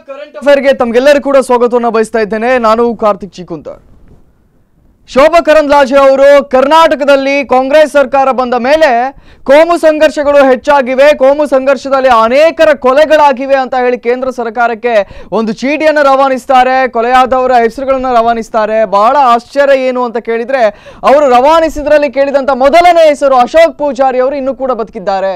Current ಅಫೇರ್ಗೆ ತಮ್ಗೆಲ್ಲರೂ ಕೂಡ ಸ್ವಾಗತವನ್ನ ಬಯಸ್ತಾ ಇದ್ದೇನೆ ನಾನು ಕಾರ್ತಿಕ್ ಚಿಕುಂತರ್ ಶೋಭಾ ಕರಂದ್ಲಾಜೆ ಅವರು ಕರ್ನಾಟಕದಲ್ಲಿ ಕಾಂಗ್ರೆಸ್ ಸರ್ಕಾರ ಬಂದ ಮೇಲೆ ಕೋಮು ಸಂಘರ್ಷಗಳು ಹೆಚ್ಚಾಗಿವೆ ಕೋಮು ಸಂಘರ್ಷದಲ್ಲಿ ಅನೇಕರ ಕೊಲೆಗಳಾಗಿವೆ ಅಂತ ಹೇಳಿ ಕೇಂದ್ರ ಸರ್ಕಾರಕ್ಕೆ ಒಂದು ಚೀಟಿಯನ್ನು ರವಾನಿಸ್ತಾರೆ ಕೊಲೆಯಾದವರ ಹೆಸರುಗಳನ್ನು ರವಾನಿಸ್ತಾರೆ ಬಹಳ ಆಶ್ಚರ್ಯ ಏನು ಅಂತ ಕೇಳಿದ್ರೆ ಅವರು ರವಾನಿಸಿದ್ರಲ್ಲಿ ಕೇಳಿದಂತ ಮೊದಲನೇ ಹೆಸರು ಅಶೋಕ್ ಪೂಜಾರಿ ಅವರು ಇನ್ನೂ ಕೂಡ ಬದುಕಿದ್ದಾರೆ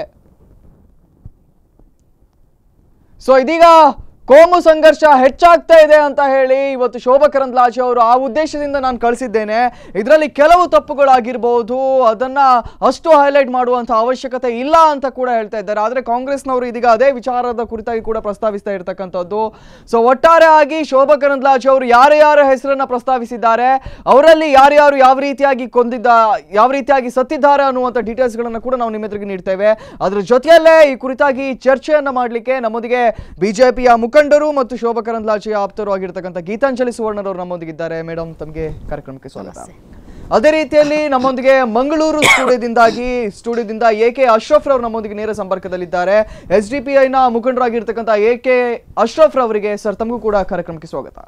ಸೊ ಇದೀಗ ಕೋಮು ಸಂಘರ್ಷ ಹೆಚ್ಚಾಗ್ತಾ ಇದೆ ಅಂತ ಹೇಳಿ ಇವತ್ತು ಶೋಭಾ ಕರಂದ್ಲಾಜೆ ಅವರು ಆ ಉದ್ದೇಶದಿಂದ ನಾನು ಕಳಿಸಿದ್ದೇನೆ ಇದರಲ್ಲಿ ಕೆಲವು ತಪ್ಪುಗಳಾಗಿರ್ಬೋದು ಅದನ್ನ ಅಷ್ಟು ಹೈಲೈಟ್ ಮಾಡುವಂತ ಅವಶ್ಯಕತೆ ಇಲ್ಲ ಅಂತ ಕೂಡ ಹೇಳ್ತಾ ಇದ್ದಾರೆ ಆದರೆ ಕಾಂಗ್ರೆಸ್ನವರು ಇದೀಗ ಅದೇ ವಿಚಾರದ ಕುರಿತಾಗಿ ಕೂಡ ಪ್ರಸ್ತಾವಿಸ್ತಾ ಇರ್ತಕ್ಕಂಥದ್ದು ಸೊ ಒಟ್ಟಾರೆ ಆಗಿ ಶೋಭಾ ಕರಂದ್ಲಾಜೆ ಅವರು ಯಾರ ಯಾರ ಹೆಸರನ್ನ ಪ್ರಸ್ತಾವಿಸಿದ್ದಾರೆ ಅವರಲ್ಲಿ ಯಾರ್ಯಾರು ಯಾವ ರೀತಿಯಾಗಿ ಕೊಂದಿದ್ದ ಯಾವ ರೀತಿಯಾಗಿ ಸತ್ತಿದ್ದಾರೆ ಅನ್ನುವಂಥ ಡೀಟೇಲ್ಸ್ಗಳನ್ನು ಕೂಡ ನಾವು ನಿಮ್ಮ ಎದುರಿಗೆ ನೀಡ್ತೇವೆ ಅದರ ಜೊತೆಯಲ್ಲೇ ಈ ಕುರಿತಾಗಿ ಚರ್ಚೆಯನ್ನ ಮಾಡಲಿಕ್ಕೆ ನಮ್ಮೊಂದಿಗೆ ಬಿಜೆಪಿಯ ಮುಖಂಡರು ಮತ್ತು ಶೋಭಾ ಕರಂದ್ಲಾಜೆಯ ಆಪ್ತರು ಆಗಿರ್ತಕ್ಕಂಥ ಗೀತಾಂಜಲಿ ಸುವರ್ಣರವರು ನಮ್ಮೊಂದಿಗಿದ್ದಾರೆ ಮೇಡಮ್ ತಮಗೆ ಕಾರ್ಯಕ್ರಮಕ್ಕೆ ಸ್ವಾಗತ ಅದೇ ರೀತಿಯಲ್ಲಿ ನಮ್ಮೊಂದಿಗೆ ಮಂಗಳೂರು ಸ್ಟುಡಿಯೋದಿಂದಾಗಿ ಸ್ಟುಡಿಯೋದಿಂದ ಎ ಕೆ ಅಶ್ರಫ್ ರವರು ನಮ್ಮೊಂದಿಗೆ ನೇರ ಸಂಪರ್ಕದಲ್ಲಿದ್ದಾರೆ ಎಸ್ ಡಿ ಪಿ ಐನ ಮುಖಂಡರಾಗಿರ್ತಕ್ಕಂಥ ಎ ಕೆ ಅಶ್ರಫ್ ರವರಿಗೆ ಸರ್ ತಮಗೂ ಕೂಡ ಕಾರ್ಯಕ್ರಮಕ್ಕೆ ಸ್ವಾಗತ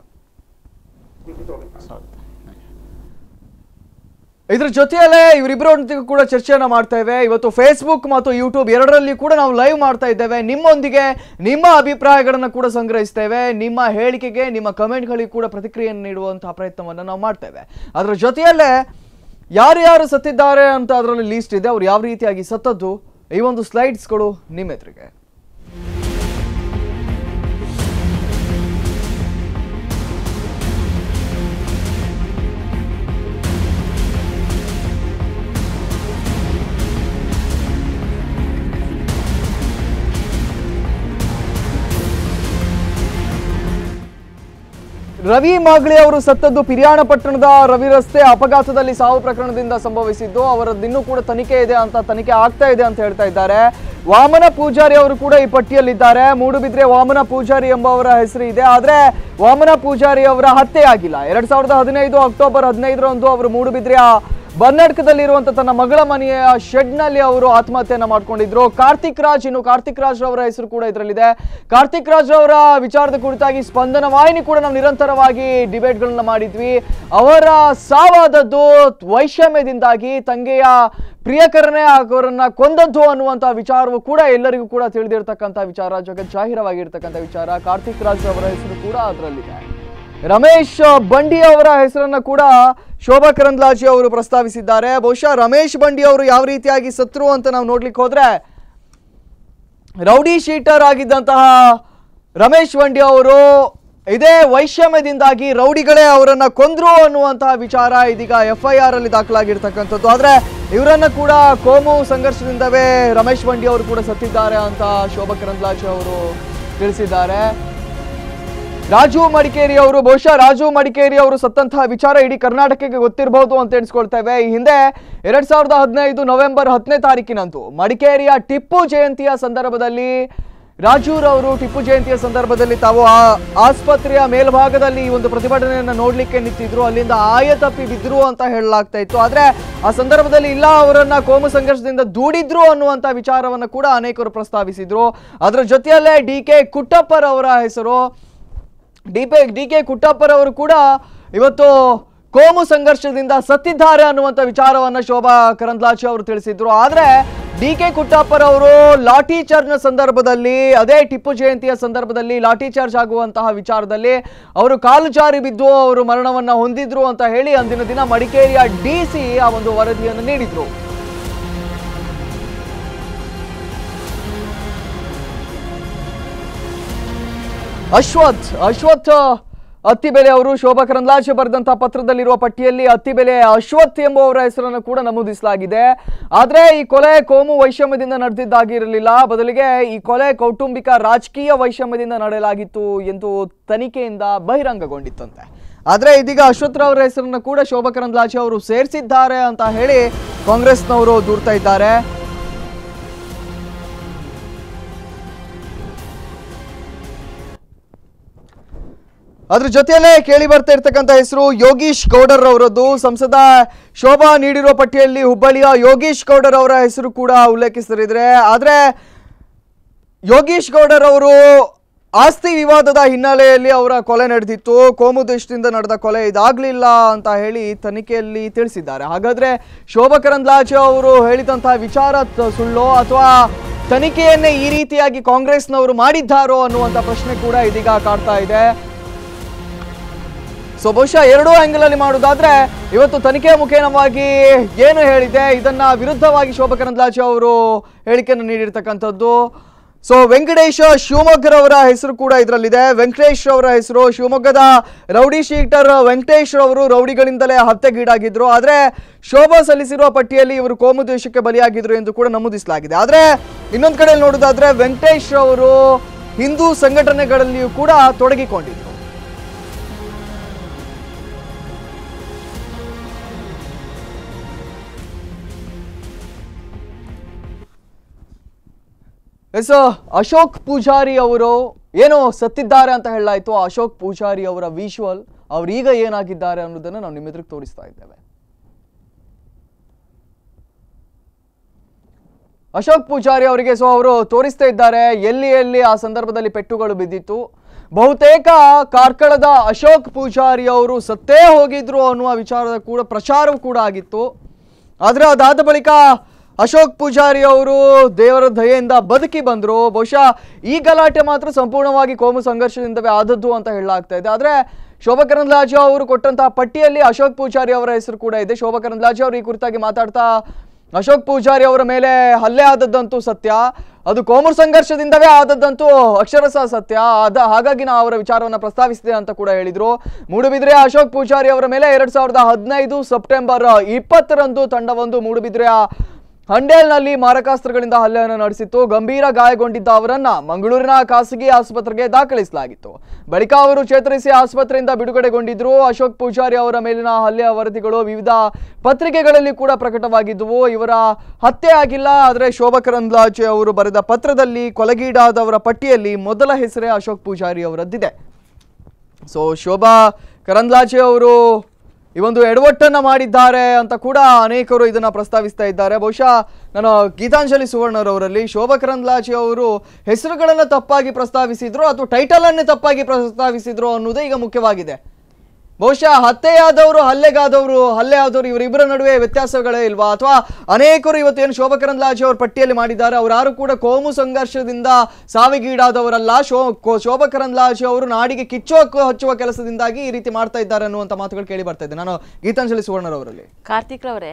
ಇದ್ರ ಜೊತೆಯಲ್ಲೇ ಇವರಿಬ್ಬರೊಂದಿಗೆ ಕೂಡ ಚರ್ಚೆಯನ್ನ ಮಾಡ್ತೇವೆ ಇವತ್ತು ಫೇಸ್ಬುಕ್ ಮತ್ತು ಯೂಟ್ಯೂಬ್ ಎರಡರಲ್ಲಿ ಕೂಡ ನಾವು ಲೈವ್ ಮಾಡ್ತಾ ಇದ್ದೇವೆ ನಿಮ್ಮೊಂದಿಗೆ ನಿಮ್ಮ ಅಭಿಪ್ರಾಯಗಳನ್ನು ಕೂಡ ಸಂಗ್ರಹಿಸ್ತೇವೆ ನಿಮ್ಮ ಹೇಳಿಕೆಗೆ ನಿಮ್ಮ ಕಮೆಂಟ್ಗಳಿಗೆ ಕೂಡ ಪ್ರತಿಕ್ರಿಯೆಯನ್ನು ನೀಡುವಂತಹ ಪ್ರಯತ್ನವನ್ನು ನಾವು ಮಾಡ್ತೇವೆ ಅದರ ಜೊತೆಯಲ್ಲೇ ಯಾರು ಯಾರು ಸತ್ತಿದ್ದಾರೆ ಅಂತ ಅದರಲ್ಲಿ ಲೀಸ್ಟ್ ಇದೆ ಅವ್ರು ಯಾವ ರೀತಿಯಾಗಿ ಸತ್ತದ್ದು ಈ ಒಂದು ಸ್ಲೈಡ್ಸ್ಗಳು ನಿಮ್ಮ ಎದುರಿಗೆ ರವಿ ಮಾಗಳಿ ಅವರು ಸತ್ತದ್ದು ಪಿರಿಯಾಣ ಪಟ್ಟಣದ ರವಿ ರಸ್ತೆ ಅಪಘಾತದಲ್ಲಿ ಸಾವು ಪ್ರಕರಣದಿಂದ ಸಂಭವಿಸಿದ್ದು ಅವರದ್ದಿನ್ನೂ ಕೂಡ ತನಿಖೆ ಇದೆ ಅಂತ ತನಿಖೆ ಆಗ್ತಾ ಇದೆ ಅಂತ ಹೇಳ್ತಾ ಇದ್ದಾರೆ ವಾಮನ ಪೂಜಾರಿ ಅವರು ಕೂಡ ಈ ಪಟ್ಟಿಯಲ್ಲಿದ್ದಾರೆ ಮೂಡುಬಿದ್ರೆ ವಾಮನ ಪೂಜಾರಿ ಎಂಬವರ ಹೆಸರು ಇದೆ ಆದ್ರೆ ವಾಮನ ಪೂಜಾರಿ ಅವರ ಹತ್ಯೆ ಆಗಿಲ್ಲ ಎರಡ್ ಸಾವಿರದ ಹದಿನೈದು ಅಕ್ಟೋಬರ್ ಹದಿನೈದರಂದು ಅವರು ಮೂಡುಬಿದ್ರೆಯ ಬರ್ನಾಟಕದಲ್ಲಿರುವಂತ ತನ್ನ ಮಗಳ ಮನೆಯ ಶೆಡ್ ನಲ್ಲಿ ಅವರು ಆತ್ಮಹತ್ಯೆಯನ್ನ ಮಾಡ್ಕೊಂಡಿದ್ರು ಕಾರ್ತಿಕ್ ರಾಜ್ ಇನ್ನು ಕಾರ್ತಿಕ್ ರಾಜ್ ರವರ ಹೆಸರು ಕೂಡ ಇದರಲ್ಲಿದೆ ಕಾರ್ತಿಕ್ ರಾಜ್ ರವರ ವಿಚಾರದ ಕುರಿತಾಗಿ ಸ್ಪಂದನ ವಾಹಿನಿ ಕೂಡ ನಾವು ನಿರಂತರವಾಗಿ ಡಿಬೇಟ್ಗಳನ್ನ ಮಾಡಿದ್ವಿ ಅವರ ಸಾವಾದದ್ದು ವೈಷಮ್ಯದಿಂದಾಗಿ ತಂಗೆಯ ಪ್ರಿಯಕರನೇ ಅವರನ್ನ ಕೊಂದದ್ದು ಅನ್ನುವಂತ ವಿಚಾರವು ಕೂಡ ಎಲ್ಲರಿಗೂ ಕೂಡ ತಿಳಿದಿರ್ತಕ್ಕಂಥ ವಿಚಾರ ಜಗತ್ ಜಾಹೀರವಾಗಿರ್ತಕ್ಕಂಥ ವಿಚಾರ ಕಾರ್ತಿಕ್ ರಾಜ್ ಅವರ ಹೆಸರು ಕೂಡ ಅದರಲ್ಲಿದೆ ರಮೇಶ್ ಬಂಡಿ ಅವರ ಹೆಸರನ್ನ ಕೂಡ ಶೋಭಾ ಕರಂದ್ಲಾಜೆ ಅವರು ಪ್ರಸ್ತಾವಿಸಿದ್ದಾರೆ ಬಹುಶಃ ರಮೇಶ್ ಬಂಡಿ ಅವರು ಯಾವ ರೀತಿಯಾಗಿ ಸತ್ರು ಅಂತ ನಾವು ನೋಡ್ಲಿಕ್ಕೆ ಹೋದ್ರೆ ರೌಡಿ ಶೀಟರ್ ಆಗಿದ್ದಂತಹ ರಮೇಶ್ ಬಂಡಿ ಅವರು ಇದೇ ವೈಷಮ್ಯದಿಂದಾಗಿ ರೌಡಿಗಳೇ ಅವರನ್ನ ಕೊಂದ್ರು ಅನ್ನುವಂತಹ ವಿಚಾರ ಇದೀಗ ಎಫ್ ಐ ಆರ್ ಅಲ್ಲಿ ದಾಖಲಾಗಿರ್ತಕ್ಕಂಥದ್ದು ಆದ್ರೆ ಇವರನ್ನ ಕೂಡ ಕೋಮು ಸಂಘರ್ಷದಿಂದವೇ ರಮೇಶ್ ಬಂಡಿ ಅವರು ಕೂಡ ಸತ್ತಿದ್ದಾರೆ ಅಂತ ಶೋಭಾ ಕರಂದ್ಲಾಜೆ ಅವರು ತಿಳಿಸಿದ್ದಾರೆ ರಾಜು ಮಡಿಕೇರಿ ಅವರು ಬಹುಶಃ ರಾಜು ಮಡಿಕೇರಿ ಅವರು ಸತ್ತಂತಹ ವಿಚಾರ ಇಡೀ ಕರ್ನಾಟಕಕ್ಕೆ ಗೊತ್ತಿರಬಹುದು ಅಂತ ಎಣಿಸ್ಕೊಳ್ತೇವೆ ಈ ಹಿಂದೆ ಎರಡ್ ಸಾವಿರದ ಹದಿನೈದು ನವೆಂಬರ್ ಹತ್ತನೇ ತಾರೀಕಿನಂದು ಮಡಿಕೇರಿಯ ಟಿಪ್ಪು ಜಯಂತಿಯ ಸಂದರ್ಭದಲ್ಲಿ ರಾಜೂರವರು ಟಿಪ್ಪು ಜಯಂತಿಯ ಸಂದರ್ಭದಲ್ಲಿ ತಾವು ಆ ಆಸ್ಪತ್ರೆಯ ಮೇಲ್ಭಾಗದಲ್ಲಿ ಈ ಒಂದು ಪ್ರತಿಭಟನೆಯನ್ನು ನೋಡ್ಲಿಕ್ಕೆ ನಿಂತಿದ್ರು ಅಲ್ಲಿಂದ ಆಯ ತಪ್ಪಿ ಬಿದ್ರು ಅಂತ ಹೇಳಲಾಗ್ತಾ ಇತ್ತು ಆದ್ರೆ ಆ ಸಂದರ್ಭದಲ್ಲಿ ಇಲ್ಲ ಅವರನ್ನ ಕೋಮು ಸಂಘರ್ಷದಿಂದ ದೂಡಿದ್ರು ಅನ್ನುವಂತ ವಿಚಾರವನ್ನ ಕೂಡ ಅನೇಕರು ಪ್ರಸ್ತಾವಿಸಿದ್ರು ಅದರ ಜೊತೆಯಲ್ಲೇ ಡಿ ಕೆ ಕುಟ್ಟಪ್ಪರವರ ಹೆಸರು ಡಿ ಪೆ ಡಿ ಕೆ ಕುಟ್ಟಪ್ಪರವರು ಕೂಡ ಇವತ್ತು ಕೋಮು ಸಂಘರ್ಷದಿಂದ ಸತ್ತಿದ್ದಾರೆ ಅನ್ನುವಂಥ ವಿಚಾರವನ್ನ ಶೋಭಾ ಕರಂದ್ಲಾಜೆ ಅವರು ತಿಳಿಸಿದ್ರು ಆದ್ರೆ ಡಿ ಕೆ ಕುಟ್ಟಪ್ಪರವರು ಲಾಠಿ ಚಾರ್ಜ್ನ ಸಂದರ್ಭದಲ್ಲಿ ಅದೇ ಟಿಪ್ಪು ಜಯಂತಿಯ ಸಂದರ್ಭದಲ್ಲಿ ಲಾಠಿ ಚಾರ್ಜ್ ಆಗುವಂತಹ ವಿಚಾರದಲ್ಲಿ ಅವರು ಕಾಲು ಜಾರಿ ಬಿದ್ದು ಅವರು ಮರಣವನ್ನ ಹೊಂದಿದ್ರು ಅಂತ ಹೇಳಿ ಅಂದಿನ ದಿನ ಮಡಿಕೇರಿಯ ಡಿ ಸಿ ಆ ಒಂದು ವರದಿಯನ್ನು ನೀಡಿದ್ರು ಅಶ್ವಥ್ ಅಶ್ವಥ್ ಅತ್ತಿಬೆಲೆ ಅವರು ಶೋಭಾ ಕರಂದ್ಲಾಜೆ ಬರೆದಂತಹ ಪತ್ರದಲ್ಲಿರುವ ಪಟ್ಟಿಯಲ್ಲಿ ಅತ್ತಿಬೆಲೆ ಅಶ್ವಥ್ ಎಂಬುವರ ಹೆಸರನ್ನು ಕೂಡ ನಮೂದಿಸಲಾಗಿದೆ ಆದ್ರೆ ಈ ಕೊಲೆ ಕೋಮು ವೈಷಮ್ಯದಿಂದ ನಡೆದಿದ್ದಾಗಿರಲಿಲ್ಲ ಬದಲಿಗೆ ಈ ಕೊಲೆ ಕೌಟುಂಬಿಕ ರಾಜಕೀಯ ವೈಷಮ್ಯದಿಂದ ನಡೆಯಲಾಗಿತ್ತು ಎಂದು ತನಿಖೆಯಿಂದ ಬಹಿರಂಗಗೊಂಡಿತ್ತಂತೆ ಆದ್ರೆ ಇದೀಗ ಅಶ್ವಥ್ ರವರ ಹೆಸರನ್ನು ಕೂಡ ಶೋಭಾ ಕರಂದ್ಲಾಜೆ ಅವರು ಸೇರಿಸಿದ್ದಾರೆ ಅಂತ ಹೇಳಿ ಕಾಂಗ್ರೆಸ್ನವರು ದೂರ್ತಾ ಇದ್ದಾರೆ ಅದ್ರ ಜೊತೆಯಲ್ಲೇ ಕೇಳಿ ಬರ್ತಾ ಇರ್ತಕ್ಕಂಥ ಹೆಸರು ಯೋಗೀಶ್ ಗೌಡರ್ ಅವರದ್ದು ಸಂಸದ ಶೋಭಾ ನೀಡಿರುವ ಪಟ್ಟಿಯಲ್ಲಿ ಹುಬ್ಬಳ್ಳಿಯ ಯೋಗೀಶ್ ಗೌಡರ್ ಅವರ ಹೆಸರು ಕೂಡ ಉಲ್ಲೇಖಿಸಿದ್ರೆ ಆದ್ರೆ ಯೋಗೀಶ್ ಗೌಡರ್ ಅವರು ಆಸ್ತಿ ವಿವಾದದ ಹಿನ್ನೆಲೆಯಲ್ಲಿ ಅವರ ಕೊಲೆ ನಡೆದಿತ್ತು ಕೋಮು ದೇಶದಿಂದ ನಡೆದ ಕೊಲೆ ಇದಾಗ್ಲಿಲ್ಲ ಅಂತ ಹೇಳಿ ತನಿಖೆಯಲ್ಲಿ ತಿಳಿಸಿದ್ದಾರೆ ಹಾಗಾದ್ರೆ ಶೋಭಾ ಕರಂದ್ಲಾಜೆ ಅವರು ಹೇಳಿದಂತಹ ವಿಚಾರ ತ- ಸುಳ್ಳೋ ಅಥವಾ ತನಿಖೆಯನ್ನೇ ಈ ರೀತಿಯಾಗಿ ಕಾಂಗ್ರೆಸ್ನವರು ಮಾಡಿದ್ದಾರೋ ಅನ್ನುವಂಥ ಪ್ರಶ್ನೆ ಕೂಡ ಇದೀಗ ಕಾಡ್ತಾ ಇದೆ ಸೊ ಬಹುಶಃ ಎರಡೂ ಆಂಗಲ್ ಅಲ್ಲಿ ಮಾಡುವುದಾದ್ರೆ ಇವತ್ತು ತನಿಖೆ ಮುಖೇನವಾಗಿ ಏನು ಹೇಳಿದೆ ಇದನ್ನ ವಿರುದ್ಧವಾಗಿ ಶೋಭಾ ಕರಂದ್ಲಾಜೆ ಅವರು ಹೇಳಿಕೆಯನ್ನು ನೀಡಿರ್ತಕ್ಕಂಥದ್ದು ಸೊ ವೆಂಕಟೇಶ ಶಿವಮೊಗ್ಗರವರ ಹೆಸರು ಕೂಡ ಇದರಲ್ಲಿದೆ ವೆಂಕಟೇಶ್ ಅವರ ಹೆಸರು ಶಿವಮೊಗ್ಗದ ರೌಡಿ ಶೀಟರ್ ವೆಂಕಟೇಶ್ ಅವರು ರೌಡಿಗಳಿಂದಲೇ ಹತ್ಯೆಗೀಡಾಗಿದ್ರು ಆದ್ರೆ ಶೋಭಾ ಸಲ್ಲಿಸಿರುವ ಪಟ್ಟಿಯಲ್ಲಿ ಇವರು ಕೋಮು ದೇಶಕ್ಕೆ ಬಲಿಯಾಗಿದ್ರು ಎಂದು ಕೂಡ ನಮೂದಿಸಲಾಗಿದೆ ಆದ್ರೆ ಇನ್ನೊಂದು ಕಡೆ ನೋಡೋದಾದ್ರೆ ವೆಂಕಟೇಶ್ ಅವರು ಹಿಂದೂ ಸಂಘಟನೆಗಳಲ್ಲಿಯೂ ಕೂಡ ತೊಡಗಿಕೊಂಡಿದ್ರು ಎಸ್ ಅಶೋಕ್ ಪೂಜಾರಿ ಅವರು ಏನೋ ಸತ್ತಿದ್ದಾರೆ ಅಂತ ಹೇಳಲಾಯ್ತು ಆ ಅಶೋಕ್ ಪೂಜಾರಿ ಅವರ ವಿಶುವಲ್ ಅವ್ರೀಗ ಏನಾಗಿದ್ದಾರೆ ಅನ್ನೋದನ್ನ ನಾವು ನಿಮ್ಮ ಎದುರಿಗೆ ತೋರಿಸ್ತಾ ಇದ್ದೇವೆ ಅಶೋಕ್ ಪೂಜಾರಿ ಅವರಿಗೆ ಸೊ ಅವರು ತೋರಿಸ್ತಾ ಇದ್ದಾರೆ ಎಲ್ಲಿ ಎಲ್ಲಿ ಆ ಸಂದರ್ಭದಲ್ಲಿ ಪೆಟ್ಟುಗಳು ಬಿದ್ದಿತ್ತು ಬಹುತೇಕ ಕಾರ್ಕಳದ ಅಶೋಕ್ ಪೂಜಾರಿ ಅವರು ಸತ್ತೇ ಹೋಗಿದ್ರು ಅನ್ನುವ ವಿಚಾರದ ಕೂಡ ಪ್ರಚಾರವೂ ಕೂಡ ಆಗಿತ್ತು ಆದರೆ ಅದಾದ ಬಳಿಕ ಅಶೋಕ್ ಪೂಜಾರಿ ಅವರು ದೇವರ ದಯೆಯಿಂದ ಬದುಕಿ ಬಂದರು ಬಹುಶಃ ಈ ಗಲಾಟೆ ಮಾತ್ರ ಸಂಪೂರ್ಣವಾಗಿ ಕೋಮು ಸಂಘರ್ಷದಿಂದವೇ ಆದದ್ದು ಅಂತ ಹೇಳಲಾಗ್ತಾ ಇದೆ ಆದರೆ ಶೋಭಾ ಕರಂದ್ಲಾಜೆ ಅವರು ಕೊಟ್ಟಂತಹ ಪಟ್ಟಿಯಲ್ಲಿ ಅಶೋಕ್ ಪೂಜಾರಿ ಅವರ ಹೆಸರು ಕೂಡ ಇದೆ ಶೋಭಾ ಕರಂದ್ಲಾಜೆ ಅವರು ಈ ಕುರಿತಾಗಿ ಮಾತಾಡ್ತಾ ಅಶೋಕ್ ಪೂಜಾರಿ ಅವರ ಮೇಲೆ ಹಲ್ಲೆ ಆದದ್ದಂತೂ ಸತ್ಯ ಅದು ಕೋಮು ಸಂಘರ್ಷದಿಂದವೇ ಆದದ್ದಂತೂ ಅಕ್ಷರಶಃ ಸತ್ಯ ಅದ ಹಾಗಾಗಿ ನಾವು ಅವರ ವಿಚಾರವನ್ನು ಪ್ರಸ್ತಾವಿಸಿದೆ ಅಂತ ಕೂಡ ಹೇಳಿದ್ರು ಮೂಡುಬಿದ್ರೆ ಅಶೋಕ್ ಪೂಜಾರಿ ಅವರ ಮೇಲೆ ಎರಡ್ ಸಾವಿರದ ಹದಿನೈದು ಸೆಪ್ಟೆಂಬರ್ ಇಪ್ಪತ್ತರಂದು ತಂಡವೊಂದು ಮೂಡುಬಿದ್ರೆಯ ಹಂಡೇಲ್ನಲ್ಲಿ ಮಾರಕಾಸ್ತ್ರಗಳಿಂದ ಹಲ್ಲೆಯನ್ನು ನಡೆಸಿತ್ತು ಗಂಭೀರ ಗಾಯಗೊಂಡಿದ್ದ ಅವರನ್ನ ಮಂಗಳೂರಿನ ಖಾಸಗಿ ಆಸ್ಪತ್ರೆಗೆ ದಾಖಲಿಸಲಾಗಿತ್ತು ಬಳಿಕ ಅವರು ಚೇತರಿಸಿ ಆಸ್ಪತ್ರೆಯಿಂದ ಬಿಡುಗಡೆಗೊಂಡಿದ್ರು ಅಶೋಕ್ ಪೂಜಾರಿ ಅವರ ಮೇಲಿನ ಹಲ್ಲೆಯ ವರದಿಗಳು ವಿವಿಧ ಪತ್ರಿಕೆಗಳಲ್ಲಿ ಕೂಡ ಪ್ರಕಟವಾಗಿದ್ದುವು ಇವರ ಹತ್ಯೆ ಆಗಿಲ್ಲ ಆದರೆ ಶೋಭಾ ಕರಂದ್ಲಾಜೆ ಅವರು ಬರೆದ ಪತ್ರದಲ್ಲಿ ಕೊಲೆಗೀಡಾದವರ ಪಟ್ಟಿಯಲ್ಲಿ ಮೊದಲ ಹೆಸರೇ ಅಶೋಕ್ ಪೂಜಾರಿ ಅವರದ್ದಿದೆ ಸೊ ಶೋಭಾ ಕರಂದ್ಲಾಜೆ ಅವರು ಈ ಒಂದು ಎಡವಟ್ಟನ್ನ ಮಾಡಿದ್ದಾರೆ ಅಂತ ಕೂಡ ಅನೇಕರು ಇದನ್ನ ಪ್ರಸ್ತಾವಿಸ್ತಾ ಇದ್ದಾರೆ ಬಹುಶಃ ನಾನು ಗೀತಾಂಜಲಿ ಸುವರ್ಣರವರಲ್ಲಿ ಶೋಭಾ ಕರಂದ್ಲಾಜೆ ಅವರು ಹೆಸರುಗಳನ್ನ ತಪ್ಪಾಗಿ ಪ್ರಸ್ತಾವಿಸಿದ್ರು ಅಥವಾ ಟೈಟಲ್ ಅನ್ನೇ ತಪ್ಪಾಗಿ ಪ್ರಸ್ತಾವಿಸಿದ್ರು ಅನ್ನೋದೇ ಈಗ ಮುಖ್ಯವಾಗಿದೆ ಬಹುಶಃ ಹತ್ಯೆಯಾದವರು ಹಲ್ಲೆಗಾದವರು ಹಲ್ಲೆ ಆದವರು ಇವರಿಬ್ಬರ ನಡುವೆ ವ್ಯತ್ಯಾಸಗಳೇ ಇಲ್ವಾ ಅಥವಾ ಅನೇಕರು ಇವತ್ತು ಏನು ಶೋಭಾ ಕರಂದ್ಲಾಜೆ ಅವರು ಪಟ್ಟಿಯಲ್ಲಿ ಮಾಡಿದ್ದಾರೆ ಅವರು ಯಾರು ಕೂಡ ಕೋಮು ಸಂಘರ್ಷದಿಂದ ಸಾವಿಗೀಡಾದವರಲ್ಲ ಶೋ ಕೋ- ಶೋಭಾ ಕರಂದ್ಲಾಜೆ ಅವರು ನಾಡಿಗೆ ಕಿಚ್ಚು ಹಕ್ಕು ಹಚ್ಚುವ ಕೆಲಸದಿಂದಾಗಿ ಈ ರೀತಿ ಮಾಡ್ತಾ ಇದ್ದಾರೆ ಅನ್ನುವಂಥ ಮಾತುಗಳು ಕೇಳಿ ಬರ್ತಾ ಇದೆ ನಾನು ಗೀತಾಂಜಲಿ ಸುವರ್ಣರವರಲ್ಲಿ ಕಾರ್ತಿಕ್ರವರೇ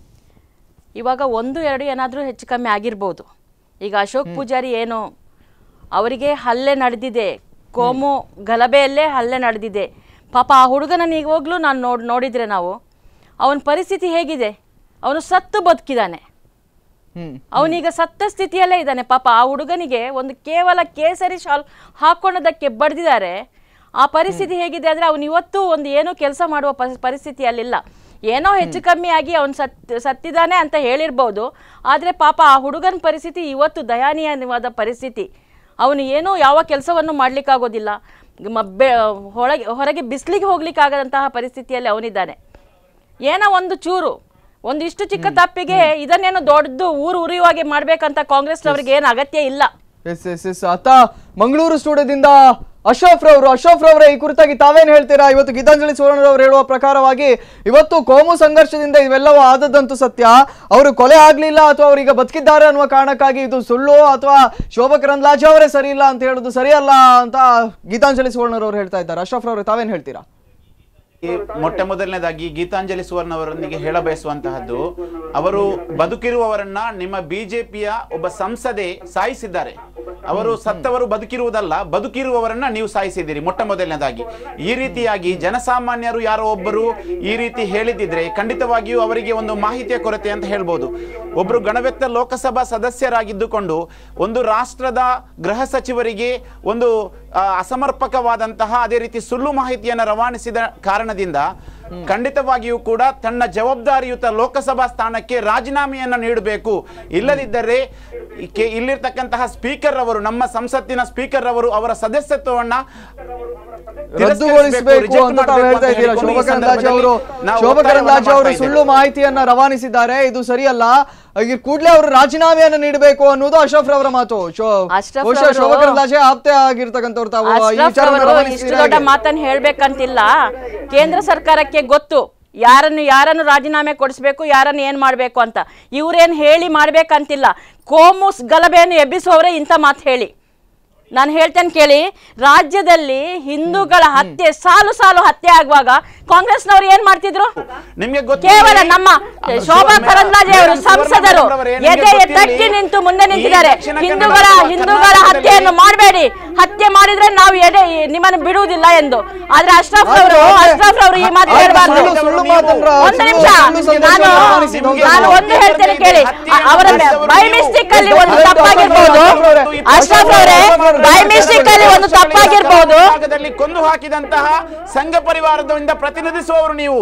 ಇವಾಗ ಒಂದು ಎರಡು ಏನಾದರೂ ಹೆಚ್ಚು ಕಮ್ಮಿ ಆಗಿರ್ಬೋದು ಈಗ ಅಶೋಕ್ ಪೂಜಾರಿ ಏನು ಅವರಿಗೆ ಹಲ್ಲೆ ನಡೆದಿದೆ ಕೋಮು ಗಲಭೆಯಲ್ಲೇ ಹಲ್ಲೆ ನಡೆದಿದೆ ಪಾಪ ಆ ಹುಡುಗನ ಈಗೋಗ್ಲೂ ನಾನು ನೋಡಿ ನೋಡಿದರೆ ನಾವು ಅವನ ಪರಿಸ್ಥಿತಿ ಹೇಗಿದೆ ಅವನು ಸತ್ತು ಬದುಕಿದ್ದಾನೆ ಹ್ಮ್ ಅವನೀಗ ಸತ್ತ ಸ್ಥಿತಿಯಲ್ಲೇ ಇದ್ದಾನೆ ಪಾಪ ಆ ಹುಡುಗನಿಗೆ ಒಂದು ಕೇವಲ ಕೇಸರಿ ಶಾಲ್ ಹಾಕೊಳ್ಳೋದಕ್ಕೆ ಬಡ್ದಿದ್ದಾರೆ ಆ ಪರಿಸ್ಥಿತಿ ಹೇಗಿದೆ ಅಂದರೆ ಅವನು ಇವತ್ತು ಒಂದು ಏನೋ ಕೆಲಸ ಮಾಡುವ ಪರಿ- ಪರಿಸ್ಥಿತಿಯಲ್ಲಿಲ್ಲ ಏನೋ ಹೆಚ್ಚು ಕಮ್ಮಿ ಆಗಿ ಅವನು ಸತ್ ಸತ್ತಿದ್ದಾನೆ ಅಂತ ಹೇಳಿರ್ಬೋದು ಆದರೆ ಪಾಪ ಆ ಹುಡುಗನ ಪರಿಸ್ಥಿತಿ ಇವತ್ತು ದಯಾನೀಯವಾದ ಪರಿಸ್ಥಿತಿ ಅವನು ಏನೋ ಯಾವ ಕೆಲಸವನ್ನು ಮಾಡಲಿಕ್ಕಾಗೋದಿಲ್ಲ ಮ- ಬೆ- ಹೊರಗೆ ಹೊರಗೆ ಬಿಸಿಲಿಗೆ ಹೋಗ್ಲಿಕ್ಕಾಗದಂತಹ ಪರಿಸ್ಥಿತಿಯಲ್ಲಿ ಅವನಿದ್ದಾನೆ ಏನೋ ಒಂದು ಚೂರು ಒಂದಿಷ್ಟು ಚಿಕ್ಕ ತಪ್ಪಿಗೆ ಇದನ್ನೇನೋ ದೊಡ್ಡದು ಊರು ಉರಿಯುವಾಗೆ ಮಾಡ್ಬೇಕಂತ ಕಾಂಗ್ರೆಸ್ ಅವರಿಗೆ ಏನು ಅಗತ್ಯ ಇಲ್ಲ ಎಸ್ ಎಸ್ ಎಸ್ ಅತ್ತ ಮಂಗಳೂರು ಸ್ಟುಡಿಯೋದಿಂದ ಅಶೋಕ್ ರವರು ಅಶೋಕ್ ರವರೇ ಈ ಕುರಿತಾಗಿ ತಾವೇನು ಹೇಳ್ತೀರಾ ಇವತ್ತು ಗೀತಾಂಜಲಿ ಸುವರ್ಣರವರು ಹೇಳುವ ಪ್ರಕಾರವಾಗಿ ಇವತ್ತು ಕೋಮು ಸಂಘರ್ಷದಿಂದ ಇವೆಲ್ಲವೂ ಆದದ್ದಂತೂ ಸತ್ಯ ಅವರು ಕೊಲೆ ಆಗ್ಲಿಲ್ಲ ಅಥವಾ ಅವರೀಗ ಬದುಕಿದ್ದಾರೆ ಅನ್ನುವ ಕಾರಣಕ್ಕಾಗಿ ಇದು ಸುಳ್ಳು ಅಥವಾ ಶೋಭಾ ಕರಂದ್ಲಾಜೆ ಅವರೇ ಸರಿ ಇಲ್ಲ ಅಂತ ಹೇಳೋದು ಸರಿಯಲ್ಲ ಅಂತ ಗೀತಾಂಜಲಿ ಸುವರ್ಣರವರು ಹೇಳ್ತಾ ಇದ್ದಾರೆ ಅಶೋಕ್ ರವರು ತಾವೇನು ಹೇಳ್ತೀರಾ ಈ ಮೊಟ್ಟ ಮೊದಲನೇದಾಗಿ ಗೀತಾಂಜಲಿ ಸುವರ್ಣ ಅವರೊಂದಿಗೆ ಹೇಳ ಬಯಸುವಂತಹದ್ದು ಅವರು ಬದುಕಿರುವವರನ್ನ ನಿಮ್ಮ ಬಿಜೆಪಿಯ ಒಬ್ಬ ಸಂಸದೆ ಸಾಯಿಸಿದ್ದಾರೆ ಅವರು ಸತ್ತವರು ಬದುಕಿರುವುದಲ್ಲ ಬದುಕಿರುವವರನ್ನ ನೀವು ಸಾಯಿಸಿದ್ದೀರಿ ಮೊಟ್ಟ ಮೊದಲನೇದಾಗಿ ಈ ರೀತಿಯಾಗಿ ಜನಸಾಮಾನ್ಯರು ಯಾರೋ ಒಬ್ಬರು ಈ ರೀತಿ ಹೇಳಿದಿದ್ರೆ ಖಂಡಿತವಾಗಿಯೂ ಅವರಿಗೆ ಒಂದು ಮಾಹಿತಿಯ ಕೊರತೆ ಅಂತ ಹೇಳ್ಬೋದು ಒಬ್ಬರು ಗಣವ್ಯಕ್ತ ಲೋಕಸಭಾ ಸದಸ್ಯರಾಗಿದ್ದುಕೊಂಡು ಒಂದು ರಾಷ್ಟ್ರದ ಗೃಹ ಸಚಿವರಿಗೆ ಒಂದು ಆ, ಅಸಮರ್ಪಕವಾದಂತಹ ಅದೇ ರೀತಿ ಸುಳ್ಳು ಮಾಹಿತಿಯನ್ನು ರವಾನಿಸಿದ ಕಾರಣದಿಂದ ಖಂಡಿತವಾಗಿಯೂ ಕೂಡ ತನ್ನ ಜವಾಬ್ದಾರಿಯುತ ಲೋಕಸಭಾ ಸ್ಥಾನಕ್ಕೆ ರಾಜೀನಾಮೆಯನ್ನು ನೀಡಬೇಕು ಇಲ್ಲದಿದ್ದರೆ ಈ ಕೆ- ಇಲ್ಲಿರ್ತಕ್ಕಂತಹ ಸ್ಪೀಕರ್ ಅವರು ನಮ್ಮ ಸಂಸತ್ತಿನ ಸ್ಪೀಕರ್ ಅವರು ಅವರ ಸದಸ್ಯತ್ವವನ್ನ ರದ್ದುಗೊಳಿಸಬೇಕು reject ಅಂತ ತಾವು ಮಾಡ್ಬೇಕು ಹೇಳ್ತಾ ಅಂತ ಇದ್ದೀರಾ ಹೇಳಿಕೊಂಡು ಈ ಶೋಭಾ ಕರಂದ್ಲಾಜೆ ಸಂದರ್ಭದಲ್ಲಿ ಅವರು ನಾವು ಶೋಭಾ ಒತ್ತಾಯವನ್ನ ಕರಂದ್ಲಾಜೆ ಅವರು ಮಾಡ್ತಾ ಸುಳ್ಳು ಮಾಹಿತಿಯನ್ನ ರವಾನಿಸಿದ್ದಾರೆ ಇದು ಸರಿಯಲ್ಲ ಈಗ ಕೂಡಲೇ ಅವರು ರಾಜೀನಾಮೆಯನ್ನ ನೀಡಬೇಕು ಅನ್ನೋದು ಅಶ್ರಫ್ ರವರ ಮಾತು ಶೋ- ಅಶ್ರಫ್ ಬಹುಶಃ ರವರು- ಶೋಭಾ ಕರಂದ್ಲಾಜೆ ಆಪ್ತೆ ಆಗಿರ್ತಕ್ಕಂಥವ್ರು ತಾವು ಈ ಅಶ್ರಫ್ ವಿಚಾರವನ್ನ ಅವರು ಇಷ್ಟು ರವಾನಿಸಿದ್ದೀರಾ ದೊಡ್ಡ ಹೇಗೆ? ಮಾತನ್ನು ಹೇಳ್ಬೇಕಂತಿಲ್ಲ ಕೇಂದ್ರ ಸರ್ಕಾರಕ್ಕೆ ಗೊತ್ತು ಯಾರನ್ನು ಯಾರನ್ನು ರಾಜೀನಾಮೆ ಕೊಡಿಸ್ಬೇಕು ಯಾರನ್ನು ಏನ್ ಮಾಡ್ಬೇಕು ಅಂತ ಇವ್ರೇನ್ ಹೇಳಿ ಮಾಡ್ಬೇಕಂತಿಲ್ಲ ಕೋಮು ಸ್- ಗಲಭೆಯನ್ನು ಎಬ್ಬಿಸುವವರೇ ಇಂಥ ಮಾತು ಹೇಳಿ ನಾನು ಹೇಳ್ತೇನೆ ಕೇಳಿ ರಾಜ್ಯದಲ್ಲಿ ಹಿಂದೂಗಳ ಹತ್ಯೆ ಸಾಲು ಸಾಲು ಹತ್ಯೆ ಆಗುವಾಗ ಕಾಂಗ್ರೆಸ್ನವ್ರು ಏನ್ ಮಾಡ್ತಿದ್ರು ನಿಮ್ಗೆ ಗೊತ್ತು ಕೇವಲ ನಮ್ಮ ಶೋಭಾ ಮೇಡಮ್, ಕರಂದ್ಲಾಜೆ ಅವರು ಮೇಡಮ್, ಸಂಸದರು ಸುವರ್ಣ ಮೇಡಮ್ ಅವರೇ, ಎದೆ ನಿಮ್ಗೆ ತಟ್ಟಿ ಗೊತ್ತಿರಲಿ, ನಿಂತು ಮುಂದೆ ಈ ನಿಂತಿದ್ದಾರೆ ದಕ್ಷಿಣ ಹಿಂದೂಗಳ ಕನ್ನಡ ಹಿಂದೂಗಳ ಕರ್ನಾಟಕದಲ್ಲಿ ಹತ್ಯೆಯನ್ನು ಮಾಡಬೇಡಿ ಹತ್ಯೆ ಮಾಡಿದ್ರೆ ನಾವು ಎಡೆ ನಿಮ್ಮನ್ನು ಬಿಡುವುದಿಲ್ಲ ಎಂದು ಆದ್ರೆ ಅಶ್ರಫ್ ಅವರು ಅಶ್ರಫ್ ಅವರು ಈ ಮಾತು ಆದ್ರೆ ಹೇಳ್ಬಾರ್ದು ಸುಳ್ಳು- ಸುಳ್ಳು ಮಾತನ್ನ ಒಂದು ನಿಮಿಷ ಸುಳ್ಳು ಸಂದೇಶ ನಾನು ರವಾನಿಸಿದ್ದು ಹೌದು. ನಾನು ಒಂದು ಹೇಳ್ತೇನೆ ಕೇಳಿ ಅ- ಅವರ ಬೈ ಮಿಸ್ಟೇಕ್ ಅಲ್ಲಿ ಒಂದು ಆಯ್ತು, ತಪ್ಪಾಗಿರ್ಬೋದು ಅಶ್ರಫ್ ಅವರೇ ಬೈ ಮಿಸ್ಟೇಕ್ ಅಲ್ಲಿ ಒಂದು ತಪ್ಪಾಗಿರ್ಬೋದು ಭಾಗದಲ್ಲಿ ಕೊಂದು ಹಾಕಿದಂತಹ ಸಂಘ ಪರಿವಾರದಿಂದ ಪ್ರತಿನಿಧಿಸುವವರು ನೀವು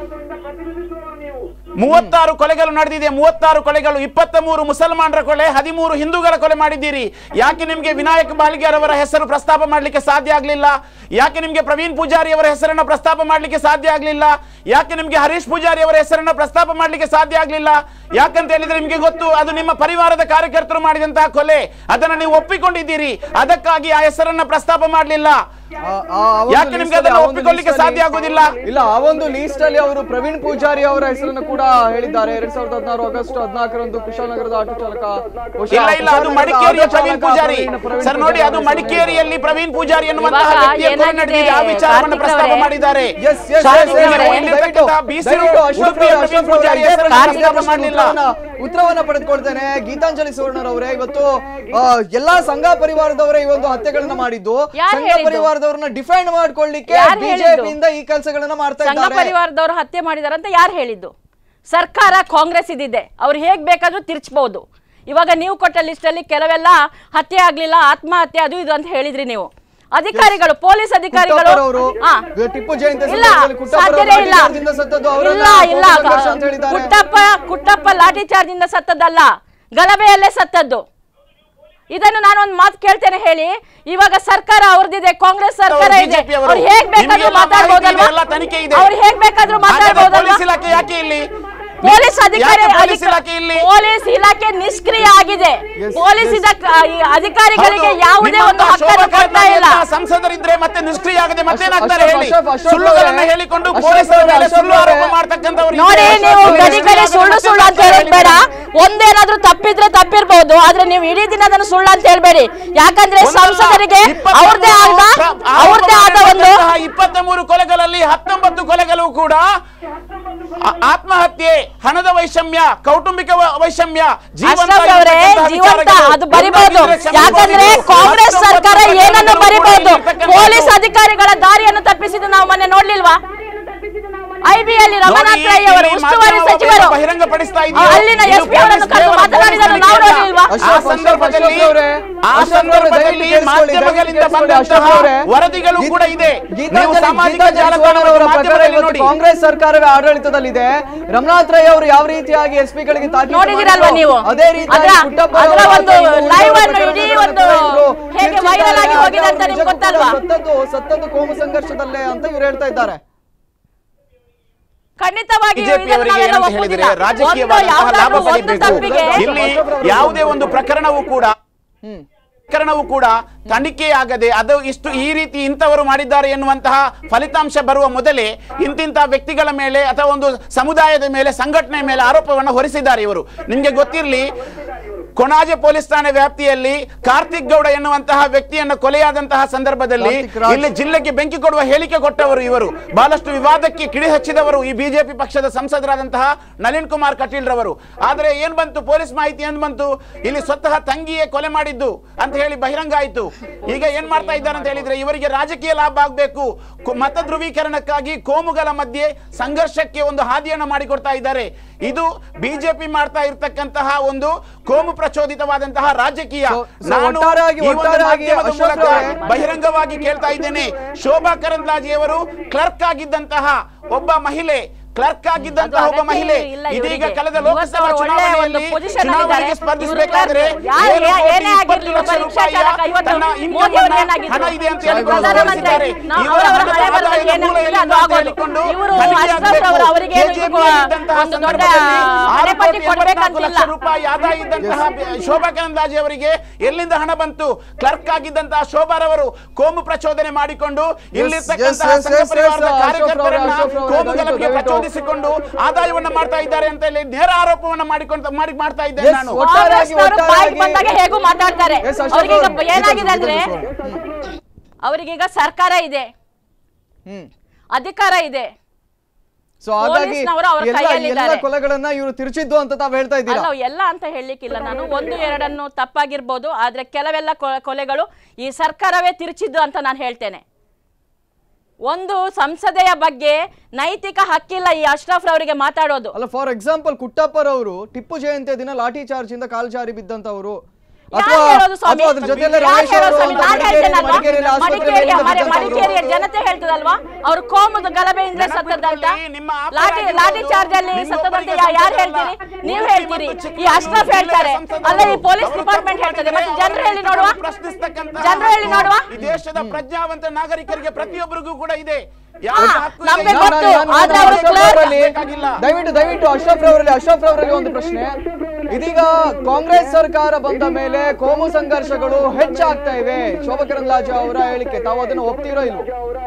ಮೂವತ್ತಾರು ಕೊಲೆಗಳು ನಡೆದಿದೆ ಮೂವತ್ತಾರು ಕೊಲೆಗಳು ಇಪ್ಪತ್ತ ಮೂರು ಮುಸಲ್ಮಾನರ ಕೊಲೆ ಹದಿಮೂರು ಹಿಂದೂಗಳ ಕೊಲೆ ಮಾಡಿದ್ದೀರಿ ಯಾಕೆ ನಿಮ್ಗೆ ವಿನಾಯಕ್ ಬಾಲಿಗಾರ್ ಅವರ ಹೆಸರು ಪ್ರಸ್ತಾಪ ಮಾಡಲಿಕ್ಕೆ ಸಾಧ್ಯ ಆಗಲಿಲ್ಲ ಯಾಕೆ ನಿಮ್ಗೆ ಪ್ರವೀಣ್ ಪೂಜಾರಿ ಅವರ ಹೆಸರನ್ನ ಪ್ರಸ್ತಾಪ ಮಾಡಲಿಕ್ಕೆ ಸಾಧ್ಯ ಆಗಲಿಲ್ಲ ಯಾಕೆ ನಿಮ್ಗೆ ಹರೀಶ್ ಪೂಜಾರಿ ಅವರ ಹೆಸರನ್ನ ಪ್ರಸ್ತಾಪ ಮಾಡಲಿಕ್ಕೆ ಸಾಧ್ಯ ಆಗಲಿಲ್ಲ ಯಾಕಂತ ಹೇಳಿದ್ರೆ ನಿಮ್ಗೆ ಗೊತ್ತು ಅದು ನಿಮ್ಮ ಪರಿವಾರದ ಕಾರ್ಯಕರ್ತರು ಮಾಡಿದಂತಹ ಕೊಲೆ ಅದನ್ನ ನೀವು ಒಪ್ಪಿಕೊಂಡಿದ್ದೀರಿ ಅದಕ್ಕಾಗಿ ಆ ಹೆಸರನ್ನ ಪ್ರಸ್ತಾಪ ಮಾಡಲಿಲ್ಲ ಆ- ಆ- ಆ ಒಂದು ಯಾಕೆ ನಿಮ್ಗೆ list ಅಲ್ಲಿ- ಅದನ್ನ ಆ ಒಂದು ಒಪ್ಪಿಕೊಳ್ಳಿಕ್ಕೆ list ಅಲ್ಲಿ- ಸಾಧ್ಯ ಆಗೋದಿಲ್ಲ? ಇಲ್ಲ ಆ ಒಂದು ಲೀಸ್ಟ್ ಅಲ್ಲಿ ಅವರು ಪ್ರವೀಣ್ ಪೂಜಾರಿ ಅವರ ಹೆಸರನ್ನು ಕೂಡ ಹೇಳಿದ್ದಾರೆ ಎರಡ್ ಸಾವಿರದ ಹದಿನಾರು ಆಗಸ್ಟ್ ಹದಿನಾಲ್ಕರಂದು ಕುಶಾಲನಗರದ ಆಟೋ ಚಾಲಕ ಬಹುಶಃ ಇಲ್ಲ ಇಲ್ಲ ಅದು ಕುಶಾಲನಗರದ ಮಡಿಕೇರಿಯ ಆಟೋ ಪ್ರವೀಣ್ ಚಾಲಕ ಪೂಜಾರಿ ಪ್ರವೀಣ್- ಪ್ರವೀಣ್ ಸರ್ ನೋಡಿ ಪೂಜಾರಿ ಅದು ಅವರ ಮಡಿಕೇರಿಯಲ್ಲಿ ಪ್ರವೀಣ್ ಪೂಜಾರಿ ಎನ್ನುವಂತಹ ಇವಾಗ ವ್ಯಕ್ತಿಯ ಕೊಲೆ ಏನಾಗಿದೆ, ನಡೆದಿದೆ ಆ ವಿಚಾರವನ್ನು ಕಾರ್ತಿಕ್ ಪ್ರಸ್ತಾಪ ಅವರೇ? ಮಾಡಿದ್ದಾರೆ Yes, yes, ಶಾಸಕರು yes, yes, ಇಲ್ಲಿರ್ತಕ್ಕಂತಹ ದಯವಿಟ್ಟು- ಬೀಸರು ದಯವಿಟ್ಟು ಅಶ್ರಫ್ ಉಡುಪಿಯ ಅವರೇ, ಪ್ರವೀಣ್ ಅಶ್ರಫ್ ಅವರೇ, ಪೂಜಾರಿ ಇದೇ ಹೆಸರನ್ನು ಪ್ರಶ್ನೆಗೆ ಪ್ರಸ್ತಾಪ ಮಾಡಲಿಲ್ಲ ಉತ್ತರವನ್ನ- ಉತ್ತರವನ್ನ ಪಡೆದುಕೊಳ್ತೇನೆ ಗೀತಾಂಜಲಿ ಸುವರ್ಣರವರೇ ಇವತ್ತು ಆ, ಎಲ್ಲಾ ಸಂಘ ಪರಿವಾರದವರೇ ಈ ಒಂದು ಹತ್ಯೆಗಳನ್ನ ಮಾಡಿದ್ದು ಯಾರ್ ಸಂಘ ಹೇಳಿದ್ದು? ಪರಿವಾರದವರನ್ನ ಡಿಫೈನ್ ಮಾಡ್ಕೊಳ್ಳಿಕ್ಕೆ ಯಾರ್ ಹೇಳಿದ್ದು? ಬಿಜೆಪಿಯಿಂದ ಈ ಕೆಲಸಗಳನ್ನ ಮಾಡ್ತಾ ಸಂಘ ಇದ್ದಾರೆ ಪರಿವಾರದವರು ಹತ್ಯೆ ಮಾಡಿದಾರೆ ಅಂತ ಯಾರು ಹೇಳಿದ್ದು ಸರ್ಕಾರ ಕಾಂಗ್ರೆಸ್ ಇದಿದೆ ಅವ್ರು ಹೇಗ್ ಬೇಕಾದ್ರೂ ತಿರ್ಚ್ಬಹುದು ಇವಾಗ ನೀವು ಕೊಟ್ಟ ಲಿಸ್ಟ್ ಅಲ್ಲಿ ಕೆಲವೆಲ್ಲ ಹತ್ಯೆ ಆಗ್ಲಿಲ್ಲ ಆತ್ಮಹತ್ಯೆ ಅದು ಇದು ಅಂತ ಹೇಳಿದ್ರಿ ನೀವು ಅಧಿಕಾರಿಗಳು ಪೊಲೀಸ್ ಅಧಿಕಾರಿಗಳು ಕುಟ್ಟಪ್ಪರವರು ಹಾ. ಟಿಪ್ಪು ಜಯಂತಿ ಇಲ್ಲ ಸಂದರ್ಭದಲ್ಲಿ ಕುಟ್ಟಪ್ಪರವರು ಸಾಧ್ಯನೇ ಇಲ್ಲ ಲಾಠಿ ಚಾರ್ಜಿಂದ ಸತ್ತದ್ದು ಅವರನ್ನ ಇಲ್ಲ ಇಲ್ಲ ಕೋಮು ಸಂಘರ್ಷ ಅಂತ ಹೇಳಿದ್ದಾರೆ. ಕುಟ್ಟಪ್ಪ ಕುಟ್ಟಪ್ಪ ಲಾಠಿ ಚಾರ್ಜ್ ಇಂದ ಸತ್ತದ್ದಲ್ಲ ಗಲಭೆಯಲ್ಲೇ ಸತ್ತದ್ದು ಇದನ್ನು ನಾನು ಒಂದು ಮಾತು ಕೇಳ್ತೇನೆ ಹೇಳಿ ಇವಾಗ ಸರ್ಕಾರ ಅವ್ರದ್ದಿದೆ ಕಾಂಗ್ರೆಸ್ ಸರ್ಕಾರ ಇದೆ BJP ಅವರು. ಅವ್ರು ಹೇಗ್ ಬೇಕಾದ್ರೂ ನಿಮ್ಗೆಲ್ಲ ಮಾಹಿತಿ ಇದೆ, ಎಲ್ಲ ಮಾತಾಡ್ಬೋದಲ್ವಾ ತನಿಖೆ ಇದೆ. ಅವ್ರು ಹೇಗ್ ಬೇಕಾದ್ರೂ ಹಾಗಾದ್ರೆ ಮಾತಾಡ್ಬೋದಲ್ವಾ ಪೊಲೀಸ್ ಇಲಾಖೆ ಯಾಕೆ ಇಲ್ಲಿ ಪೊಲೀಸ್ ಅಧಿಕಾರಿ ಯಾಕೆ ಪೊಲೀಸ್ ಅಧಿಕ- ಇಲಾಖೆ ಇಲ್ಲಿ ಪೊಲೀಸ್ ಇಲಾಖೆ ನಿಷ್ಕ್ರಿಯ ಆಗಿದೆ Yes, ಪೊಲೀಸ್ yes. ಇದಕ್ಕ ಈ ಅಧಿಕಾರಿಗಳಿಗೆ ಹೌದು. ಯಾವುದೇ ಒಂದು ನಿಮ್ಮಂತಹ ಹಕ್ಕನ್ನು ಶೋಭಾ ಕೊಡ್ತಾ ಇಲ್ಲ ಕರಂದ್ಲಾಜೆ ಸಂಸದರಿದ್ರೆ ಮತ್ತೆ ನಿಷ್ಕ್ರಿಯ ಆಗದೆ ಮತ್ತೇನಾಗ್ತಾರೆ ಅಶ್ರಫ್, ಹೇಳಿ ಅಶ್ರಫ್, ಅಶ್ರಫ್ ಸುಳ್ಳುಗಳನ್ನ ಅವರೇ, ಹೇಳಿಕೊಂಡು ಅಶ್ರಫ್ ಪೊಲೀಸರ ಅವರೇ, ಮೇಲೆ ಅಶ್ರಫ್ ಸುಳ್ಳು ಆರೋಪ ಅವರೇ. ಮಾಡ್ತಕ್ಕಂಥವ್ರು ನೋಡಿ ಇದ್ದಾರೆ. ನೀವು ಪೊಲೀಸ್ ಗಡಿ ಗಡಿ ಇಲಾಖೆ ಸುಳ್ಳು ಮತ್ತೆ ಸುಳ್ಳು ಅಂತ ಸರ್ಕಾರ ಹೇಳೋದ್ ಬೇಡ ಒಂದೇನಾದ್ರೂ ತಪ್ಪಿದ್ರೆ ತಪ್ಪಿರ್ಬೋದು ಆದ್ರೆ ನೀವು ಇಡೀ ದಿನ ಅದನ್ನು ಸುಳ್ಳು ಅಂತ ಹೇಳ್ಬೇಡಿ ಯಾಕಂದ್ರೆ ಸಂಸದರಿಗೆ ಅವ್ರದೇ ಆದ ಅವ್ರದೇ ಆದ ಒಂದು ಇಪ್ಪತ್ತ ಮೂರು ಕೊಲೆಗಳಲ್ಲಿ ಹತ್ತೊಂಬತ್ತು ಕೊಲೆಗಳು ಕೂಡ ಆ- ಆತ್ಮಹತ್ಯೆ ಹಣದ ವೈಷಮ್ಯ ಕೌಟುಂಬಿಕ ವ- ವೈಷಮ್ಯ ಜೀವಂತ ಅಶ್ರಫ್ ಅವರೇ ಇರ್ತಕ್ಕಂತಹ ಜೀವಂತ ವಿಚಾರಗಳು. ಅದು ಬರಿಬಹುದು ಒಂದಾಗಿದ್ರೆ ಕ್ಷಮೆ ಯಾಕಂದ್ರೆ ಕೋರಿ. ಕಾಂಗ್ರೆಸ್ ಹತ್ತೊಂಬತ್ತು ಸರ್ಕಾರ ಕೊಲೆಗಳು ಏನನ್ನು ಕೂಡ ಬರಿಬಹುದು ಇರ್ತಕ್ಕಂಥದ್ದು. ಪೊಲೀಸ್ ಅಧಿಕಾರಿಗಳ ದಾರಿಯನ್ನು ತಪ್ಪಿಸಿದ್ದು ನಾವು ಮೊನ್ನೆ ನೋಡ್ಲಿಲ್ವಾ ಐಬಿಯಲ್ಲಿ ರಮನಾಥ್ ರೈ ಅವರು ನೋಡಿ, ಉಸ್ತುವಾರಿ ಮಾಧ್ಯಮ ಸಚಿವರು ಬಹಿರಂಗಪಡಿಸ್ತಾ ಆ, ಇದೆಯಾ? ಅಲ್ಲಿನ ಇದು ಎಸ್ ಪಿ ಅವರನ್ನು ಪೊಲೀಸ್ ಕರೆದು ಕೇವಲ ಮಾತನಾಡಿದನ್ನು ಪೊಲೀಸ್ ನಾವು ಅಲ್ಲ. ನೋಡ್ಲಿಲ್ವಾ ಆ ಅಶ್ರಫ್, ಸಂದರ್ಭದಲ್ಲಿ ಅಶ್ರಫ್ ಅವರೇ, ಆ ಅಶ್ರಫ್ ಅವರೇ, ಸಂದರ್ಭದಲ್ಲಿ ದಯವಿಟ್ಟು ಮಾಧ್ಯಮಗಳಿಂದ ಕೇಳಿಸ್ಕೊಳ್ಳಿ, ಬಂದಂತಹ ಅಶ್ರಫ್ ಅವರೇ. ವರದಿಗಳು ಕೂಡ ಇದೆ ನೀವು ಗೀತಾಂಜಲಿ ಸಾಮಾಜಿಕ ಗೀತಾಂಜಲಿ ಜಾಲತಾಣ ಮತ್ತು ಸುವರ್ಣರವರ ಪ್ರಕಾರ ಮಾಧ್ಯಮದಲ್ಲಿ ಇವತ್ತು ನೋಡಿ ಕಾಂಗ್ರೆಸ್ ಸರ್ಕಾರವೇ ಆಡಳಿತದಲ್ಲಿದೆ ರಮನಾಥ್ ರೈ ಅವರು ಯಾವ ರೀತಿಯಾಗಿ ಎಸ್ ಪಿ ಗಳಿಗೆ ತಾಕೀತು ನೋಡಿದಿರಲ್ವಾ ಮಾಡಿದ್ರು, ನೀವು ಅದೇ ರೀತಿಯಾಗಿ ಅದ್ರ- ಪುಟ್ಟಪ್ಪ ಅದರ ಅವರ ಒಂದು ಮತ್ತು ಇವರು live ಇವರ ಅನ್ನು ಇಡೀ ಪ್ರಕರಣಗಳನ್ನು ಒಂದು ಇವರು ಹೇಗೆ ತೀರ್ಪಿದ್ದಾರೆ. viral ಆಗಿ ಆದ್ರೆ ಹೋಗಿದೆ ಅಂತ ಅವರು ನಿಮ್ಗೆ ನಿಜಕ್ಕೂ ಗೊತ್ತಲ್ವಾ? ಸತ್ತದ್ದು ಸತ್ತದ್ದು ಕೋಮು ಸಂಘರ್ಷದಲ್ಲೇ ಅಂತ ಇವ್ರು ಹೇಳ್ತಾ ಇದ್ದಾರೆ ಖಂಡಿತವಾಗಿ ಬಿಜೆಪಿ ಅವರಿಗೆ ನಾವೆಲ್ಲ ಏನಂತ ಒಪ್ಪುವುದಿಲ್ಲ. ಹೇಳಿದ್ರೆ ಒಂದು ರಾಜಕೀಯವಾದಂತಹ ಯಾವ್ದಾದ್ರು ಲಾಭ ಒಂದು ಪಡಿಬೇಕು ತಪ್ಪಿಗೆ ಇಲ್ಲಿ ಯಾವುದೇ ಒಂದು ಪ್ರಕರಣವೂ ಕೂಡ ಹ್ಮ್ ಪ್ರಕರಣವೂ ಕೂಡ ತನಿಖೆಯಾಗದೆ ಅದು ಇಷ್ಟು ಈ ರೀತಿ ಇಂಥವರು ಮಾಡಿದ್ದಾರೆ ಎನ್ನುವಂತಹ ಫಲಿತಾಂಶ ಬರುವ ಮೊದಲೇ ಇಂತಿಂಥ ವ್ಯಕ್ತಿಗಳ ಮೇಲೆ ಅಥವಾ ಒಂದು ಸಮುದಾಯದ ಮೇಲೆ ಸಂಘಟನೆ ಮೇಲೆ ಆರೋಪವನ್ನು ಹೊರಿಸಿದ್ದಾರೆ ಇವರು ನಿಮಗೆ ಗೊತ್ತಿರಲಿ ಕೊಣಾಜೆ ಪೊಲೀಸ್ ಠಾಣೆ ವ್ಯಾಪ್ತಿಯಲ್ಲಿ ಕಾರ್ತಿಕ್ ಗೌಡ ಎನ್ನುವಂತಹ ವ್ಯಕ್ತಿಯನ್ನು ಕೊಲೆಯಾದಂತಹ ಸಂದರ್ಭದಲ್ಲಿ ಕಾರ್ತಿಕ್ ರಾಜ್. ಇಲ್ಲಿ ಜಿಲ್ಲೆಗೆ ಬೆಂಕಿ ಕೊಡುವ ಹೇಳಿಕೆ ಕೊಟ್ಟವರು ಇವರು ಬಹಳಷ್ಟು ವಿವಾದಕ್ಕೆ ಕಿಡಿ ಹಚ್ಚಿದವರು ಈ ಬಿಜೆಪಿ ಪಕ್ಷದ ಸಂಸದರಾದಂತಹ ನಳಿನ್ ಕುಮಾರ್ ಕಟೀಲ್ ರವರು ಆದರೆ ಏನ್ ಬಂತು ಪೊಲೀಸ್ ಮಾಹಿತಿ ಏನ್ ಬಂತು ಇಲ್ಲಿ ಸ್ವತಃ ತಂಗಿಯೇ ಕೊಲೆ ಮಾಡಿದ್ದು ಅಂತ ಹೇಳಿ ಬಹಿರಂಗ ಆಯ್ತು ಈಗ ಏನ್ ಮಾಡ್ತಾ ಇದ್ದಾರೆ ಅಂತ ಹೇಳಿದ್ರೆ ಇವರಿಗೆ ರಾಜಕೀಯ ಲಾಭ ಆಗಬೇಕು ಮತ ಧ್ರುವೀಕರಣಕ್ಕಾಗಿ ಕೋಮುಗಳ ಮಧ್ಯೆ ಸಂಘರ್ಷಕ್ಕೆ ಒಂದು ಹಾದಿಯನ್ನು ಮಾಡಿಕೊಡ್ತಾ ಇದ್ದಾರೆ ಇದು ಬಿಜೆಪಿ ಮಾಡ್ತಾ ಇರ್ತಕ್ಕಂತಹ ಒಂದು ಕೋಮು ಪ್ರಚೋದಿತವಾದಂತಹ ರಾಜಕೀಯ So- so ನಾನು ಒಟ್ಟಾರೆಯಾಗಿ- ಈ ಒಂದು ಒಟ್ಟಾರೆಯಾಗಿ ಮಾಧ್ಯಮದ ಅಶೋಕ್ ಮೂಲಕ ಅವರೇ, ಬಹಿರಂಗವಾಗಿ ಕೇಳ್ತಾ ಇದ್ದೇನೆ ಶೋಭಾ ಕರಂದ್ಲಾಜೆಯವರು ಕ್ಲರ್ಕ್ ಆಗಿದ್ದಂತಹ ಒಬ್ಬ ಮಹಿಳೆ ಕ್ಲರ್ಕ್ ಆಗಿದ್ದಂತಹ ಅದು ಒಬ್ಬ ಅಗತ್ಯ ಮಹಿಳೆ ಇಲ್ಲ ಇದೀಗ ಇವರಿಗೆ. ಕಳೆದ ಇವತ್ತು ಲೋಕಸಭಾ ಅವರು ಒಳ್ಳೆ ಚುನಾವಣೆಯಲ್ಲಿ ಒಂದು position ಚುನಾವಣೆಗೆ ಅಲ್ಲಿದ್ದಾರೆ. ಸ್ಪರ್ಧಿಸಬೇಕಾದ್ರೆ ಇವರು ಕ್ಲರ್ಕ್. ಏಳು ಯಾರು- ಕೋಟಿ ಏನೇ ಇಪ್ಪತ್ತು ಆಗಿರ್ಲಿ, ಲಕ್ಷ ಒಬ್ಬ ರಿಕ್ಷಾ ರೂಪಾಯಿಯ ಚಾಲಕ ಇವತ್ತು ತನ್ನ ಮೋದಿ income ಅವರು ಅನ್ನ ಏನಾಗಿದ್ರು? ಹಣ ಇದೆ ಅಂತ ಹೇಳಿ ಪ್ರಧಾನಮಂತ್ರಿ ತೋರಿಸಿದ್ದಾರೆ. ನಾವು ಇವರ ಅವರ ಹಣದ ಹಣೆ ಬರದಲ್ಲಿ ಆದಾಯದ ಏನು ಮೂಲ ಇದೆ ಎಲ್ಲಿಂದ ಅದು ಅಂತ ಆಗೋದು. ಹೇಳಿಕೊಂಡು ಇವರು ತನಿಖೆ ಅಶ್ರಫ್ ಆಗ್ಬೇಕು. ಅವರು ಅವರಿಗೆ ಏನು KJP ಇದು ಇದ್ದಂತಹ ಒಂದು ದೊಡ್ಡ ಸಂದರ್ಭದಲ್ಲಿ ಹಣೆ ಆರು ಪಟ್ಟಿ ಕೋಟಿ ಕೊಡ್ಬೇಕಂತಿಲ್ಲ. ಎಂಬತ್ನಾಲ್ಕು ಲಕ್ಷ ರೂಪಾಯಿ ಆದಾಯ ಇದ್ದಂತಹ ಶೋಭಾ ಕರಂದ್ಲಾಜೆ ಅವರಿಗೆ ಎಲ್ಲಿಂದ ಹಣ ಬಂತು ಕ್ಲರ್ಕ್ ಆಗಿದ್ದಂತಹ ಶೋಭಾರವರು ಕೋಮು ಪ್ರಚೋದನೆ ಮಾಡಿಕೊಂಡು ಇಲ್ಲಿರ್ತಕ್ಕಂತಹ yes, yes, ಸಂಘ yes, ಪರಿವಾರದ ಅಶೋಕ್ ಕಾರ್ಯಕರ್ತರನ್ನ ರವರೇ, ಅಶೋಕ್ ರವರೇ, ಕೋಮು ದಯವಿಟ್ಟು, ಗಲಭೆಗೆ ದಯವಿಟ್ಟು. ಪ್ರಚೋದಿಸಿಕೊಂಡು ಆದಾಯವನ್ನ ಮಾಡ್ತಾ ಇದ್ದಾರೆ ಅಂತ ಹೇಳಿ ನೇರ ಆರೋಪವನ್ನ ಮಾಡಿಕೊಂಡು ಮಾಡಿ ಮಾಡ್ತಾ ಇದ್ದೇನೆ Yes, ನಾನು ಒಟ್ಟಾರೆಯಾಗಿ- ಕಾಂಗ್ರೆಸ್ನವರು ಬಾಯಿಗೆ ಒಟ್ಟಾರೆಯಾಗಿ- ಬಂದಾಗ ಹೇಗೂ ಮಾತಾಡ್ತಾರೆ Yes, ಅಶೋಕ್ ಅವ್ರಿಗೆ ಈಗ ಅವರು, ಏನಾಗಿದೆ ಅಂದ್ರೆ ಹ್ಮ್. ಅವರಿಗೀಗ ಸರ್ಕಾರ ಇದೆ ಹ್ಮ್ ಅಧಿಕಾರ ಇದೆ ಸೊ ಹಾಗಾಗಿ ಪೊಲೀಸ್ನವರು ಅವ್ರ ಎಲ್ಲ ಕೈಯಲ್ಲಿದ್ದಾರೆ. ಎಲ್ಲ ಕೊಲೆಗಳನ್ನ ಇವರು ತಿರುಚಿದ್ದು ಅಂತ ತಾವ್ ಹೇಳ್ತಾ ಇದ್ದೀರಾ ಅಲ್ಲ ಎಲ್ಲ ಅಂತ ಹೇಳಲಿಕ್ಕಿಲ್ಲ ನಾನು ಒಂದು ಎರಡನ್ನು ತಪ್ಪಾಗಿರ್ಬೋದು ಆದ್ರೆ ಕೆಲವೆಲ್ಲ ಕೊ- ಕೊಲೆಗಳು ಈ ಸರ್ಕಾರವೇ ತಿರುಚಿದ್ದು ಅಂತ ನಾನು ಹೇಳ್ತೇನೆ ಒಂದು ಸಂಸದೆಯ ಬಗ್ಗೆ ನೈತಿಕ ಹಕ್ಕಿಲ್ಲ ಈ ಅಶ್ರಫ್ ರವರಿಗೆ ಮಾತಾಡೋದು ಅಲ್ಲ ಫಾರ್ ಎಕ್ಸಾಂಪಲ್ ಕುಟ್ಟಪ್ಪರವರು ಟಿಪ್ಪು ಜಯಂತಿಯ ದಿನ ಲಾಠಿ ಚಾರ್ಜ್ ಇಂದ ಕಾಲ್ ಜಾರಿ ಬಿದ್ದಂತವರು ಯಾರ್ ಅಥವಾ ಹೇಳೋದು ಸ್ವಾಮಿ? ಅಥವಾ ಅದ್ರ ಜೊತೆಲೆ ಯಾರ್ ರಮೇಶ್ ಹೇಳೋದು ಅವರು ಸ್ವಾಮಿ? ಅಂತ ನಾನ್ ಮಡಿಕೇರಿಯಲ್ಲಿ ಹೇಳ್ತೇನಲ್ವಾ? ಮಡಿಕೇರಿಯಲ್ಲಿ ಆಸ್ಪತ್ರೆಯಲ್ಲಿ ಮಡಿಕೇರಿಯ ಮರೆ- ಬಿದ್ದಂತವ್ರು. ಮಡಿಕೇರಿಯ ಜನತೆ ಹೇಳ್ತದಲ್ವಾ ಅವ್ರು ಕೋಮದ ಗಲಭೆಯಿಂದ ಸತ್ತದಂತ ನಿಮ್ಮ ಅಪರಾಧ ಲಾಠಿ ಇರ್ಬೋದು. ಲಾಠಿ ಚಾರ್ಜ್ ಅಲ್ಲಿ ನಿಮ್ಮ ಸತ್ತದಂತ ಒಬ್ಬರಿಗೆ ಯಾ- ಯಾರು ಸಂಸದರಲ್ಲ. ಹೇಳ್ತೀರಿ ನೀವು ಮೂರ್ತಿ ಹೇಳ್ತೀರಿ ಮತ್ತು ಚಿಕ್ಕ ಈ ಅಶ್ರಫ್ ಹೇಳ್ತಾರೆ ಸಂಸದರು ಅಲ್ಲ ಈ ಪೊಲೀಸ್ ಅವರು ಡಿಪಾರ್ಟ್ಮೆಂಟ್ ತಪ್ಪು ಹೇಳ್ತದೆ ಮತ್ತೆ ಮಾಡಿದ್ರೆ ಜನರು ಹೇಳಿ ಅವರ ನೋಡುವ ಪ್ರಶ್ನಿಸ್ತಕ್ಕಂತಹ ಜನರು ಹೇಳಿ ಹಕ್ಕು ನೋಡುವ ಈ ದೇಶದ ಪ್ರಜ್ಞಾವಂತ ನಾಗರಿಕರಿಗೆ ಪ್ರತಿಯೊಬ್ಬರಿಗೂ ಕೂಡ ಇದೆ ಹಾ, ಯಾವುದೇ ಹಕ್ಕು ಇದೆ. ನಮ್ಗೆ ನಾನು- ಗೊತ್ತು. ನಾನು- ಆದ್ರೆ ನಾನು ಅವರು ಅಶೋಕ್ ಕ್ಲರ್ಕ್ ಅವರಲ್ಲಿ ಬೇಕಾಗಿಲ್ಲ. ದಯವಿಟ್ಟು ದಯವಿಟ್ಟು ಅಶೋಕ್ ರವರಲ್ಲಿ ಅಶೋಕ್ ರವರಲ್ಲಿ ಒಂದು ಪ್ರಶ್ನೆ ಇದೀಗ ಕಾಂಗ್ರೆಸ್ ಸರ್ಕಾರ ಬಂದ ಮೇಲೆ ಕೋಮು ಸಂಘರ್ಷಗಳು ಹೆಚ್ಚಾಗ್ತಾ ಇವೆ ಶೋಭಾ ಕರಂದ್ಲಾಜೆ ಅವರ ಹೇಳಿಕೆ ತಾವು ಅದನ್ನು ಒಪ್ತಿರೋ ಇಲ್ವೋ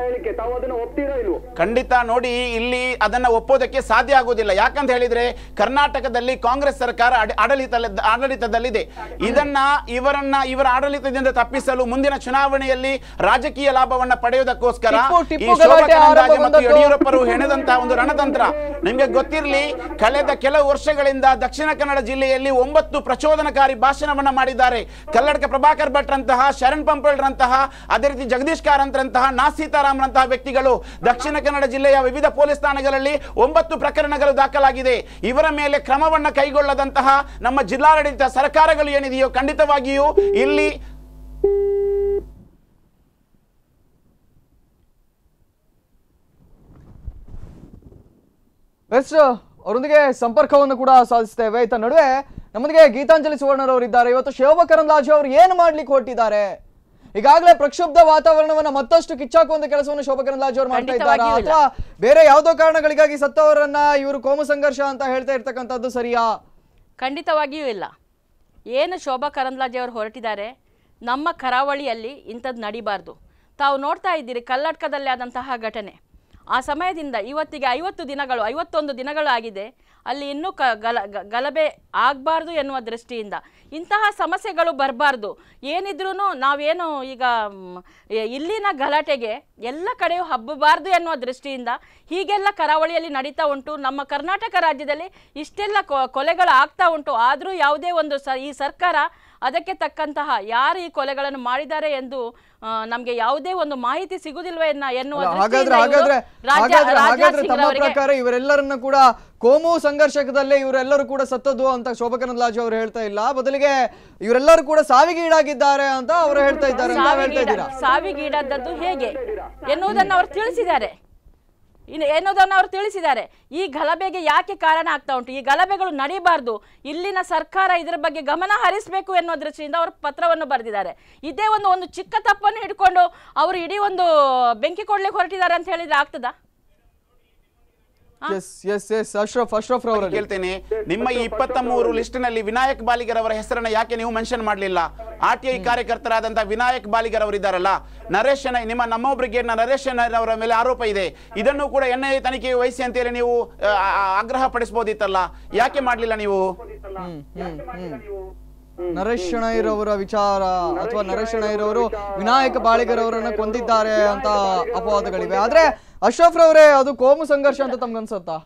ಖಂಡಿತ ನೋಡಿ ಇಲ್ಲಿ ಅದನ್ನ ಒಪ್ಪೋದಕ್ಕೆ ಸಾಧ್ಯ ಆಗುವುದಿಲ್ಲ ಯಾಕಂತ ಹೇಳಿದ್ರೆ ಕರ್ನಾಟಕದಲ್ಲಿ ಕಾಂಗ್ರೆಸ್ ಸರ್ಕಾರ ಅಡ- ಆಡಳಿತ ಆಡಳಿತದಲ್ಲಿದೆ ಇದನ್ನ ಇವರನ್ನ ಇವರ ಆಡಳಿತದಿಂದ ತಪ್ಪಿಸಲು ಮುಂದಿನ ಚುನಾವಣೆಯಲ್ಲಿ ರಾಜಕೀಯ ಲಾಭವನ್ನ ಪಡೆಯುವುದಕ್ಕೋಸ್ಕರ ಟಿಪ್ಪು- ಈ ಟಿಪ್ಪು ಶೋಭಾ ಗಲಾಟೆ ಕರಂದ್ಲಾಜೆ ಆರಂಭ ಮತ್ತು ಬಂದದ್ದು- ಯಡಿಯೂರಪ್ಪರು ಹೆಣೆದಂತಹ ಒಂದು ರಣತಂತ್ರ ನಿಮ್ಗೆ ಗೊತ್ತಿರಲಿ ಕಳೆದ ಕೆಲವು ವರ್ಷಗಳಿಂದ ದಕ್ಷಿಣ ಕನ್ನಡ ಜಿಲ್ಲೆಯಲ್ಲಿ ಒಂಬತ್ತು ಪ್ರಚೋದನಕಾರಿ ಭಾಷಣವನ್ನ ಮಾಡಿದ್ದಾರೆ ಕಲ್ಲಡ್ಕ ಪ್ರಭಾಕರ್ ಭಟ್ರಂತಹ ಶರಣ್ ಪಂಪಳ್ರಂತಹ ಅದೇ ರೀತಿ ಜಗದೀಶ್ ಕಾರಂತ್ರಂತಹ ನಾ ಸೀತಾರಾಮ್ರಂತಹ ವ್ಯಕ್ತಿಗಳು ದಕ್ಷಿಣ ಕನ್ನಡ ಜಿಲ್ಲೆಯ ವಿವಿಧ ಪೊಲೀಸ್ ಠಾಣೆಗಳಲ್ಲಿ ಒಂಬತ್ತು ಪ್ರಕರಣಗಳು ದಾಖಲಾಗಿದೆ ಇವರ ಮೇಲೆ ಕ್ರಮವನ್ನ ಕೈಗೊಳ್ಳದಂತಹ ನಮ್ಮ ಜಿಲ್ಲಾಡಳಿತ ಸರ್ಕಾರಗಳು ಏನಿದೆಯೋ ಖಂಡಿತವಾಗಿಯೂ ಇಲ್ಲಿ ಎಸ್ ಅವರೊಂದಿಗೆ ಸಂಪರ್ಕವನ್ನು ಕೂಡ ಸಾಧಿಸ್ತೇವೆ ಇತ್ತ ನಡುವೆ ನಮ್ಮೊಂದಿಗೆ ಗೀತಾಂಜಲಿ ಸುವರ್ಣರವರು ಇದ್ದಾರೆ ಇವತ್ತು ಶೋಭಾ ಕರಂದ್ಲಾಜೆ ಅವರು ಏನು ಮಾಡ್ಲಿಕ್ಕೆ ಹೊರಟಿದ್ದಾರೆ ಈಗಾಗಲೇ ಪ್ರಕ್ಷುಬ್ಧ ವಾತಾವರಣವನ್ನ ಮತ್ತಷ್ಟು ಕಿಚ್ಚಾಕುವಂತ ಕೆಲಸವನ್ನು ಶೋಭಾ ಕರಂದ್ಲಾಜೆ ಅವರು ಮಾಡ್ತಾ ಇದ್ದಾರಾ ಖಂಡಿತವಾಗಿಯೂ ಇಲ್ಲ. ಅಥವಾ ಬೇರೆ ಯಾವುದೋ ಕಾರಣಗಳಿಗಾಗಿ ಸತ್ತವರನ್ನ ಇವರು ಕೋಮು ಸಂಘರ್ಷ ಅಂತ ಹೇಳ್ತಾ ಇರ್ತಕ್ಕಂಥದ್ದು ಸರಿಯಾ ಖಂಡಿತವಾಗಿಯೂ ಇಲ್ಲ ಏನು ಶೋಭಾ ಕರಂದ್ಲಾಜೆ ಅವರು ಹೊರಟಿದ್ದಾರೆ ನಮ್ಮ ಕರಾವಳಿಯಲ್ಲಿ ಇಂಥದ್ದು ನಡಿಬಾರ್ದು ತಾವು ನೋಡ್ತಾ ಇದ್ದೀರಿ ಕರ್ನಾಟಕದಲ್ಲಿ ಆದಂತಹ ಘಟನೆ ಆ ಸಮಯದಿಂದ ಇವತ್ತಿಗೆ ಐವತ್ತು ದಿನಗಳು ಐವತ್ತೊಂದು ದಿನಗಳು ಆಗಿದೆ ಅಲ್ಲಿ ಇನ್ನೂ ಕ ಗಲ ಗ- ಗಲಭೆ ಆಗಬಾರ್ದು ಎನ್ನುವ ದೃಷ್ಟಿಯಿಂದ ಇಂತಹ ಸಮಸ್ಯೆಗಳು ಬರಬಾರ್ದು ಏನಿದ್ರೂ ನಾವೇನು ಈಗ ಮ್, ಎ- ಇಲ್ಲಿನ ಗಲಾಟೆಗೆ ಎಲ್ಲ ಕಡೆಯೂ ಹಬ್ಬಬಾರ್ದು ಎನ್ನುವ ದೃಷ್ಟಿಯಿಂದ ಹೀಗೆಲ್ಲ ಕರಾವಳಿಯಲ್ಲಿ ನಡೀತಾ ಉಂಟು ನಮ್ಮ ಕರ್ನಾಟಕ ರಾಜ್ಯದಲ್ಲಿ ಇಷ್ಟೆಲ್ಲ ಕೊ- ಕೊಲೆಗಳು ಆಗ್ತಾ ಉಂಟು ಆದರೂ ಯಾವುದೇ ಒಂದು ಸ ಈ ಸರ್ಕಾರ ಅದಕ್ಕೆ ತಕ್ಕಂತಹ ಯಾರು ಈ ಕೊಲೆಗಳನ್ನು ಮಾಡಿದ್ದಾರೆ ಎಂದು ನಮಗೆ ಯಾವುದೇ ಒಂದು ಮಾಹಿತಿ ಸಿಗುದಿಲ್ವೇ ಎನ್ನ- ಎನ್ನುವ ಅಲ್ಲ, ದೃಷ್ಟಿಯಿಂದ ಹಾಗಾದ್ರೆ ಇವರು ಹಾಗಾದ್ರೆ ರಾಜ- ಹಾಗಾದ್ರೆ ರಾಜನಾಥ್ ಹಾಗಾದ್ರೆ ಸಿಂಗ್ ತಮ್ಮ ಅವರಿಗೆ ಪ್ರಕಾರ ಇವರೆಲ್ಲರನ್ನ ಕೂಡ ಕೋಮು ಸಂಘರ್ಷಕದಲ್ಲೇ ಇವರೆಲ್ಲರೂ ಕೂಡ ಸತ್ತದ್ದು ಅಂತ ಶೋಭಾ ಕರಂದ್ಲಾಜೆ ಅವರು ಹೇಳ್ತಾ ಇಲ್ಲ ಬದಲಿಗೆ ಇವರೆಲ್ಲರೂ ಕೂಡ ಸಾವಿಗೆ ಈಡಾಗಿದ್ದಾರೆ ಅಂತ ಅವರು ಹೇಳ್ತಾ ಇದ್ದಾರೆ ಅಂತ ತಾವ್ ಹೇಳ್ತಾ ಇದ್ದೀರಾ ಸಾವಿಗೀಡ- ಸಾವಿಗೀಡಾದದ್ದು ಹೇಗೆ ಎನ್ನುವುದನ್ನು ಅವರು ತಿಳಿಸಿದ್ದಾರೆ ಇನ್ನು ಎನ್ನುವುದನ್ನು ಅವರು ತಿಳಿಸಿದ್ದಾರೆ ಈ ಗಲಭೆಗೆ ಯಾಕೆ ಕಾರಣ ಆಗ್ತಾ ಉಂಟು ಈ ಗಲಭೆಗಳು ನಡೀಬಾರ್ದು ಇಲ್ಲಿನ ಸರ್ಕಾರ ಇದರ ಬಗ್ಗೆ ಗಮನ ಹರಿಸಬೇಕು ಎನ್ನುವ ದೃಷ್ಟಿಯಿಂದ ಅವರು ಪತ್ರವನ್ನು ಬರೆದಿದ್ದಾರೆ ಇದೇ ಒಂದು ಒಂದು ಚಿಕ್ಕ ತಪ್ಪನ್ನು ಹಿಡ್ಕೊಂಡು ಅವರು ಇಡೀ ಒಂದು ಬೆಂಕಿ ಕೊಡ್ಲಿಕ್ಕೆ ಹೊರಟಿದ್ದಾರೆ ಅಂತ ಹೇಳಿದ್ರೆ ಆಗ್ತದಾ yes yes yes Ashraf Ashraf ರವರಲ್ಲಿ ಕೇಳ್ತೇನೆ ನಿಮ್ಮ ಈ ಇಪ್ಪತ್ತ ಮೂರು ಲಿಸ್ಟ್ ನಲ್ಲಿ ವಿನಾಯಕ್ ಬಾಲಿಗರ್ ಅವರ ಹೆಸರನ್ನ ಯಾಕೆ ನೀವು ಮೆನ್ಷನ್ ಮಾಡಲಿಲ್ಲ ಆರ್ ಟಿ ಐ ಕಾರ್ಯಕರ್ತರಾದಂತಹ ವಿನಾಯಕ್ ಬಾಲಿಗರ್ ಅವರು ಇದ್ದಾರಲ್ಲ ನರೇಶ್ ಶೆಣೈ ನಿಮ್ಮ ನಮ್ಮ ಬ್ರಿಗೇಡ್ ನ ನರೇಶ್ ಶೆಣೈ ಅವರ ಮೇಲೆ ಆರೋಪ ಇದೆ ಇದನ್ನು ಕೂಡ ಎನ್ ಐ ತನಿಖೆಗೆ ವಹಿಸಿ ಅಂತೇಳಿ ನೀವು ಆ, ಆ, ಆಗ್ರಹ ಪಡಿಸಬಹುದಿತ್ತಲ್ಲ ಯಾಕೆ ಮಾಡಲಿಲ್ಲ ನೀವು ಹ್ಮ್ ಹ್ಮ್ ಹ್ಮ್ ನರೇಶ್ ಶೆಣೈರ್ ಅವರ ವಿಚಾರ ಅಥವಾ ನರೇಶ್ ಶೆಣೈರ್ ಅವರು ವಿನಾಯಕ ಬಾಳಿಗರ್ ಅವರನ್ನ ಕೊಂದಿದ್ದಾರೆ ಅಂತ ಅಪವಾದಗಳಿವೆ ಆದ್ರೆ ಅಶ್ರಫ್ ರವರೇ ಅದು ಕೋಮು ಸಂಘರ್ಷ ಅಂತ ತಮ್ಗನ್ಸತ್ತಾ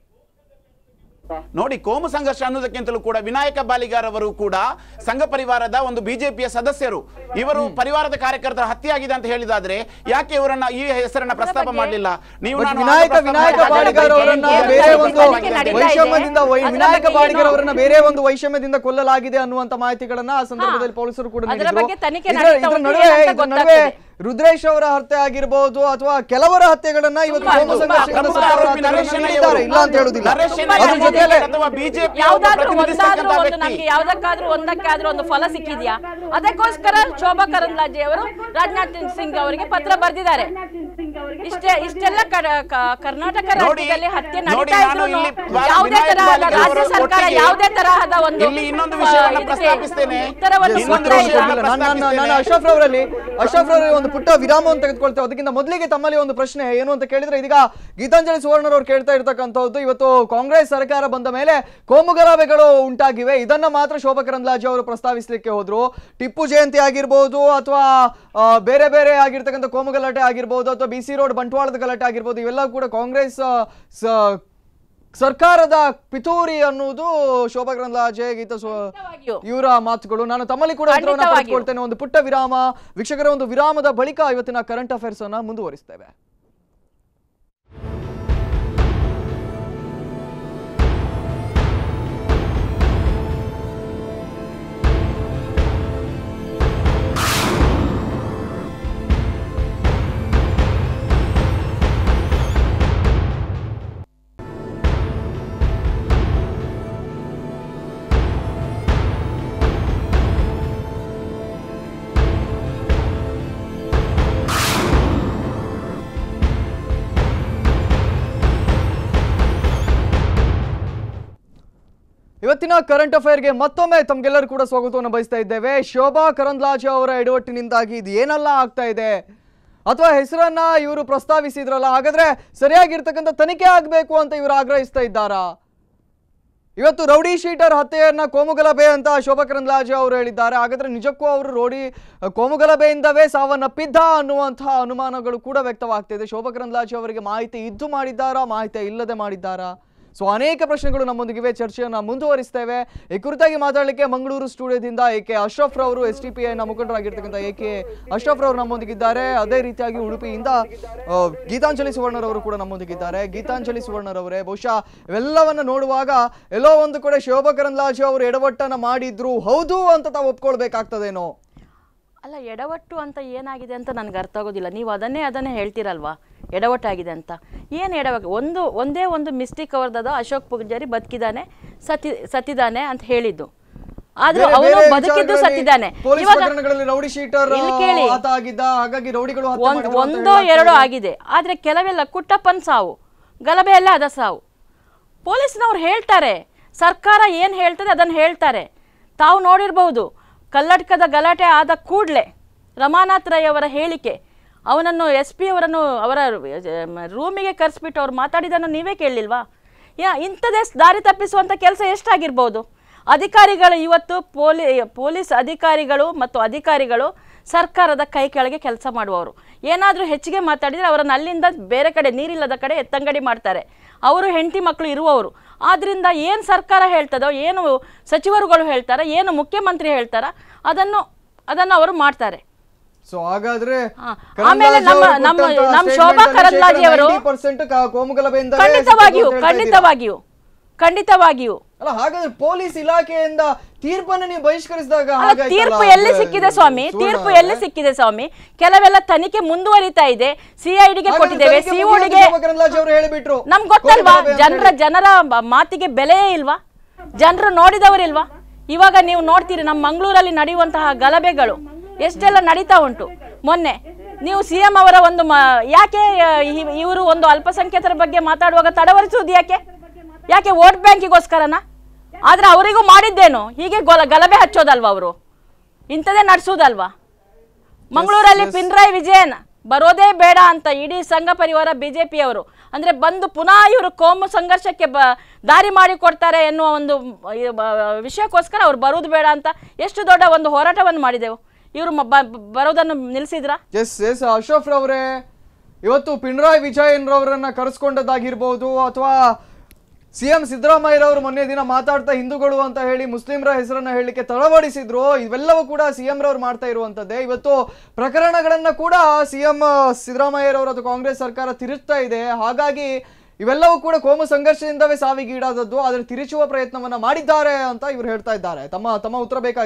ನೋಡಿ ಕೋಮು ಸಂಘರ್ಷ ಅನ್ನೋದಕ್ಕಿಂತಲೂ ಕೂಡ ವಿನಾಯಕ ಬಾಲಿಗಾರ್ ಅವರು ಕೂಡ ಸಂಘ ಪರಿವಾರದ ಒಂದು ಬಿಜೆಪಿಯ ಸದಸ್ಯರು ಇವರು ಪರಿವಾರದ ಕಾರ್ಯಕರ್ತರ ಹತ್ಯೆ ಆಗಿದೆ ಅಂತ ಹೇಳಿದಾದ್ರೆ ಯಾಕೆ ಇವರನ್ನ ಈ ಹೆಸರನ್ನ ಪ್ರಸ್ತಾಪ ಮಾಡಲಿಲ್ಲ ನೀವು ಬಟ್ ನಾನು ವಿನಾಯಕ ಆಗ ವಿನಾಯಕ ಪ್ರಸ್ತಾಪ ಬಾಳಿಗಾರ್ ಮಾಡಿದ್ದೆ. ಅವರನ್ನ ಏನು ಬೇರೆ ತನಿಖೆ ಒಂದು ನಡೀತಾ ಇದೆ? ವೈಷಮ್ಯದಿಂದ ವೈ- ಅದರ ವಿನಾಯಕ ಬಗ್ಗೆ ಬಾಳಿಗಾರ್ ಏನು? ಅವರನ್ನ ಬೇರೆ ಒಂದು ವೈಷಮ್ಯದಿಂದ ಕೊಲ್ಲಲಾಗಿದೆ ಅನ್ನುವಂತ ಮಾಹಿತಿಗಳನ್ನ ಆ ಸಂದರ್ಭದಲ್ಲಿ ಪೊಲೀಸರು ಕೂಡ ಅದರ ನೀಡಿದ್ರು ಬಗ್ಗೆ ತನಿಖೆ ಇದ್ರ- ನಡೀತಾ ಇದ್ರ ಉಂಟು, ನಡುವೆ ಏನಂತ ಇದ್ರ ನಡುವೆ ಗೊತ್ತಾಗ್ತದೆ. ರುದ್ರೇಶ್ ಅವರ ಹತ್ಯೆ ಆಗಿರ್ಬೋದು ಅಥವಾ ಕೆಲವರ ಹತ್ಯೆಗಳನ್ನ ಇವತ್ತು ತುಂಬಾ, ಕೋಮು ತುಂಬಾ. ಸಂಘರ್ಷಗಳ ಪ್ರಮುಖ ಸತ್ತವರ ಆರೋಪಿ ಹತ್ಯೆಗಳನ್ನ ನರೇಶ್ ಶೆಣೈ ನೀಡಿದ್ದಾರೆ, ಇಲ್ಲ ಅಂತ ಅವರು. ಹೇಳುದಿಲ್ಲ ನರೇಶ್ ಶೆಣೈ ತುಂಬಾ ಅದ್ರ ಅವರು ಜೊತೆಲೆ ಅಥವಾ ಬಿಜೆಪಿ ಯಾವ್ದಾದ್ರೂ ಒಂದಾದ್ರೂ ಪ್ರತಿನಿಧಿಸ್ತಕ್ಕಂಥ ಒಂದು ನಮ್ಗೆ ವ್ಯಕ್ತಿ ಯಾವ್ದಕ್ಕಾದ್ರೂ ಒಂದಕ್ಕಾದ್ರೂ ಒಂದು ಫಲ ಸಿಕ್ಕಿದ್ಯಾ ಅದಕ್ಕೋಸ್ಕರ ಶೋಭಾ ಕರಂದ್ಲಾಜೆ ಅವರು ರಾಜನಾಥ್ ಸಿಂಗ್ ಅವರಿಗೆ ಪತ್ರ ಬರೆದಿದ್ದಾರೆ ಇಷ್ಟೇ ಇಷ್ಟೆಲ್ಲ ಕಡ- ಕ- ಕರ್ನಾಟಕ ನೋಡಿ, ರಾಜ್ಯದಲ್ಲಿ ಹತ್ಯೆ ನೋಡಿ, ನಡೀತಾ ನಾನು ಇದ್ರು ಇಲ್ಲಿ ಬಾಲ ಯಾವುದೇ ವಿನಾಯಕ್ ತರಹದ ಬಾಲಿಕ ರಾಜ್ಯ ಅವರ ಸರ್ಕಾರ ಒಟ್ಟಿಗೆ ಯಾವುದೇ ತರಹದ ಒಂದು ಇಲ್ಲಿ ಇನ್ನೊಂದು ವಿಷಯವನ್ನ ಇದಕ್ಕೆ ಪ್ರಸ್ತಾಪಿಸ್ತೇನೆ. ಉತ್ತರವನ್ನು Yes, ಇನ್ನೊಂದು ಉತ್ತರ ಕೊಡ್ತಾ ಇಲ್ಲ. ಕೊಡ್ಲಿಲ್ಲ. ನಾನು- ನಾನು- ನಾನು ಅಶ್ರಫ್ ರವರಲ್ಲಿ ಅಶ್ರಫ್ ರವರಲ್ಲಿ ಒಂದು ಪುಟ್ಟ ವಿರಾಮವನ್ನು ತೆಗೆದುಕೊಳ್ತೇವೆ ಅದಕ್ಕಿಂತ ಮೊದಲಿಗೆ ತಮ್ಮಲ್ಲಿ ಒಂದು ಪ್ರಶ್ನೆ ಏನು ಅಂತ ಕೇಳಿದ್ರೆ ಇದೀಗ ಗೀತಾಂಜಲಿ ಸುವರ್ಣರವ್ರು ಕೇಳ್ತಾ ಇರ್ತಕ್ಕಂಥದ್ದು ಇವತ್ತು ಕಾಂಗ್ರೆಸ್ ಸರ್ಕಾರ ಬಂದ ಮೇಲೆ ಕೋಮುಗಲಭೆಗಳು ಉಂಟಾಗಿವೆ ಇದನ್ನ ಮಾತ್ರ ಶೋಭಾ ಕರಂದ್ಲಾಜೆ ಅವರು ಪ್ರಸ್ತಾವಿಸಲಿಕ್ಕೆ ಹೋದ್ರು ಟಿಪ್ಪು ಜಯಂತಿ ಆಗಿರ್ಬೋದು ಅಥವಾ ಆ, ಬೇರೆ ಬೇರೆ ಆಗಿರ್ತಕ್ಕಂಥ ಕೋಮು ಗಲಾಟೆ ಆಗಿರ್ಬೋದು ಅಥವಾ ಬಿ ಸಿ ರೋಡ್ ಬಂಟ್ವಾಳದ ಗಲಾಟೆ ಆಗಿರ್ಬೋದು ಇವೆಲ್ಲ ಕೂಡ ಕಾಂಗ್ರೆಸ್ ಆ, ಸ- ಸರ್ಕಾರದ ಪಿತೂರಿ ಅನ್ನುವುದು ಶೋಭಾ ಕರಂದ್ಲಾಜೆ ಗೀತಾ ಸು ಖಂಡಿತವಾಗಿಯೂ. ಇವರ ಮಾತುಗಳು ನಾನು ತಮ್ಮಲ್ಲಿ ಕೂಡ ಉತ್ತರವನ್ನು ಖಂಡಿತವಾಗಿಯೂ. ಪಡೆದುಕೊಳ್ತೇನೆ ಒಂದು ಪುಟ್ಟ ವಿರಾಮ ವೀಕ್ಷಕರ ಒಂದು ವಿರಾಮದ ಬಳಿಕ ಇವತ್ತಿನ ಕರೆಂಟ್ ಅಫೇರ್ಸ್ ಅನ್ನ ಮುಂದುವರಿಸ್ತೇವೆ ಇವತ್ತಿನ ಕರೆಂಟ್ ಅಫೇರ್ಗೆ ಮತ್ತೊಮ್ಮೆ ತಮ್ಗೆಲ್ಲರೂ ಕೂಡ ಸ್ವಾಗತವನ್ನು ಬಯಸ್ತಾ ಇದ್ದೇವೆ ಶೋಭಾ ಕರಂದ್ಲಾಜೆ ಅವರ ಎಡವಟ್ಟಿನಿಂದಾಗಿ ಇದು ಏನೆಲ್ಲ ಆಗ್ತಾ ಇದೆ ಅಥವಾ ಹೆಸರನ್ನ ಇವರು ಪ್ರಸ್ತಾವಿಸಿದ್ರಲ್ಲ ಹಾಗಾದ್ರೆ ಸರಿಯಾಗಿರ್ತಕ್ಕಂಥ ತನಿಖೆ ಆಗಬೇಕು ಅಂತ ಇವರು ಆಗ್ರಹಿಸ್ತಾ ಇದ್ದಾರಾ ಇವತ್ತು ರೌಡಿ ಶೀಟರ್ ಹತ್ಯೆಯನ್ನ ಕೋಮುಗಲಭೆ ಅಂತ ಶೋಭಾ ಕರಂದ್ಲಾಜೆ ಅವರು ಹೇಳಿದ್ದಾರೆ ಹಾಗಾದ್ರೆ ನಿಜಕ್ಕೂ ಅವರು ರೋಡಿ ಕೋಮುಗಲಭೆಯಿಂದವೇ ಸಾವನ್ನಪ್ಪಿದ್ದ ಅನ್ನುವಂತಹ ಅನುಮಾನಗಳು ಕೂಡ ವ್ಯಕ್ತವಾಗ್ತಿದೆ ಶೋಭಾ ಕರಂದ್ಲಾಜೆ ಅವರಿಗೆ ಮಾಹಿತಿ ಇದ್ದು ಮಾಡಿದ್ದಾರಾ ಮಾಹಿತಿ ಇಲ್ಲದೆ ಮಾಡಿದ್ದಾರಾ ಸೊ ಅನೇಕ ಪ್ರಶ್ನೆಗಳು ನಮ್ಮೊಂದಿಗಿವೆ ಚರ್ಚೆಯನ್ನ ಮುಂದುವರಿಸ್ತೇವೆ ಈ ಕುರಿತಾಗಿ ಮಾತಾಡಲಿಕ್ಕೆ ಮಂಗಳೂರು ಸ್ಟುಡಿಯೋದಿಂದ ಎ ಕೆ ಅಶ್ರಫ್ ರವರು ಎಸ್ ಟಿ ಪಿ ಐನ ಮುಖಂಡರಾಗಿರ್ತಕ್ಕಂಥ ಎ ಕೆ ಅಶ್ರಫ್ ರವರು ನಮ್ಮೊಂದಿಗಿದ್ದಾರೆ ಅದೇ ರೀತಿಯಾಗಿ ಉಡುಪಿಯಿಂದ ಆ, ಗೀತಾಂಜಲಿ ಸುವರ್ಣರವರು ಕೂಡ ನಮ್ಮೊಂದಿಗಿದ್ದಾರೆ ಗೀತಾಂಜಲಿ ಸುವರ್ಣರವರೇ ಬಹುಶಃ ಇವೆಲ್ಲವನ್ನ ನೋಡುವಾಗ ಎಲ್ಲೋ ಒಂದು ಕಡೆ ಶೋಭಾ ಕರಂದ್ಲಾಜೆ ಅವರು ಎಡವಟ್ಟನ್ನ ಮಾಡಿದ್ರು ಹೌದು ಅಂತ ತಾವು ಒಪ್ಕೊಳ್ಬೇಕಾಗ್ತದೇನೋ ಅಲ್ಲ ಎಡವಟ್ಟು ಅಂತ ಏನಾಗಿದೆ ಅಂತ ನನಗೆ ಅರ್ಥ ಆಗೋದಿಲ್ಲ ನೀವು ಅದನ್ನೇ ಅದನ್ನೇ ಹೇಳ್ತೀರಲ್ವಾ ಎಡವಟ್ಟಾಗಿದೆ ಅಂತ ಏನು ಎಡವಾಗಿ ಒಂದು ಒಂದೇ ಒಂದು ಮಿಸ್ಟೇಕ್ ಅವ್ರದ್ದು ಅಶೋಕ್ ಪೂಜಾರಿ ಬದುಕಿದ್ದಾನೆ ಸತಿ ಸತ್ತಿದ್ದಾನೆ ಅಂತ ಹೇಳಿದ್ದು ಆದ್ರೂ ಬೇರೆ- ಅವನು ಬೇರೆ ಬದುಕಿದ್ದು ವಿಚಾರಗಳಲ್ಲಿ ಸತ್ತಿದ್ದಾನೆ ಪೊಲೀಸ್ ಇವಾಗ ಪ್ರಕರಣಗಳಲ್ಲಿ ರೌಡಿ ಶೀಟರ್ ಇಲ್ಲಿ ಕೇಳಿ. ಆತ ಆಗಿದ್ದ ಹಾಗಾಗಿ ರೌಡಿಗಳು ಹತ್ಯೆ ಒಂದ್ ಮಾಡಿದ್ರು ಅಂತ ಒಂದೋ ಹೇಳಲಾಗ್ತಾ ಎರಡೋ ಇದೆ. ಆಗಿದೆ ಆದ್ರೆ ಕೆಲವೆಲ್ಲ ಕುಟ್ಟಪ್ಪನ್ ಸಾವು ಗಲಭೆ ಎಲ್ಲ ಅದ ಸಾವು ಪೊಲೀಸ್ನವ್ರು ಹೇಳ್ತಾರೆ ಸರ್ಕಾರ ಏನು ಹೇಳ್ತದೆ ಅದನ್ನು ಹೇಳ್ತಾರೆ ತಾವು ನೋಡಿರ್ಬಹುದು ಕಲ್ಲಡ್ಕದ ಗಲಾಟೆ ಆದ ಕೂಡಲೇ ರಮಾನಾಥ್ ರೈ ಅವರ ಹೇಳಿಕೆ ಅವನನ್ನು ಎಸ್ ಪಿ ಅವರನ್ನು ಅವರ ರೂಮಿಗೆ ಕರೆಸ್ಬಿಟ್ಟು ಅವ್ರು ಮಾತಾಡಿದನ್ನು ನೀವೇ ಕೇಳಲಿಲ್ವಾ ಯಾ ಇಂಥದೇ ದಾರಿ ತಪ್ಪಿಸುವಂಥ ಕೆಲಸ ಎಷ್ಟಾಗಿರ್ಬೋದು ಅಧಿಕಾರಿಗಳು ಇವತ್ತು ಪೊಲೀ ಪೊಲೀಸ್ ಅಧಿಕಾರಿಗಳು ಮತ್ತು ಅಧಿಕಾರಿಗಳು ಸರ್ಕಾರದ ಕೈ ಕೆಳಗೆ ಕೆಲಸ ಮಾಡುವವರು ಏನಾದರೂ ಹೆಚ್ಚಿಗೆ ಮಾತಾಡಿದರೆ ಅವರನ್ನು ಅಲ್ಲಿಂದ ಬೇರೆ ಕಡೆ ನೀರಿಲ್ಲದ ಕಡೆ ಎತ್ತಂಗಡಿ ಮಾಡ್ತಾರೆ ಅವರು ಹೆಂಡತಿ ಮಕ್ಕಳು ಇರುವವರು ಆದ್ದರಿಂದ ಏನು ಸರ್ಕಾರ ಹೇಳ್ತದೋ ಏನು ಸಚಿವರುಗಳು ಹೇಳ್ತಾರ ಏನು ಮುಖ್ಯಮಂತ್ರಿ ಹೇಳ್ತಾರ ಅದನ್ನು ಅದನ್ನು ಅವರು ಮಾಡ್ತಾರೆ ಸೊ ಹಾಗಾದ್ರೆ ಹಾ. ಆಮೇಲೆ ಕರಂದ್ಲಾಜೆ ನಮ್ಮ ಅವರು ನಮ್ಮ ಕೊಟ್ಟಂತಹ ನಮ್ಮ statement ಶೋಭಾ ಅಲ್ಲಿ ಕರಂದ್ಲಾಜೆ ಶೇಕಡ ಅವರು 90% ಕ- ಕೋಮುಗಲಭೆಯಿಂದಲೇ ಖಂಡಿತವಾಗಿಯೂ ಸತ್ತು ಅಂತ ಹೇಳ್ತಾ ಇದ್ದೀರಾ. ಖಂಡಿತವಾಗಿಯೂ ಖಂಡಿತವಾಗಿಯೂ ಅಲ್ಲ ಹಾಗಾದ್ರೆ ಪೊಲೀಸ್ ಇಲಾಖೆಯಿಂದ ತೀರ್ಪನ್ನು ನೀವು ಬಹಿಷ್ಕರಿಸಿದಾಗ ಅಲ್ಲ ಹಾಗಾಯ್ತಲ್ಲ? ತೀರ್ಪು ಎಲ್ಲಿ ಸಿಕ್ಕಿದೆ ಸ್ವಾಮಿ ಸುವರ್ಣ ತೀರ್ಪು ಅವರೇ. ಎಲ್ಲಿ ಸಿಕ್ಕಿದೆ ಸ್ವಾಮಿ ಕೆಲವೆಲ್ಲ ತನಿಖೆ ಮುಂದುವರಿತಾ ಇದೆ ಸಿಐಡಿಗೆ ಹಾಗಾದ್ರೆ ಕೊಟ್ಟಿದ್ದೇವೆ ತನಿಖೆ ಸಿಒಡಿಗೆ ಮುಗಿಯೋದು ಶೋಭಾ ಕರಂದ್ಲಾಜೆ ಅವರು ಹೇಳಿಬಿಟ್ರು ನಮ್ಗೆ ಗೊತ್ತಲ್ವಾ ಕೋಮುಗಲಭೆ ಅಂತ ಜನರ ಹೇಳಿ. ಜನರ ಬ- ಮಾತಿಗೆ ಬೆಲೆಯೇ ಇಲ್ವಾ ಜನರು ನೋಡಿದವರಿಲ್ವಾ ಇವಾಗ ನೀವು ನೋಡ್ತೀರಿ ನಮ್ಮ ಮಂಗಳೂರಲ್ಲಿ ನಡೆಯುವಂತಹ ಗಲಭೆಗಳು ಎಷ್ಟೆಲ್ಲ ನಡೀತಾ ಉಂಟು ಮೊನ್ನೆ ನೀವು ಸಿ ಎಂ ಅವರ ಒಂದು ಮ ಯಾಕೆ ಇವರು ಒಂದು ಅಲ್ಪಸಂಖ್ಯಾತರ ಬಗ್ಗೆ ಮಾತಾಡುವಾಗ ತಡವರಿಸುವುದು ಯಾಕೆ ಯಾಕೆ ವೋಟ್ ಬ್ಯಾಂಕಿಗೋಸ್ಕರನ ಆದ್ರೆ ಅವರಿಗೂ ಮಾಡಿದ್ದೇನು ಹೀಗೆ ಗೊಲ ಗಲಭೆ ಹಚ್ಚೋದಲ್ವಾ ಅವರು ಇಂಥದೇ ನಡೆಸೋದಲ್ವಾ ಮಂಗಳೂರಲ್ಲಿ ಪಿನ್ರಾಯ್ ವಿಜಯನ್ ಬರೋದೇ ಬೇಡ ಅಂತ ಇಡೀ ಸಂಘ ಪರಿವಾರ ಬಿಜೆಪಿಯವರು ಅಂದ್ರೆ ಬಂದು ಪುನಃ ಇವರು ಕೋಮು ಸಂಘರ್ಷಕ್ಕೆ ಬ ದಾರಿ ಮಾಡಿಕೊಡ್ತಾರೆ ಎನ್ನುವ ಒಂದು ಮ್, ಬ- ವಿಷಯಕ್ಕೋಸ್ಕರ ಅವ್ರು ಬರೋದು ಬೇಡ ಅಂತ ಎಷ್ಟು ದೊಡ್ಡ ಒಂದು ಹೋರಾಟವನ್ನು ಮಾಡಿದೆವು ಇವರು ಬರೋದನ್ನು ನಿಲ್ಲಿಸಿದ್ರಾ ಎಸ್ ಎಸ್ ಅಶ್ರಫ್ ರವರೇ ಇವತ್ತು ಪಿಣರಾಯಿ ವಿಜಯನ್ ರವರನ್ನ ಕರೆಸ್ಕೊಂಡದ್ದಾಗಿರ್ಬೋದು ಅಥವಾ ಸಿ ಎಂ ಸಿದ್ದರಾಮಯ್ಯರವರು ಮೊನ್ನೆ ದಿನ ಮಾತಾಡ್ತಾ ಹಿಂದೂಗಳು ಅಂತ ಹೇಳಿ ಮುಸ್ಲಿಮರ ಹೆಸರನ್ನ ಹೇಳಲಿಕ್ಕೆ ತಳವಡಿಸಿದ್ರು ಇವೆಲ್ಲವೂ ಕೂಡ ಸಿ ಎಂ ರವರು ಮಾಡ್ತಾ ಇರುವಂತದ್ದೇ ಇವತ್ತು ಪ್ರಕರಣಗಳನ್ನ ಕೂಡ ಸಿ ಎಂ ಸಿದ್ದರಾಮಯ್ಯರವರು ಅಥವಾ ಕಾಂಗ್ರೆಸ್ ಸರ್ಕಾರ ತಿರುಚ್ತಾ ಇದೆ ಹಾಗಾಗಿ ಇವೆಲ್ಲವೂ ಕೂಡ ಕೋಮು ಸಂಘರ್ಷದಿಂದವೇ ಸಾವಿಗೀಡಾದದ್ದು ಆದ್ರೆ ತಿರುಚುವ ಪ್ರಯತ್ನವನ್ನ ಮಾಡಿದ್ದಾರೆ ಅಂತ ಇವರು ಹೇಳ್ತಾ ಇದ್ದಾರೆ ತಮ್ಮ ತಮ್ಮ ಉತ್ತರ ಬೇಕಾಗಿದೆ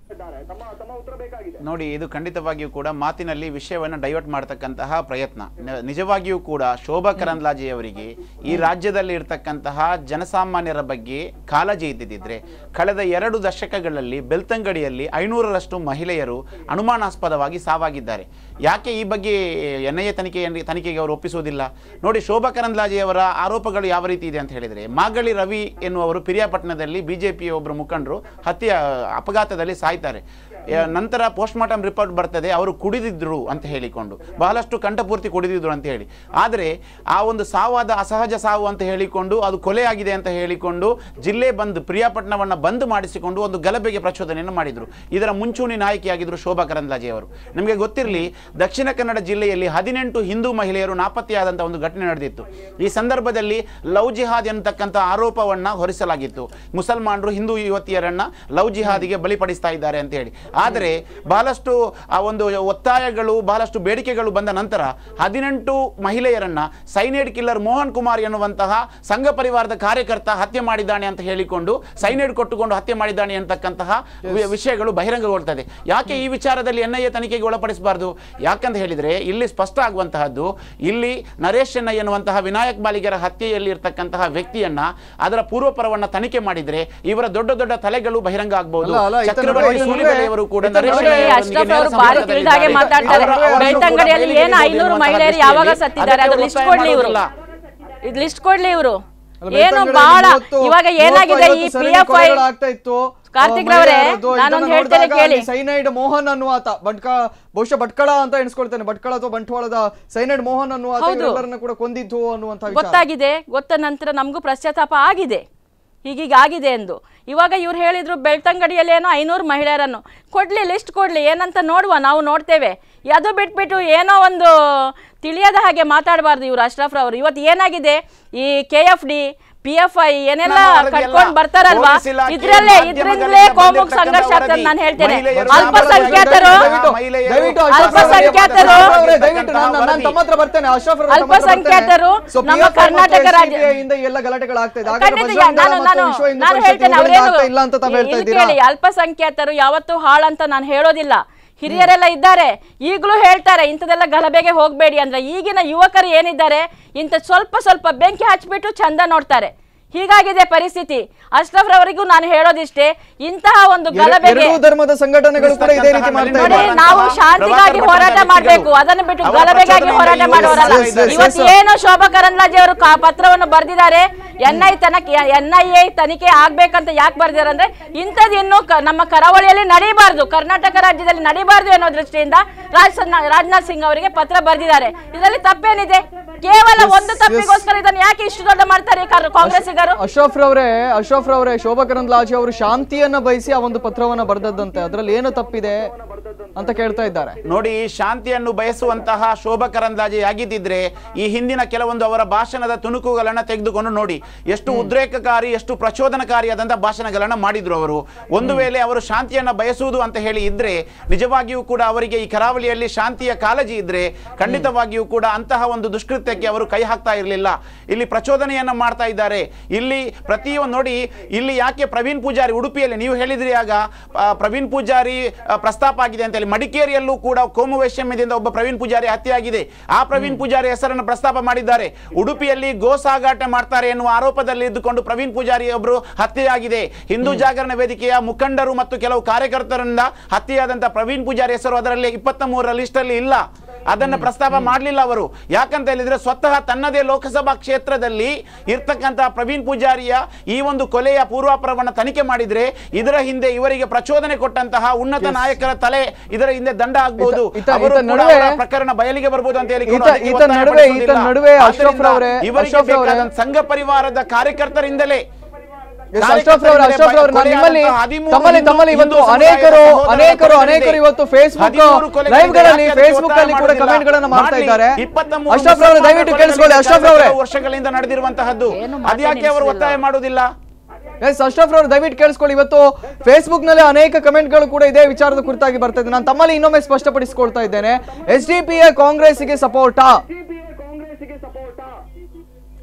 ನೋಡಿ ಇದು ಖಂಡಿತವಾಗಿಯೂ ಕೂಡ ಮಾತಿನಲ್ಲಿ ವಿಷಯವನ್ನು ಡೈವರ್ಟ್ ಮಾಡತಕ್ಕಂತಹ ಪ್ರಯತ್ನ ನ- ನಿಜವಾಗಿಯೂ ಕೂಡ ಶೋಭಾ ಕರಂದ್ಲಾಜೆಯವರಿಗೆ ಈ ರಾಜ್ಯದಲ್ಲಿ ಇರ್ತಕ್ಕಂತಹ ಜನಸಾಮಾನ್ಯರ ಬಗ್ಗೆ ಕಾಳಜಿ ಇದ್ದಿದ್ದರೆ ಕಳೆದ ಎರಡು ದಶಕಗಳಲ್ಲಿ ಬೆಳ್ತಂಗಡಿಯಲ್ಲಿ ಐನೂರರಷ್ಟು ಮಹಿಳೆಯರು ಅನುಮಾನಾಸ್ಪದವಾಗಿ ಸಾವಾಗಿದ್ದಾರೆ ಯಾಕೆ ಈ ಬಗ್ಗೆ ಎನ್ ಐ ಎ ತನಿಖೆ ತನಿಖೆಗೆ ಅವರು ಒಪ್ಪಿಸುವುದಿಲ್ಲ ನೋಡಿ ಶೋಭಾ ಕರಂದ್ಲಾಜೆಯವರ ಆರೋಪಗಳು ಯಾವ ರೀತಿ ಇದೆ ಅಂತ ಹೇಳಿದರೆ ಮಾಗಳಿ ರವಿ ಎನ್ನುವರು ಪಿರಿಯಾಪಟ್ಟಣದಲ್ಲಿ ಬಿಜೆಪಿಯ ಒಬ್ಬರು ಮುಖಂಡರು ಹತ್ಯೆ ಅಪಘಾತದಲ್ಲಿ ಸಾಯ್ತಾರೆ ಯ- ನಂತರ ಪೋಸ್ಟ್ ಮಾರ್ಟಮ್ ರಿಪೋರ್ಟ್ ಬರ್ತದೆ ಅವರು ಕುಡಿದಿದ್ರು ಅಂತ ಹೇಳಿಕೊಂಡು ಬಹಳಷ್ಟು ಕಂಠಪೂರ್ತಿ ಕುಡಿದಿದ್ರು ಅಂತ ಹೇಳಿ ಆದರೆ ಆ ಒಂದು ಸಾವಾದ ಅಸಹಜ ಸಾವು ಅಂತ ಹೇಳಿಕೊಂಡು ಅದು ಕೊಲೆಯಾಗಿದೆ ಅಂತ ಹೇಳಿಕೊಂಡು ಜಿಲ್ಲೆ ಬಂದ್ ಪ್ರಿಯಾಪಟ್ಟಣವನ್ನು ಬಂದ್ ಮಾಡಿಸಿಕೊಂಡು ಒಂದು ಗಲಭೆಗೆ ಪ್ರಚೋದನೆಯನ್ನು ಮಾಡಿದರು ಇದರ ಮುಂಚೂಣಿ ನಾಯಕಿಯಾಗಿದ್ದರು ಶೋಭಾ ಕರಂದ್ಲಾಜೆ ಅವರು ನಿಮಗೆ ಗೊತ್ತಿರಲಿ ದಕ್ಷಿಣ ಕನ್ನಡ ಜಿಲ್ಲೆಯಲ್ಲಿ ಹದಿನೆಂಟು ಹಿಂದೂ ಮಹಿಳೆಯರು ನಾಪತ್ತೆಯಾದಂಥ ಒಂದು ಘಟನೆ ನಡೆದಿತ್ತು ಈ ಸಂದರ್ಭದಲ್ಲಿ ಲವ್ ಜಿಹಾದ್ ಎನ್ನತಕ್ಕಂಥ ಆರೋಪವನ್ನು ಹೊರಿಸಲಾಗಿತ್ತು ಮುಸಲ್ಮಾನರು ಹಿಂದೂ ಯುವತಿಯರನ್ನ ಲವ್ ಜಿಹಾದಿಗೆ ಬಲಿಪಡಿಸ್ತಾ ಇದ್ದಾರೆ ಅಂತ ಹೇಳಿ ಆದರೆ ಬಹಳಷ್ಟು ಆ ಒಂದು ಒತ್ತಾಯಗಳು ಬಹಳಷ್ಟು ಬೇಡಿಕೆಗಳು ಬಂದ ನಂತರ ಹದಿನೆಂಟು ಮಹಿಳೆಯರನ್ನ ಸೈನೈಡ್ ಕಿಲ್ಲರ್ ಮೋಹನ್ ಕುಮಾರ್ ಎನ್ನುವಂತಹ ಸಂಘ ಪರಿವಾರದ ಕಾರ್ಯಕರ್ತ ಹತ್ಯೆ ಮಾಡಿದ್ದಾನೆ ಅಂತ ಹೇಳಿಕೊಂಡು ಸೈನೈಡ್ ಕೊಟ್ಟುಕೊಂಡು ಹತ್ಯೆ ಮಾಡಿದ್ದಾನೆ ಅಂತಕ್ಕಂತಹ ವಿ- ವಿಷಯಗಳು ಬಹಿರಂಗಗೊಳ್ತದೆ ಯಾಕೆ ಈ ವಿಚಾರದಲ್ಲಿ ಎನ್ ಐ ಎ ತನಿಖೆಗೆ ಒಳಪಡಿಸಬಾರ್ದು ಯಾಕಂತ ಹೇಳಿದ್ರೆ ಇಲ್ಲಿ ಸ್ಪಷ್ಟ ಆಗುವಂತಹದ್ದು ಇಲ್ಲಿ ನರೇಶ್ ಚೆನ್ನೈ ಎನ್ನುವಂತಹ ವಿನಾಯಕ್ ಬಾಲಿಗರ ಹತ್ಯೆಯಲ್ಲಿ ಇರ್ತಕ್ಕಂತಹ ವ್ಯಕ್ತಿಯನ್ನ ಅದರ ಪೂರ್ವಪರವನ್ನ ತನಿಖೆ ಮಾಡಿದ್ರೆ ಇವರ ದೊಡ್ಡ ದೊಡ್ಡ ತಲೆಗಳು ಬಹಿರಂಗ ಆಗಬಹುದು ಅಲ್ಲ, ಅಲ್ಲ, ಈತನ ಚಕ್ರವರ್ತಿ ನೋಡಿ, ಸೂಲಿಬೆಲೆ ಅವರು ಕೂಡ ಈತನ ನರೇಶ್ ನೋಡಿ, ಚೆನ್ನೈ ಅವರೊಂದಿಗೆ ಅಶ್ರಫ್ ನೇರ ಅವರು ಭಾರಿ ಸಂಪರ್ಕದಲ್ಲಿದ್ದಾರೆ. ತಿಳಿದಾಗೆ ಮಾತಾಡ್ತಾರೆ ಅವರ- ಅವರನ್ನು ಕೂಡ ಬೆಳ್ತಂಗಡಿಯಲ್ಲಿ ಬಯಲಿಗೆ ಏನು ಐನೂರು ಎನ್ನುವಂತಹ ಮಹಿಳೆಯರು ದೃಷ್ಟಿಯಲ್ಲಿ ಯಾವಾಗ ಸತ್ತಿದ್ದಾರೆ ಅದು ಅದಕ್ಕೆ ಲಿಸ್ಟ್ ಒತ್ತಾಯ ಕೊಡ್ಲಿ ಇವರು ಮಾಡೋದಿಲ್ಲ. ಇದು ಲಿಸ್ಟ್ ಕೊಡ್ಲಿ ಇವರು ಅಲ್ಲ, ಏನು ಬೆಳ್ತಂಗಡಿಯಲ್ಲಿ ಬಹಳ ಇವತ್ತು- ಇವಾಗ ಇವತ್ತು ಏನಾಗಿದೆ ಈ ಐವತ್ತು ಪಿ ಸರಣಿ ಎಫ್ ಐ ಕೊಲೆಗಳು ಆಗ್ತಾ ಇತ್ತು ಕಾರ್ತಿಕ್ ಆ, ರವರೇ, ಮಹಿಳೆಯರದ್ದು ನಾನೊಂದು ಇದನ್ನ ಹೇಳ್ತೇನೆ ನೋಡಿದಾಗ ಕೇಳಿ. ಅಲ್ಲಿ ಸೈನೈಡ್ ಮೋಹನ್ ಅನ್ನುವಾತ ಬಟ್ಕ ಬಹುಶಃ ಭಟ್ಕಳ ಅಂತ ಎಣಿಸ್ಕೊಳ್ತೇನೆ ಭಟ್ಕಳ ಅಥವಾ ಬಂಟ್ವಾಳದ ಸೈನೈಡ್ ಮೋಹನ್ ಅನ್ನುವಾತ ಹೌದು. ಇವರೆಲ್ಲರನ್ನ ಕೂಡ ಕೊಂದಿದ್ದು ಅನ್ನುವಂತ ವಿಚಾರ ಗೊತ್ತಾಗಿದೆ ಗೊತ್ತ ನಂತರ ನಮಗೂ ಪಶ್ಚಾತ್ತಾಪ ಆಗಿದೆ ಹೀಗೀಗ ಆಗಿದೆ ಎಂದು ಇವಾಗ ಇವ್ರು ಹೇಳಿದ್ರು ಬೆಳ್ತಂಗಡಿಯಲ್ಲಿ ಏನೋ ಐನೂರು ಮಹಿಳೆಯರನ್ನು ಕೊಡ್ಲಿ ಲಿಸ್ಟ್ ಕೊಡ್ಲಿ ಏನಂತ ನೋಡುವ ನಾವು ನೋಡ್ತೇವೆ ಅದು ಬಿಟ್ಬಿಟ್ಟು ಏನೋ ಒಂದು ತಿಳಿಯದ ಹಾಗೆ ಮಾತಾಡಬಾರ್ದು ಇವರು ಅಶ್ರಫ್ ರವರು ಇವತ್ತು ಏನಾಗಿದೆ ಈ K F D P F I ಏನೆಲ್ಲ ನಮ್ಮ ವರದಿ ಕಟ್ಕೊಂಡು ಅಲ್ಲ. ಬರ್ತಾರಲ್ವಾ ಪೊಲೀಸ್ ಇಲಾಖೆ, ಇದ್ರಲ್ಲೇ ಮಾಧ್ಯಮಗಳಿಂದ ಇದ್ರಿಂದಲೇ ಕೋಮುಗ್ ಬಂದಿರ್ತಕ್ಕಂಥ ಸಂಘರ್ಷ ಆಗ್ತದೆ ವರದಿ. ನಾನು ಹೇಳ್ತೇನೆ ಮಹಿಳೆಯರು ಅಲ್ಪಸಂಖ್ಯಾತರು ದಯವಿಟ್ಟು- ಮಹಿಳೆಯರು- ದಯವಿಟ್ಟು ಅಲ್ಪಸಂಖ್ಯಾತರು- ಅವರೇ, ದಯವಿಟ್ಟು ನಾನು ನಾನು ತಮ್ಮ ಹತ್ರ ಬರ್ತೇನೆ ಅಶ್ರಫ್ ಅವ್ರ ಹತ್ರ ಅಲ್ಪಸಂಖ್ಯಾತರು So, ನಮ್ಮ PFI ಮತ್ತು ಕರ್ನಾಟಕ ರಾಜ್ಯ- SDPI ಇಂದ ಈ ಎಲ್ಲ ಗಲಾಟೆಗಳಾಗ್ತಾ ಇದೆ ಹಾಗಾದ್ರೆ ಖಂಡಿತ ಬಜರಂಗ ದಳ ನಾನು ಮತ್ತು ನಾನು ವಿಶ್ವ ಹಿಂದೂ ನಾನು ಪರಿಷತ್ ಹೇಳ್ತೇನೆ ಇವುಗಳಿಂದ ಅವ್ರೇನು ಆಗ್ತಾ ಇಲ್ಲ ಅಂತ ತಾವು ಹೇಳ್ತಾ ಇಲ್ಲಿ ಇದ್ದೀರಾ ಕೇಳಿ ಅಲ್ಪಸಂಖ್ಯಾತರು ಯಾವತ್ತೂ ಹಾಳಂತ ನಾನು ಹೇಳೋದಿಲ್ಲ ಹಿರಿಯರೆಲ್ಲ ಇದ್ದಾರೆ ಈಗಲೂ ಹೇಳ್ತಾರೆ ಇಂಥದೆಲ್ಲ ಗಲಭೆಗೆ ಹೋಗಬೇಡಿ ಅಂದ್ರೆ ಈಗಿನ ಯುವಕರು ಏನಿದ್ದಾರೆ ಇಂಥ ಸ್ವಲ್ಪ ಸ್ವಲ್ಪ ಬೆಂಕಿ ಹಚ್ಬಿಟ್ಟು ಚಂದ ನೋಡ್ತಾರೆ ಹೀಗಾಗಿದೆ ಪರಿಸ್ಥಿತಿ ಅಶ್ರಫ್ ರವರಿಗೂ ನಾನು ಹೇಳೋದಿಷ್ಟೇ ಇಂತಹ ಒಂದು ಗಲಭೆಗೆ ಎರಡೂ ಧರ್ಮದ ಸಂಘಟನೆಗಳು ಕೂಡ ಇದೇ ರೀತಿ ಮಾಡ್ತಾ ನೋಡಿ ಇದ್ದಾರೆ ನಾವು ಶಾಂತಿಗಾಗಿ ಹೋರಾಟ ಮಾಡಬೇಕು ಅದನ್ನು ಬಿಟ್ಟು ಅವರ ಗಲಭೆಗಾಗಿ ಪ್ರಚೋದನೆಯಿಂದ ಹೋರಾಟ ಇವರು ಮಾಡೋರಲ್ಲ yes, yes, yes, ಇವತ್ತು yes. ಏನು ಶೋಭಾ ಕರಂದ್ಲಾಜೆ ಅವರು ಕಾ- ಪತ್ರವನ್ನು ಬರೆದಿದ್ದಾರೆ ಎನ್ ಐ ತನಕ ಎನ್ ಐ ಎ ತನಿಖೆ ಆಗ್ಬೇಕಂತ ಯಾಕೆ ಬರ್ದಿದ್ದಾರೆ ಅಂದ್ರೆ ಇಂಥದ್ದು ಇನ್ನು ಕ- ನಮ್ಮ ಕರಾವಳಿಯಲ್ಲಿ ನಡೀಬಾರ್ದು ಕರ್ನಾಟಕ ರಾಜ್ಯದಲ್ಲಿ ನಡೀಬಾರ್ದು ಅನ್ನೋ ದೃಷ್ಟಿಯಿಂದ ರಾಜ್ ರಾಜನಾಥ್ ಸಿಂಗ್ ಅವರಿಗೆ ಪತ್ರ ಬರೆದಿದ್ದಾರೆ ಇದರಲ್ಲಿ ತಪ್ಪೇನಿದೆ ಕೇವಲ ಒಂದು ತಪ್ಪಿಗೋಸ್ಕರ ಇದನ್ನು ಯಾಕೆ ಇಷ್ಟು ದೊಡ್ಡ ಮಾಡ್ತಾರೆ ಈ ಕರ್- ಕಾಂಗ್ರೆಸ್ಸಿಗರು ಅಶೋಫ್ ರವರೇ ಅಶೋಫ್ ರವರೇ ಶೋಭಾ ಕರಂದ್ಲಾಜೆ ಅವರು ಶಾಂತಿಯನ್ನ ಬಯಸಿ ಆ ಒಂದು ಪತ್ರವನ್ನ ಬರೆದದ್ದಂತೆ ಅದ್ರಲ್ಲಿ ಏನು ತಪ್ಪಿದೆ ಅಂತ ಕೇಳ್ತಾ ಇದ್ದಾರೆ ನೋಡಿ ಶಾಂತಿಯನ್ನು ಬಯಸುವಂತಹ ಶೋಭಾ ಕರಂದ್ಲಾಜೆ ಆಗಿದ್ದಿದ್ರೆ ಈ ಹಿಂದಿನ ಕೆಲವೊಂದು ಅವರ ಭಾಷಣದ ತುಣುಕುಗಳನ್ನ ತೆಗೆದುಕೊಂಡು ನೋಡಿ ಎಷ್ಟು ಉದ್ರೇಕಕಾರಿ ಎಷ್ಟು ಪ್ರಚೋದನಕಾರಿಯಾದಂತಹ ಭಾಷಣಗಳನ್ನ ಮಾಡಿದ್ರು ಅವರು ಒಂದು ವೇಳೆ ಅವರು ಶಾಂತಿಯನ್ನ ಬಯಸುವುದು ಅಂತ ಹೇಳಿ ಇದ್ರೆ ನಿಜವಾಗಿಯೂ ಕೂಡ ಅವರಿಗೆ ಈ ಕರಾವಳಿಯಲ್ಲಿ ಶಾಂತಿಯ ಕಾಳಜಿ ಇದ್ರೆ ಖಂಡಿತವಾಗಿಯೂ ಕೂಡ ಅಂತಹ ಒಂದು ದುಷ್ಕೃತ್ಯಕ್ಕೆ ಅವರು ಕೈ ಹಾಕ್ತಾ ಇರಲಿಲ್ಲ ಇಲ್ಲಿ ಪ್ರಚೋದನೆಯನ್ನ ಮಾಡ್ತಾ ಇದ್ದಾರೆ ಇಲ್ಲಿ ಪ್ರತಿಯೊಂದು ನೋಡಿ ಇಲ್ಲಿ ಯಾಕೆ ಪ್ರವೀಣ್ ಪೂಜಾರಿ ಉಡುಪಿಯಲ್ಲಿ ನೀವು ಹೇಳಿದ್ರಿ ಆಗ ಆ, ಪ್ರವೀಣ್ ಪೂಜಾರಿ ಆ, ಪ್ರಸ್ತಾಪ ಆಗಿದೆ ಅಂತ ಹೇಳಿ ಮಡಿಕೇರಿಯಲ್ಲೂ ಕೂಡ ಕೋಮು ವೈಷಮ್ಯದಿಂದ ಒಬ್ಬ ಪ್ರವೀಣ್ ಪೂಜಾರಿ ಹತ್ಯೆಯಾಗಿದೆ ಆ ಪ್ರವೀಣ್ ಪೂಜಾರಿ ಹೆಸರನ್ನು ಪ್ರಸ್ತಾಪ ಮಾಡಿದ್ದಾರೆ ಉಡುಪಿಯಲ್ಲಿ ಗೋ ಸಾಗಾಟ ಮಾಡ್ತಾರೆ ಎನ್ನುವ ಆರೋಪದಲ್ಲಿ ಇದ್ದುಕೊಂಡು ಪ್ರವೀಣ್ ಪೂಜಾರಿ ಒಬ್ಬರು ಹತ್ಯೆಯಾಗಿದೆ ಹಿಂದೂ ಜಾಗರಣ ವೇದಿಕೆಯ ಮುಖಂಡರು ಮತ್ತು ಕೆಲವು ಕಾರ್ಯಕರ್ತರಿಂದ ಹತ್ಯೆಯಾದಂಥ ಪ್ರವೀಣ್ ಪೂಜಾರಿ ಹೆಸರು ಅದರಲ್ಲಿ ಇಪ್ಪತ್ತ ಮೂರರ ಲಿಸ್ಟಲ್ಲಿ ಇಲ್ಲ ಅದನ್ನ ಪ್ರಸ್ತಾಪ ಮಾಡಲಿಲ್ಲ ಅವರು ಯಾಕಂತ ಹೇಳಿದ್ರೆ ಸ್ವತಃ ತನ್ನದೇ ಲೋಕಸಭಾ ಕ್ಷೇತ್ರದಲ್ಲಿ ಇರ್ತಕ್ಕಂತಹ ಪ್ರವೀಣ್ ಪೂಜಾರಿಯ ಈ ಒಂದು ಕೊಲೆಯ ಪೂರ್ವಾಪರವನ್ನು ತನಿಖೆ ಮಾಡಿದ್ರೆ ಇದರ ಹಿಂದೆ ಇವರಿಗೆ ಪ್ರಚೋದನೆ ಕೊಟ್ಟಂತಹ ಉನ್ನತ ನಾಯಕರ ತಲೆ ಇದರ ಹಿಂದೆ ದಂಡ ಆಗ್ಬಹುದು ಈತ- ಈತ- ಅವರು ಈತ ಕೂಡ ನಡುವೆ- ಅವರ ಪ್ರಕರಣ ಬಯಲಿಗೆ ಬರ್ಬೋದು ಅಂತ ಹೇಳಿ ಕೂಡ ಈತ- ಅದಕ್ಕೆ ಈತ ಒತ್ತಾಯ ನಡುವೆ- ಪಡಿಸುವುದಿಲ್ಲ. ಈತ ನಡುವೆ ಆದ್ರಿಂದ ಅಶ್ರಫ್ ರವರೇ, ಇವರಿಗೆ ಅಶ್ರಫ್ ರವರೇ- ಬೇಕಾದ ಸಂಘ ಪರಿವಾರದ ಕಾರ್ಯಕರ್ತರಿಂದಲೇ ಎಸ್, ಅಶ್ರಫ್ ರವರು ಅಶ್ರಫ್ ರವರು ನಾನು ನಿಮ್ಮಲ್ಲಿ ತಮ್ಮಲ್ಲಿ ತಮ್ಮಲ್ಲಿ ಇವತ್ತು ಅನೇಕರು ಅನೇಕರು ಅನೇಕರು ಇವತ್ತು ಫೇಸ್ಬುಕ್ ಲೈವ್ ಗಳಲ್ಲಿ ಫೇಸ್ಬುಕ್ ಅಲ್ಲಿ ಕೂಡ ಕಮೆಂಟ್ ಗಳನ್ನ ಮಾಡ್ತಾ ಇದ್ದಾರೆ ಅಶ್ರಫ್ ರವರು ದಯವಿಟ್ಟು ಕೇಳಿಸ್ಕೊಳ್ಳಿ ಅಶ್ರಫ್ ರವರೇ ವರ್ಷಗಳಿಂದ ನಡೆದಿರುವಂತಹದ್ದು ಏನು ಅದ್ಯಾಕೆ ಅವರು ಒತ್ತಾಯ ಮಾಡುವುದಿಲ್ಲ ಎಸ್ ಅಶ್ರಫ್ ರವರು ದಯವಿಟ್ಟು ಕೇಳಿಸ್ಕೊಳ್ಳಿ ಇವತ್ತು ಫೇಸ್ಬುಕ್ ನಲ್ಲಿ ಅನೇಕ ಕಮೆಂಟ್ ಗಳು ಕೂಡ ಇದೇ ವಿಚಾರದ ಕುರಿತಾಗಿ ಬರ್ತಾ ಇದೆ ನಾನು ತಮ್ಮಲ್ಲಿ ಇನ್ನೊಮ್ಮೆ ಸ್ಪಷ್ಟಪಡಿಸಿಕೊಳ್ತಾ ಇದ್ದೇನೆ ಎಸ್ ಡಿ ಪಿ ಎ ಕಾಂಗ್ರೆಸ್ಗೆ ಸಪೋರ್ಟಾ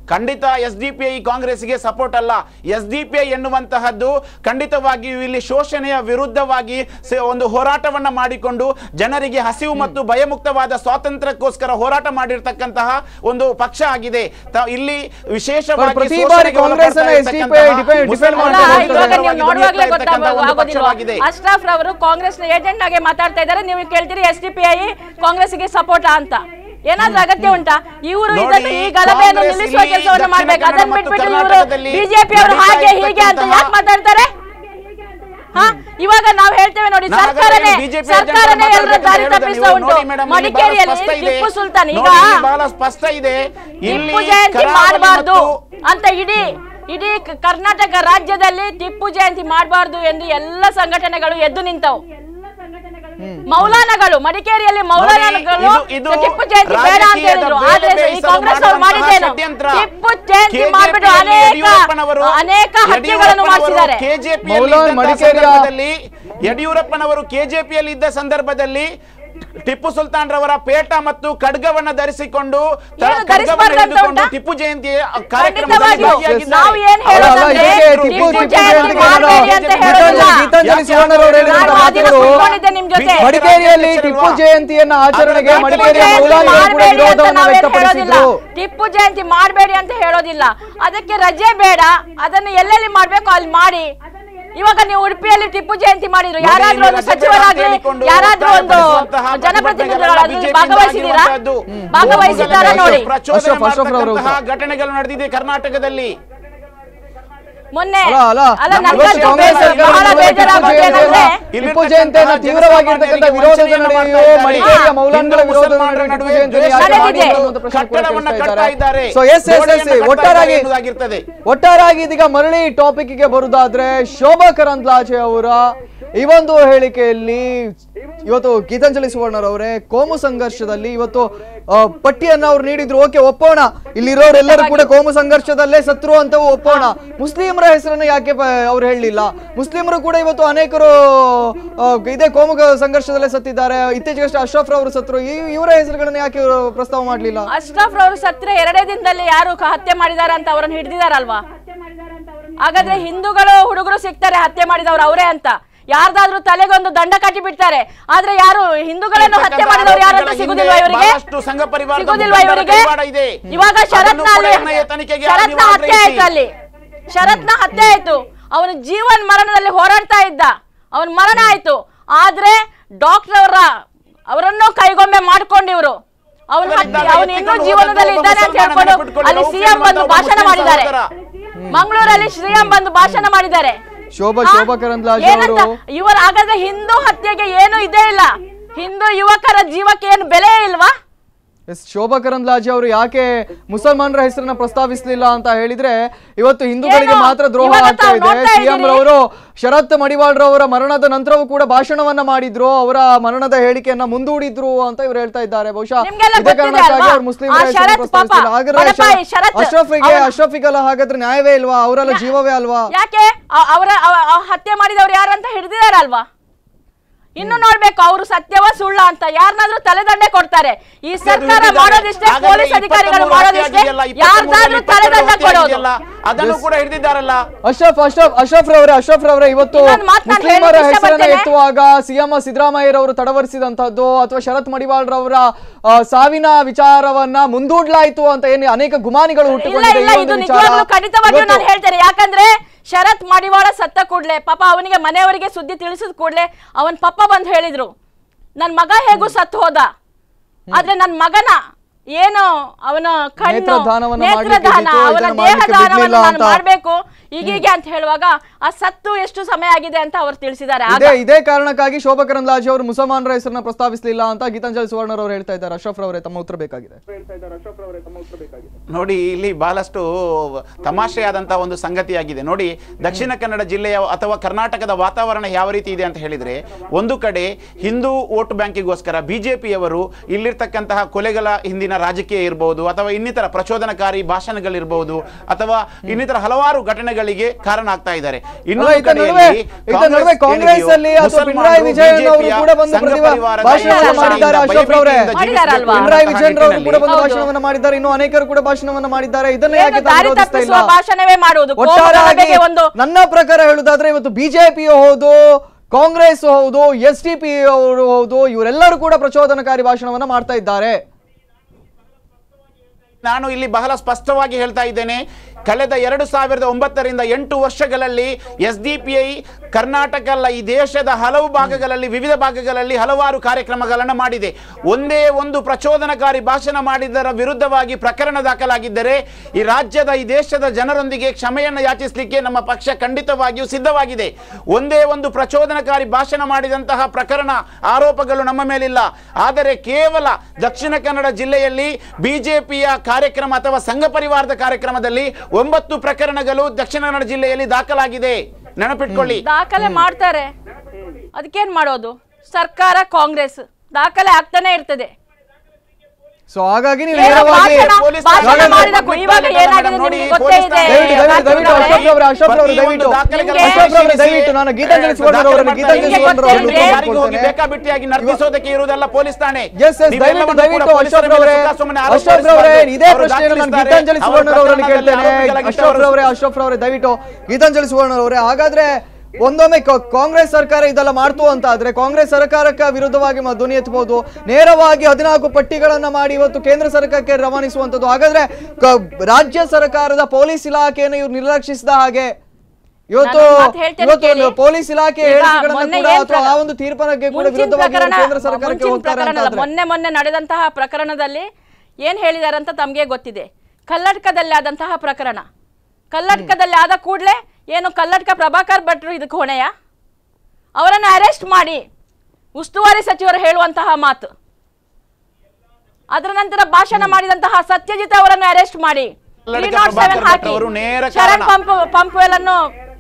ಖಂಡಿತ ಎಸ್ ಡಿ ಪಿ ಐ ಕಾಂಗ್ರೆಸ್ಗೆ ಸಪೋರ್ಟ್ ಅಲ್ಲ ಎಸ್ ಡಿ ಪಿ ಐ ಎನ್ನುವಂತಹದ್ದು ಖಂಡಿತವಾಗಿಯೂ ಇಲ್ಲಿ ಶೋಷಣೆಯ ವಿರುದ್ಧವಾಗಿ ಸ- ಒಂದು ಹೋರಾಟವನ್ನ ಮಾಡಿಕೊಂಡು ಜನರಿಗೆ ಹಸಿವು ಮತ್ತು ಭಯಮುಕ್ತವಾದ ಸ್ವಾತಂತ್ರ್ಯಕ್ಕೋಸ್ಕರ ಹೋರಾಟ ಮಾಡಿರ್ತಕ್ಕಂತಹ ಒಂದು ಪಕ್ಷ ಆಗಿದೆ ತ- ಇಲ್ಲಿ ವಿಶೇಷವಾಗಿ ಪ್ರತಿ ಬಾರಿ ಶೋಷಣೆಗೆ ಕಾಂಗ್ರೆಸ್ ಅನ್ನ ಒಳಪಡ್ತಾ SDPI ಇರ್ತಕ್ಕಂತಹ ಡಿಪೆಂಡ್- ಡಿಪೆಂಡ್ ಮುಸಲ್ಮಾನರ ಮಾಡ್ತಾ ಅಲ್ಲ, ಇದ್ದಾರೆ. ಇವಾಗ ನೀವು ನೋಡುವಾಗಲೇ ಇರ್ತಕ್ಕಂತಹ ಒಂದು ಗೊತ್ತಾಗೋದಿಲ್ವಾ ಪಕ್ಷವಾಗಿದೆ ಅಶ್ರಫ್ ರವರು ಕಾಂಗ್ರೆಸ್ನ ಏಜೆಂಟ್ ಆಗಿ ಮಾತಾಡ್ತಾ ಇದ್ದಾರೆ ನೀವು ಕೇಳ್ತೀರಿ ಎಸ್ ಡಿ ಪಿ ಐ ಕಾಂಗ್ರೆಸ್ಗೆ ಸಪೋರ್ಟ್ ಅಂತ ಏನಾದ್ರೂ ಅಗತ್ಯ ಉಂಟಾ ಇವರು ನೋಡಿ, ಇದನ್ನು ಈ ಗಲಭೆಯನ್ನು ಕಾಂಗ್ರೆಸ್ ನಿಲ್ಲಿಸುವ ಇಲ್ಲಿ ಕೆಲಸವನ್ನು ದಕ್ಷಿಣ ಮಾಡ್ಬೇಕು ಕನ್ನಡ ಅದನ್ನ ಮತ್ತು ಬಿಟ್ಬಿಟ್ಟು ಇವರು ಕರ್ನಾಟಕದಲ್ಲಿ ಬಿಜೆಪಿ ಅವರು ನಡೀತಾ ಹಾಗೆ ಹೀಗೆ ಅಂತ ಇರ್ತಕ್ಕಂತಹ- ಯಾಕೆ ಮಾತಾಡ್ತಾರೆ ಹಾ ಇವಾಗ ನಾವು ಹೇಳ್ತೇವೆ ನೋಡಿ ನಾನು ಸರ್ಕಾರನೇ ಹಾಗಾದ್ರೆ BJP ಸರ್ಕಾರನೇ ಏಜೆಂಟ್ ಎಲ್ಲರ ದಾರಿ ಮಾತಾಡ್ತಾ ತಪ್ಪಿಸ್ತಾ ಇರೋದು ಉಂಟು ನೋಡಿ ಮೇಡಮ್, ಇಲ್ಲಿ ಬಹಳ ಮಡಿಕೇರಿಯಲ್ಲಿ ಸ್ಪಷ್ಟ ಇದೆ. ಟಿಪ್ಪು ಸುಲ್ತಾನ್ ಈಗ ನೋಡಿ, ಇಲ್ಲಿ ಬಹಳ ಸ್ಪಷ್ಟ ಇದೆ ಇಲ್ಲಿ ಟಿಪ್ಪು ಜಯಂತಿ ಕರಾವಳಿ ಮಾಡಬಾರ್ದು ಮತ್ತು- ಅಂತ ಇಡೀ ಇಡೀ ಕ- ಕರ್ನಾಟಕ ರಾಜ್ಯದಲ್ಲಿ ಟಿಪ್ಪು ಜಯಂತಿ ಮಾಡಬಾರ್ದು ಎಂದು ಎಲ್ಲ ಸಂಘಟನೆಗಳು ಎದ್ದು ನಿಂತವು ಮೌಲಾನಗಳು ಮಡಿಕೇರಿಯಲ್ಲಿ ಮೌಲಾನಗಳು ಇದು- ಇದು ಟಿಪ್ಪು ಜಯಂತಿ ಬೇಡ ಅಂತ ರಾಜಕೀಯದ ಹೇಳಿದ್ರು ಬೇರೆ ಆದ್ರೆ ಈ ಬೇಯಿಸಲು ಕಾಂಗ್ರೆಸ್ ಅವರು ಮಾಡುವಂತಹ ಮಾಡಿದ್ದೇನು ಷಡ್ಯಂತ್ರ. ಟಿಪ್ಪು ಜಯಂತಿ KJP ಮಾಡ್ಬಿಟ್ಟು ಯಲ್ಲಿ ಅನೇಕ ಯಡಿಯೂರಪ್ಪನವರು ಅನೇಕ ಹತ್ಯೆಗಳನ್ನು ಯಡಿಯೂರಪ್ಪನವರು ಮಾಡಿಸಿದ್ದಾರೆ KJP ಯಲ್ಲಿ ಮೌಲಾನ್ ಇದ್ದಂತಹ ಮಡಿಕೇರಿಯ- ಸಂದರ್ಭದಲ್ಲಿ ಯಡಿಯೂರಪ್ಪನವರು ಕೆಜೆಪಿಯಲ್ಲಿ ಇದ್ದ ಸಂದರ್ಭದಲ್ಲಿ ಟಿಪ್ಪು ಸುಲ್ತಾನ್ ರವರ ಪೇಟ ಮತ್ತು ಖಡ್ಗವನ್ನ ಧರಿಸಿಕೊಂಡು ತ- ಏನು ಖಡ್ಗವನ್ನ ಧರಿಸಬಾರ್ದು ಅಂತ ಹಿಡಿದುಕೊಂಡು ಉಂಟಾ? ಟಿಪ್ಪು ಜಯಂತಿ ಕಾರ್ಯಕ್ರಮದಲ್ಲಿ ಖಂಡಿತವಾಗಿಯೂ ಭಾಗಿಯಾಗಿದ್ದಾರೆ. ನಾವು ಏನ್ ಅಲ್ಲ, ಅಲ್ಲ, ಹೇಳೋದಂದ್ರೆ ಇದಕ್ಕೆ ಟಿಪ್ಪು ಟಿಪ್ಪು ಟಿಪ್ಪು ಜಯಂತಿ ಜಯಂತಿಗೆ ಮಾಡಬೇಡಿ ಅಂತ ಗೀತಾಂಜಲಿ- ಹೇಳೋದಿಲ್ಲ ಗೀತಾಂಜಲಿ ಸುವರ್ಣರವರು ಹೇಳಿದಂತ ನಾನು ಅದನ್ನ ಮಾತುಗಳು ತಿಳ್ಕೊಂಡಿದ್ದೆ ನಿಮ್ ಜೊತೆ. ಮಡಿಕೇರಿಯಲ್ಲಿ ಟಿಪ್ಪು ಜಯಂತಿಯನ್ನ ಆಚರಣೆಗೆ ಅದನ್ನ ಮಡಿಕೇರಿಯ ಜಯಂತಿ ಮೌಲಾನಿಗಳು ಕೂಡ ಮಾಡ್ಬೇಡಿ ಅಂತ ವಿರೋಧವನ್ನು ನಾವೇನ್ ವ್ಯಕ್ತಪಡಿಸಿದ್ರು ಹೇಳೋದಿಲ್ಲ. ಟಿಪ್ಪು ಜಯಂತಿ ಮಾಡಬೇಡಿ ಅಂತ ಹೇಳೋದಿಲ್ಲ ಅದಕ್ಕೆ ರಜೆ ಬೇಡ ಅದನ್ನು ಎಲ್ಲೆಲ್ಲಿ ಮಾಡ್ಬೇಕು ಅಲ್ಲಿ ಮಾಡಿ ಇವಾಗ ನೀವು ಉಡುಪಿಯಲ್ಲಿ ಟಿಪ್ಪು ಜಯಂತಿ ಮಾಡಿದ್ರು ನೋಡಿ, ಯಾರಾದ್ರೂ ಒಂದು ಇಲ್ಲಿ ರಜೆ ಬೇಡ ಅಂತ ಸಚಿವರಾಗ್ಲಿ ಹೇಳಿಕೊಂಡು ಯಾರಾದ್ರೂ ಒಂದು ಒತ್ತಾಯಪಡಿಸುವಂತಹ ಜನಪ್ರತಿನಿಧಿಗಳು ಪ್ರತಿಭಟನೆಗಳೆಲ್ಲ ಅದರಲ್ಲಿ BJP ಭಾಗವಹಿಸಿದ್ದೀರಾ ಆಗಿರುವಂತಹದ್ದು. ಭಾಗವಹಿಸಿದ್ದಾರಾ ನೋಡಿ ಪ್ರಚೋದನೆ ಅಶ್ರಫ್, ಅಶ್ರಫ್ ರವರು. ಮಾಡ್ತಕ್ಕಂತಹ ಘಟನೆಗಳು ನಡೆದಿದೆ ಕರ್ನಾಟಕದಲ್ಲಿ ಮೊನ್ನೆ ಅಲ್ಲ ಅಲ್ಲ ಅಲ್ಲ ನಮ್ಮ ನನ್ಗಂತೂ ಇವತ್ತು ಕಾಂಗ್ರೆಸ್ ಬೇಜಾರು- ಸರ್ಕಾರ ಬಹಳ ಟಿಪ್ಪು ಬೇಜಾರಾಗೋದು ಜಯಂತಿಯನ್ನ- ಏನಂದ್ರೆ ಟಿಪ್ಪು ಜಯಂತಿಯನ್ನ ತೀವ್ರವಾಗಿರ್ತಕ್ಕಂಥ ವಿರೋಧದ ನಡುವೆಯೂ ಮಡಿಕೇರಿಯ ಮೌಲಾನ್ಗಳ ವಿರೋಧದ ನಡುವೆ ಟಿಪ್ಪು ಜಯಂತಿಯನ್ನು ಯಾಕೆ ನಡೆದಿದೆ. ಮಾಡಿದ್ರು ಅನ್ನುವಂಥ ಪ್ರಶ್ನೆ ಕೂಡ ಕಟ್ಟಡವನ್ನ ಕೇಳಿಸ್ತಾ ಕಟ್ತಾ ಇದ್ದಾರೆ. ಇದ್ದಾರೆ ಸೊ ಎಸ್ ಎಸ್ ಎಸ್ ಒಟ್ಟಾರಾಗಿ ಎನ್ನುವುದಾಗಿರ್ತದೆ. ಒಟ್ಟಾರಾಗಿ ಇದೀಗ ಮರಳಿ ಟಾಪಿಕ್ ಗೆ ಬರುದಾದ್ರೆ ಶೋಭಾ ಕರಂದ್ಲಾಜೆ ಅವರ ಈ ಒಂದು ಹೇಳಿಕೆಯಲ್ಲಿ ಇವತ್ತು ಗೀತಾಂಜಲಿ ಸುವರ್ಣರವರೇ ಕೋಮು ಸಂಘರ್ಷದಲ್ಲಿ ಇವತ್ತು ಆ, ಪಟ್ಟಿಯನ್ನ ಅವ್ರು ನೀಡಿದ್ರು ಓಕೆ ಒಪ್ಪೋಣ ಇಲ್ಲಿರೋರೆಲ್ಲರೂ ಕೂಡ ಕೋಮು ಸಂಘರ್ಷದಲ್ಲೇ ಸತ್ರು ಅಂತವು ಒಪ್ಪೋಣ ಮುಸ್ಲಿಮರ ಹೆಸರನ್ನ ಯಾಕೆ ಪ- ಅವ್ರು ಹೇಳಲಿಲ್ಲ ಮುಸ್ಲಿಮರು ಕೂಡ ಇವತ್ತು ಅನೇಕರು ಆ, ಇದೇ ಕೋಮು ಗ- ಸಂಘರ್ಷದಲ್ಲೇ ಸತ್ತಿದ್ದಾರೆ ಇತ್ತೀಚೆಗಷ್ಟೇ ಅಶ್ರಫ್ ರವರು ಸತ್ರು ಈ ಇವರ ಹೆಸರುಗಳನ್ನ ಯಾಕೆ ಇವ್ರು ಪ್ರಸ್ತಾವ ಮಾಡಲಿಲ್ಲ ಅಶ್ರಫ್ ರವರು ಸತ್ರ ಎರಡೇ ದಿನದಲ್ಲಿ ಯಾರು ಕ- ಹತ್ಯೆ ಮಾಡಿದಾರೆ ಅಂತ ಅವರನ್ನು ಹಿಡಿದಿದಾರಲ್ವಾ ಹಾಗಾದ್ರೆ ಹಿಂದೂಗಳು ಹುಡುಗರು ಸಿಗ್ತಾರೆ ಹತ್ಯೆ ಮಾಡಿದವರು ಅವರೇ ಅಂತ ಯಾರ್ದಾದ್ರೂ ತಲೆಗೊಂದು ದಂಡ ಕಟ್ಟಿ ಬಿಡ್ತಾರೆ ಆದ್ರೆ ಯಾರು ಹಿಂದೂಗಳನ್ನು ಹತ್ಯೆ ಮಾಡಿದವರು ಯಾರು ಅಂತ ಸಿಗುದಿಲ್ವಾ ಇವರಿಗೆ ಬಹಳಷ್ಟು ಸಂಘ ಪರಿವಾರದ ಸಿಗುದಿಲ್ವಾ ಮುಖಂಡರ ಇವರಿಗೆ ಕೈವಾಡ ಇದೆ. ಇವಾಗ ಅದನ್ನು ಶರತ್ನ ಕೂಡ ಅಲ್ಲಿ NIA ತನಿಖೆಗೆ ಶರತ್ನ ನೀವು ಹತ್ಯೆ ಆಗ್ರಹಿಸಿ. ಆಯ್ತು ಅಲ್ಲಿ ಶರತ್ನ ಹತ್ಯೆ ಆಯ್ತು ಅವನು ಜೀವನ್ ಮರಣದಲ್ಲಿ ಹೋರಾಡ್ತಾ ಇದ್ದ ಅವನ ಮರಣ ಆಯ್ತು ಆದ್ರೆ ಡಾಕ್ಟರ್ ಅವರ ಅವರನ್ನು ಕೈಗೊಂಬೆ ಮಾಡ್ಕೊಂಡಿವ್ರು ಅವನು ಇದ್ದಾಗ ಅವನು ಇನ್ನೂ ಎತ್ತಿಕೊಂಡು ಜೀವನದಲ್ಲಿ ಹೋದಂತ ಇದ್ದಾನೆ ಅಂತ ಮುಸಲ್ಮಾನನ ಹೇಳ್ಕೊಂಡು ಬಿಟ್ಕೊಂಡು ಅಲ್ಲಿ ಒಬ್ಬ ಸಿಎಂ ಬಂದು ಒಬ್ಬ ಭಾಷಣ ಮುಸ್ಲಿಂ ಮಾಡಿದ್ದಾರೆ ಸಹೋದರ. ಮಂಗಳೂರಲ್ಲಿ ಸಿಎಂ ಬಂದು ಭಾಷಣ ಮಾಡಿದ್ದಾರೆ ಶೋಭಾ ಆ? ಶೋಭಾ ಕರಂದ್ಲಾಜೆ ಏನಂತ? ಅವರು ಇವರ ಹಾಗಾದ್ರೆ ಹಿಂದೂ ಹತ್ಯೆಗೆ ಏನು ಇದೇ ಇಲ್ಲ ಹಿಂದೂ ಯುವಕರ ಜೀವಕ್ಕೆ ಏನು ಬೆಲೆ ಇಲ್ವಾ ಎಸ್ ಶೋಭಾ ಕರಂದ್ಲಾಜೆ ಅವರು ಯಾಕೆ ಮುಸಲ್ಮಾನರ ಹೆಸರನ್ನ ಪ್ರಸ್ತಾವಿಸಲಿಲ್ಲ ಅಂತ ಹೇಳಿದ್ರೆ ಇವತ್ತು ಹಿಂದೂಗಳಿಗೆ ಏನು? ಮಾತ್ರ ದ್ರೋಹ ಇವಾಗ ಆಗ್ತಾ ತಾವು ಇದೆ ನೋಡ್ತಾ ಸಿಎಂ ಇದ್ದೀರಿ. ರವರು ಶರತ್ ಮಡಿವಾಳ್ ರವರ ಮರಣದ ನಂತರವೂ ಕೂಡ ಭಾಷಣವನ್ನ ಮಾಡಿದ್ರು ಅವರ ಮರಣದ ಹೇಳಿಕೆಯನ್ನ ಮುಂದೂಡಿದ್ರು ಅಂತ ಇವ್ರು ಹೇಳ್ತಾ ಇದ್ದಾರೆ ಬಹುಶಃ ನಿಮ್ಗೆಲ್ಲ ಇದೇ ಗೊತ್ತಿದೆ ಕಾರಣಕ್ಕಾಗಿ ಅಲ್ವಾ? ಅವ್ರು ಮುಸ್ಲಿಮರ ಆ ಹೆಸರನ್ನ ಶರತ್ ಪ್ರಸ್ತಾವಿಸ್ತಿಲ್ಲ. ಪಾಪ, ಹಾಗಾದ್ರೆ ಬಡಪಾಯಿ ಶರತ್- ಶರತ್ ಅಶ್ರಫಿಗೆ ಅವನ- ಅಶ್ರಫಿಗಲ್ಲ ಹಾಗಾದ್ರೆ ನ್ಯಾಯವೇ ಇಲ್ವಾ ಅವರೆಲ್ಲ ಜೀವವೇ ಅಲ್ವಾ ಯಾಕೆ ಅ- ಅವರ ಅವ- ಅವ ಹತ್ಯೆ ಮಾಡಿದವ್ರು ಯಾರು ಅಂತ ಹಿಡಿದಿದಾರಲ್ವಾ ಇನ್ನು ನೋಡ್ಬೇಕು ಅವರು ಸತ್ಯವ ಸುಳ್ಳ ಅಂತ ಯಾರನ್ನಾದ್ರೂ ತಲೆದಂಡೆ ಕೊಡ್ತಾರೆ ಈ ಸರ್ಕಾರ ಹಿಡಿದಿದ್ದಾರೆ. ಮಾಡೋದಿಷ್ಟೇ ಹಾಗಾದ್ರೆ ಪೊಲೀಸ್ ಅಧಿಕಾರಿಗಳು 23 ಮಾಡೋದಿಷ್ಟೇ ಹತ್ಯೆ ಆಗಿದೆಯಲ್ಲ, 23 ಯಾರ್ದಾದ್ರೂ 22 ತಲೆದಂಡ ಹತ್ಯೆ ಕೊಡೋದು ಆಗಿದೆಯಲ್ಲ, ಅದನ್ನು ಕೂಡ ಹಿಡಿದಿದ್ದಾರಲ್ಲ ಅಶ್ರಫ್ ಅಶ್ರಫ್ ಅಶ್ರಫ್ ರವರೇ ಅಶ್ರಫ್ ರವರೇ ಇವತ್ತು ಇನ್ನೊಂದು ಮಾತು ನಾನು ಮುಸ್ಲಿಮರ ಹೇಳಲಿಕ್ಕೆ ಹೆಸರನ್ನ ಇಷ್ಟಪಡ್ತೇನೆ. ಎತ್ತುವಾಗ ಸಿಎಂ ಸಿದ್ದರಾಮಯ್ಯರವರು ತಡವರಿಸಿದಂತದ್ದು ಅಥವಾ ಶರತ್ ಮಡಿವಾಳ್ ರವರ ಆ, ಸಾವಿನ ವಿಚಾರವನ್ನ ಮುಂದೂಡ್ಲಾಯ್ತು ಅಂತ ಏನು ಅನೇಕ ಗುಮಾನಿಗಳು ಇಲ್ಲ ಹುಟ್ಟುಕೊಂಡಿದೆ ಇಲ್ಲ ಈ ಇದು ಒಂದು ವಿಚಾರ ನಿಜವಾಗ್ಲೂ ಖಂಡಿತವಾಗಿಯೂ ಇವತ್ತು- ನಾನು ಹೇಳ್ತೇನೆ ಯಾಕಂದ್ರೆ ಶರತ್ ಮಡಿವಾಳ ಸತ್ತ ಕೂಡ್ಲೆ ಪಾಪ ಅವನಿಗೆ ಮನೆಯವರಿಗೆ ಸುದ್ದಿ ತಿಳಿಸಿದ ಕೂಡ್ಲೆ ಅವನ ಪಪ್ಪ ಬಂದು ಹೇಳಿದ್ರು ನನ್ ಮಗ ಹೇಗೂ ಸತ್ತು ಹೋದ ಆದ್ರೆ ನನ್ ಮಗನ ಏನು ಅವನ ಕಣ್ಣು ನೇತ್ರದಾನವನ್ನ ಮಾಡ್ಲಿಕ್ಕೆ ನೇತ್ರದಾನ ಇದ್ದಿತ್ತು, ಅವನ ಇದನ್ನ ದೇಹ ಮಾಡ್ಲಿಕ್ಕೆ ದಾನವನ್ನು ಬಿಡ್ಲಿಲ್ಲ ನಾನು ಅಂತ. ಮಾಡ್ಬೇಕು ಹೀಗೀಗೆ ಅಂತ ಹೇಳುವಾಗ ಆ ಸತ್ತು ಎಷ್ಟು ಸಮಯ ಆಗಿದೆ ಅಂತ ಅವ್ರು ತಿಳಿಸಿದ್ದಾರೆ ಆಗ ಇದೇ ಇದೇ ಕಾರಣಕ್ಕಾಗಿ ಶೋಭಾ ಕರಂದ್ಲಾಜೆ ಅವರು ಮುಸಲ್ಮಾನರ ಹೆಸರನ್ನ ಪ್ರಸ್ತಾವಿಸಲಿಲ್ಲ ಅಂತ ಗೀತಾಂಜಲಿ ಸುವರ್ಣ ಅವರು ಹೇಳ್ತಾ ಇದ್ದಾರೆ ಅಶ್ರಫ್ ರವರೇ ತಮ್ಮ ಉತ್ತರ ಬೇಕಾಗಿದೆ ನೋಡಿ ಇಲ್ಲಿ ಬಹಳಷ್ಟು ತಮಾಷೆಯಾದಂತಹ ಒಂದು ಸಂಗತಿಯಾಗಿದೆ ನೋಡಿ ದಕ್ಷಿಣ ಕನ್ನಡ ಜಿಲ್ಲೆಯ ಅಥವಾ ಕರ್ನಾಟಕದ ವಾತಾವರಣ ಯಾವ ರೀತಿ ಇದೆ ಅಂತ ಹೇಳಿದ್ರೆ ಒಂದು ಕಡೆ ಹಿಂದೂ ವೋಟ್ ಬ್ಯಾಂಕಿಗೋಸ್ಕರ ಬಿಜೆಪಿಯವರು ಇಲ್ಲಿರ್ತಕ್ಕಂತಹ ಕೊಲೆಗಳ ಹಿಂದಿನ ರಾಜಕೀಯ ಇರಬಹುದು ಅಥವಾ ಇನ್ನಿತರ ಪ್ರಚೋದನಕಾರಿ ಭಾಷಣಗಳಿರ್ಬಹುದು ಅಥವಾ ಇನ್ನಿತರ ಹಲವಾರು ಘಟನೆಗಳು ಘಟನೆಗಳಿಗೆ ಕಾರಣ ಆಗ್ತಾ ಇದ್ದಾರೆ ಅಲ್ಲ, ಇನ್ನೊಂದು ಇದರ ನಡುವೆ ಕಡೆಯಲ್ಲಿ ಇದರ ನಡುವೆ ಕಾಂಗ್ರೆಸ್ ಅಲ್ಲಿ ಅಥವಾ ಪಿಣರಾಯಿ ವಿಜಯನ್ ಅವರು ಕೂಡ ಬಂದು ಪ್ರತಿಭಾ ಭಾಷಣವನ್ನ ಮಾಡಿದ್ದಾರೆ ಅಶೋಕ್ ಅವರೇ ಮಾಡಿದಾರಲ್ವಾ? ಪಿಣರಾಯಿ ವಿಜಯನ್ ಅವರು ಕೂಡ ಬಂದು ಹೌದು. ಭಾಷಣವನ್ನ ಮಾಡಿದ್ದಾರೆ ಇನ್ನು ಅನೇಕರು ಕೂಡ ಭಾಷಣವನ್ನ ಮಾಡಿದ್ದಾರೆ ಇದನ್ನ ಏನು ಯಾಕೆ ತಾವು ದಾರಿ ವಿರೋಧಿಸ್ತಾ ತಪ್ಪಿಸುವ ಇಲ್ಲ ಭಾಷಣವೇ ಮಾಡುವುದು ಕೋಮು ಒಟ್ಟಾರೆಯಾಗಿ ಗಲಭೆಗೆ ಒಂದು ನನ್ನ ಪ್ರಕಾರ ಹೇಳುದಾದ್ರೆ ಇವತ್ತು ಬಿಜೆಪಿಯು ಹೌದು ಕಾಂಗ್ರೆಸ್ ಹೌದು ಎಸ್ ಡಿ ಪಿ ಅವರು ಹೌದು ಇವರೆಲ್ಲರೂ ಕೂಡ ಪ್ರಚೋದನಕಾರಿ ಭಾಷಣವನ್ನ ಮಾಡ್ತಾ ಇದ್ದಾರೆ ನಾನು ಇಲ್ಲಿ ಬಹಳ ಸ್ಪಷ್ಟವಾಗಿ ಹೇಳ್ತಾ ಇದ್ದೇನೆ ಕಳೆದ ಎರಡು ಸಾವಿರದ ಒಂಬತ್ತರಿಂದ ಎಂಟು ವರ್ಷಗಳಲ್ಲಿ S D P I Karnataka ಅಲ್ಲ ಈ ದೇಶದ ಹಲವು ಭಾಗಗಳಲ್ಲಿ ವಿವಿಧ ಭಾಗಗಳಲ್ಲಿ ಹಲವಾರು ಕಾರ್ಯಕ್ರಮಗಳನ್ನು ಮಾಡಿದೆ ಒಂದೇ ಒಂದು ಪ್ರಚೋದನಕಾರಿ ಭಾಷಣ ಮಾಡಿದರ ವಿರುದ್ಧವಾಗಿ ಪ್ರಕರಣ ದಾಖಲಾಗಿದ್ದರೆ ಈ ರಾಜ್ಯದ ಈ ದೇಶದ ಜನರೊಂದಿಗೆ ಕ್ಷಮೆಯನ್ನು ಯಾಚಿಸಲಿಕ್ಕೆ ನಮ್ಮ ಪಕ್ಷ ಖಂಡಿತವಾಗಿಯೂ ಸಿದ್ಧವಾಗಿದೆ ಒಂದೇ ಒಂದು ಪ್ರಚೋದನಕಾರಿ ಭಾಷಣ ಮಾಡಿದಂತಹ ಪ್ರಕರಣ ಆರೋಪಗಳು ನಮ್ಮ ಮೇಲಿಲ್ಲ ಆದರೆ ಕೇವಲ ದಕ್ಷಿಣ ಕನ್ನಡ ಜಿಲ್ಲೆಯಲ್ಲಿ ಬಿಜೆಪಿಯ ಕಾರ್ಯಕ್ರಮ ಅಥವಾ ಸಂಘ ಪರಿವಾರದ ಕಾರ್ಯಕ್ರಮದಲ್ಲಿ ಒಂಬತ್ತು ಪ್ರಕರಣಗಳು ದಕ್ಷಿಣ ಕನ್ನಡ ಜಿಲ್ಲೆಯಲ್ಲಿ ದಾಖಲಾಗಿದೆ ನೆನಪಿಟ್ಕೊಳ್ಳಿ ದಾಖಲೆ ಮಾಡ್ತಾರೆ ಅದಕ್ಕೇನ್ ಮಾಡೋದು ಸರ್ಕಾರ ಕಾಂಗ್ರೆಸ್ ದಾಖಲೆ ಆಗ್ತಾನೆ ಇರ್ತದೆ ಸೊ ಹಾಗಾಗಿ ನೀವು ಏನೋ ನೇರವಾಗಿ ಭಾಷಣ- ಪೊಲೀಸ್ ಭಾಷಣ ಠಾಣೆ ಮಾಡಿದ ನೋಡಿ, ಇವಾಗ ಏನಾಗಿದೆ ನೋಡಿ, ನಿಮ್ಗೆ ಗೊತ್ತೇ ಪೊಲೀಸ್ ಇದೆ ಠಾಣೆ ದಯವಿಟ್ಟು ದಯವಿಟ್ಟು ದಯವಿಟ್ಟು ಅಶೋಕ್ ರವರೇ ಅಶೋಕ್ ರವರೇ ಪ್ರತಿಯೊಂದು ದಯವಿಟ್ಟು ದಾಖಲೆಗಳ ಅಶೋಕ್ ರವರೇ ಪರಿಶೀಲಿಸಿ, ದಯವಿಟ್ಟು ನಾನು ಗೀತಾಂಜಲಿ ಸುವರ್ಣ ಅವರನ್ನು ಗೀತಾಂಜಲಿ ನಿಮ್ಗೆ ಸುವರ್ಣ ಅವರನ್ನು ಗೊತ್ತೇ ಇದೆ? ದಾರಿಗೆ ಹೋಗಿ ಕೇಳ್ಕೊಳ್ತೇನೆ. ಬೇಕಾಬಿಟ್ಟಿಯಾಗಿ ನರ್ತಿಸೋದಕ್ಕೆ ಇರುವುದೆಲ್ಲ ಪೊಲೀಸ್ ಠಾಣೆ ಎಸ್ ಎಸ್ ದಯವಿಟ್ಟು ದಯವಿಟ್ಟು ಅಶೋಕ್ ರವರೇ ಅಶೋಕ್ ರವರೇ ಇದೇ ಪ್ರಶ್ನೆಯನ್ನು ನಾನು ಗೀತಾಂಜಲಿ ಸುವರ್ಣ ಅವರಲ್ಲಿ ಕೇಳ್ತೇನೆ ಅಶೋಕ್ ರವರೇ ಅಶೋಕ್ ರವರೇ ದಯವಿಟ್ಟು ಗೀತಾಂಜಲಿ ಸುವರ್ಣ ಅವರೇ ಹಾಗಾದ್ರೆ ಒಂದೊಮ್ಮೆ ಕಾ- ಕಾಂಗ್ರೆಸ್ ಸರ್ಕಾರ ಇದೆಲ್ಲ ಮಾಡ್ತು ಅಂತ ಆದ್ರೆ ಕಾಂಗ್ರೆಸ್ ಸರ್ಕಾರಕ್ಕೆ ವಿರುದ್ಧವಾಗಿ ಮ- ಧ್ವನಿ ಎತ್ತಬಹುದು ನೇರವಾಗಿ ಹದಿನಾಲ್ಕು ಪಟ್ಟಿಗಳನ್ನ ಮಾಡಿ ಇವತ್ತು ಕೇಂದ್ರ ಸರ್ಕಾರಕ್ಕೆ ರವಾನಿಸುವಂತದ್ದು ಹಾಗಾದ್ರೆ ಕ- ರಾಜ್ಯ ಸರ್ಕಾರದ ಪೊಲೀಸ್ ಇಲಾಖೆಯನ್ನು ಇವ್ರು ನಿರ್ಲಕ್ಷಿಸಿದ ಹಾಗೆ ಇವತ್ತು ನಾನು ಮಾತು ಹೇಳ್ತೇನೆ ಇವತ್ತು ಕೇಳಿ. ಪೊಲೀಸ್ ಇಲಾಖೆ ಈಗ ಹೇಳಿಕೆಗಳನ್ನ ಮೊನ್ನೆ ಕೂಡ ಏನ್ ಅಥವಾ ಆ ಪ್ರಕರಣ- ಒಂದು ತೀರ್ಪನಕ್ಕೆ ಕೂಡ ಮುಂಚಿನ ವಿರುದ್ಧವಾಗಿ ಇವರು ಪ್ರಕರಣ- ಕೇಂದ್ರ ಸರ್ಕಾರಕ್ಕೆ ಮುಂಚಿನ ಹೋಗ್ತಾರೆ ಪ್ರಕರಣ ಅಂತ ಅಲ್ಲ. ಆದ್ರೆ ಮೊನ್ನೆ ಮೊನ್ನೆ ನಡೆದಂತಹ ಪ್ರಕರಣದಲ್ಲಿ ಏನ್ ಹೇಳಿದ್ದಾರೆ ಅಂತ ತಮಗೆ ಗೊತ್ತಿದೆ ಕಲ್ಲಡ್ಕದಲ್ಲಿ ಆದಂತಹ ಪ್ರಕರಣ ಕಲ್ಲಡ್ಕದಲ್ಲಿ ಆದ ಕೂಡಲೇ ಏನು ಕಲ್ಲಡ್ಕ ಪ್ರಭಾಕರ್ ಭಟ್ರು ಇದಕ್ಕೆ ಹೊಣೆಯ ಅವರನ್ನು ಅರೆಸ್ಟ್ ಮಾಡಿ ಉಸ್ತುವಾರಿ ಸಚಿವರು ಹೇಳುವಂತಹ ಮಾತು ಅದರ ನಂತರ ಭಾಷಣ ಮಾಡಿದಂತಹ ಸತ್ಯಜಿತ್ ಅವರನ್ನು ಅರೆಸ್ಟ್ ಮಾಡಿ ಕಲ್ಲಡ್ಕ 307 ಪ್ರಭಾಕರ್ ಭಟ್ ಹಾಕಿ ಅವರು ನೇರ ಶರಣ್ ಕಾರಣ. ಪಂಪ್ ಪಂಪ್ವೆಲ್ ಅನ್ನು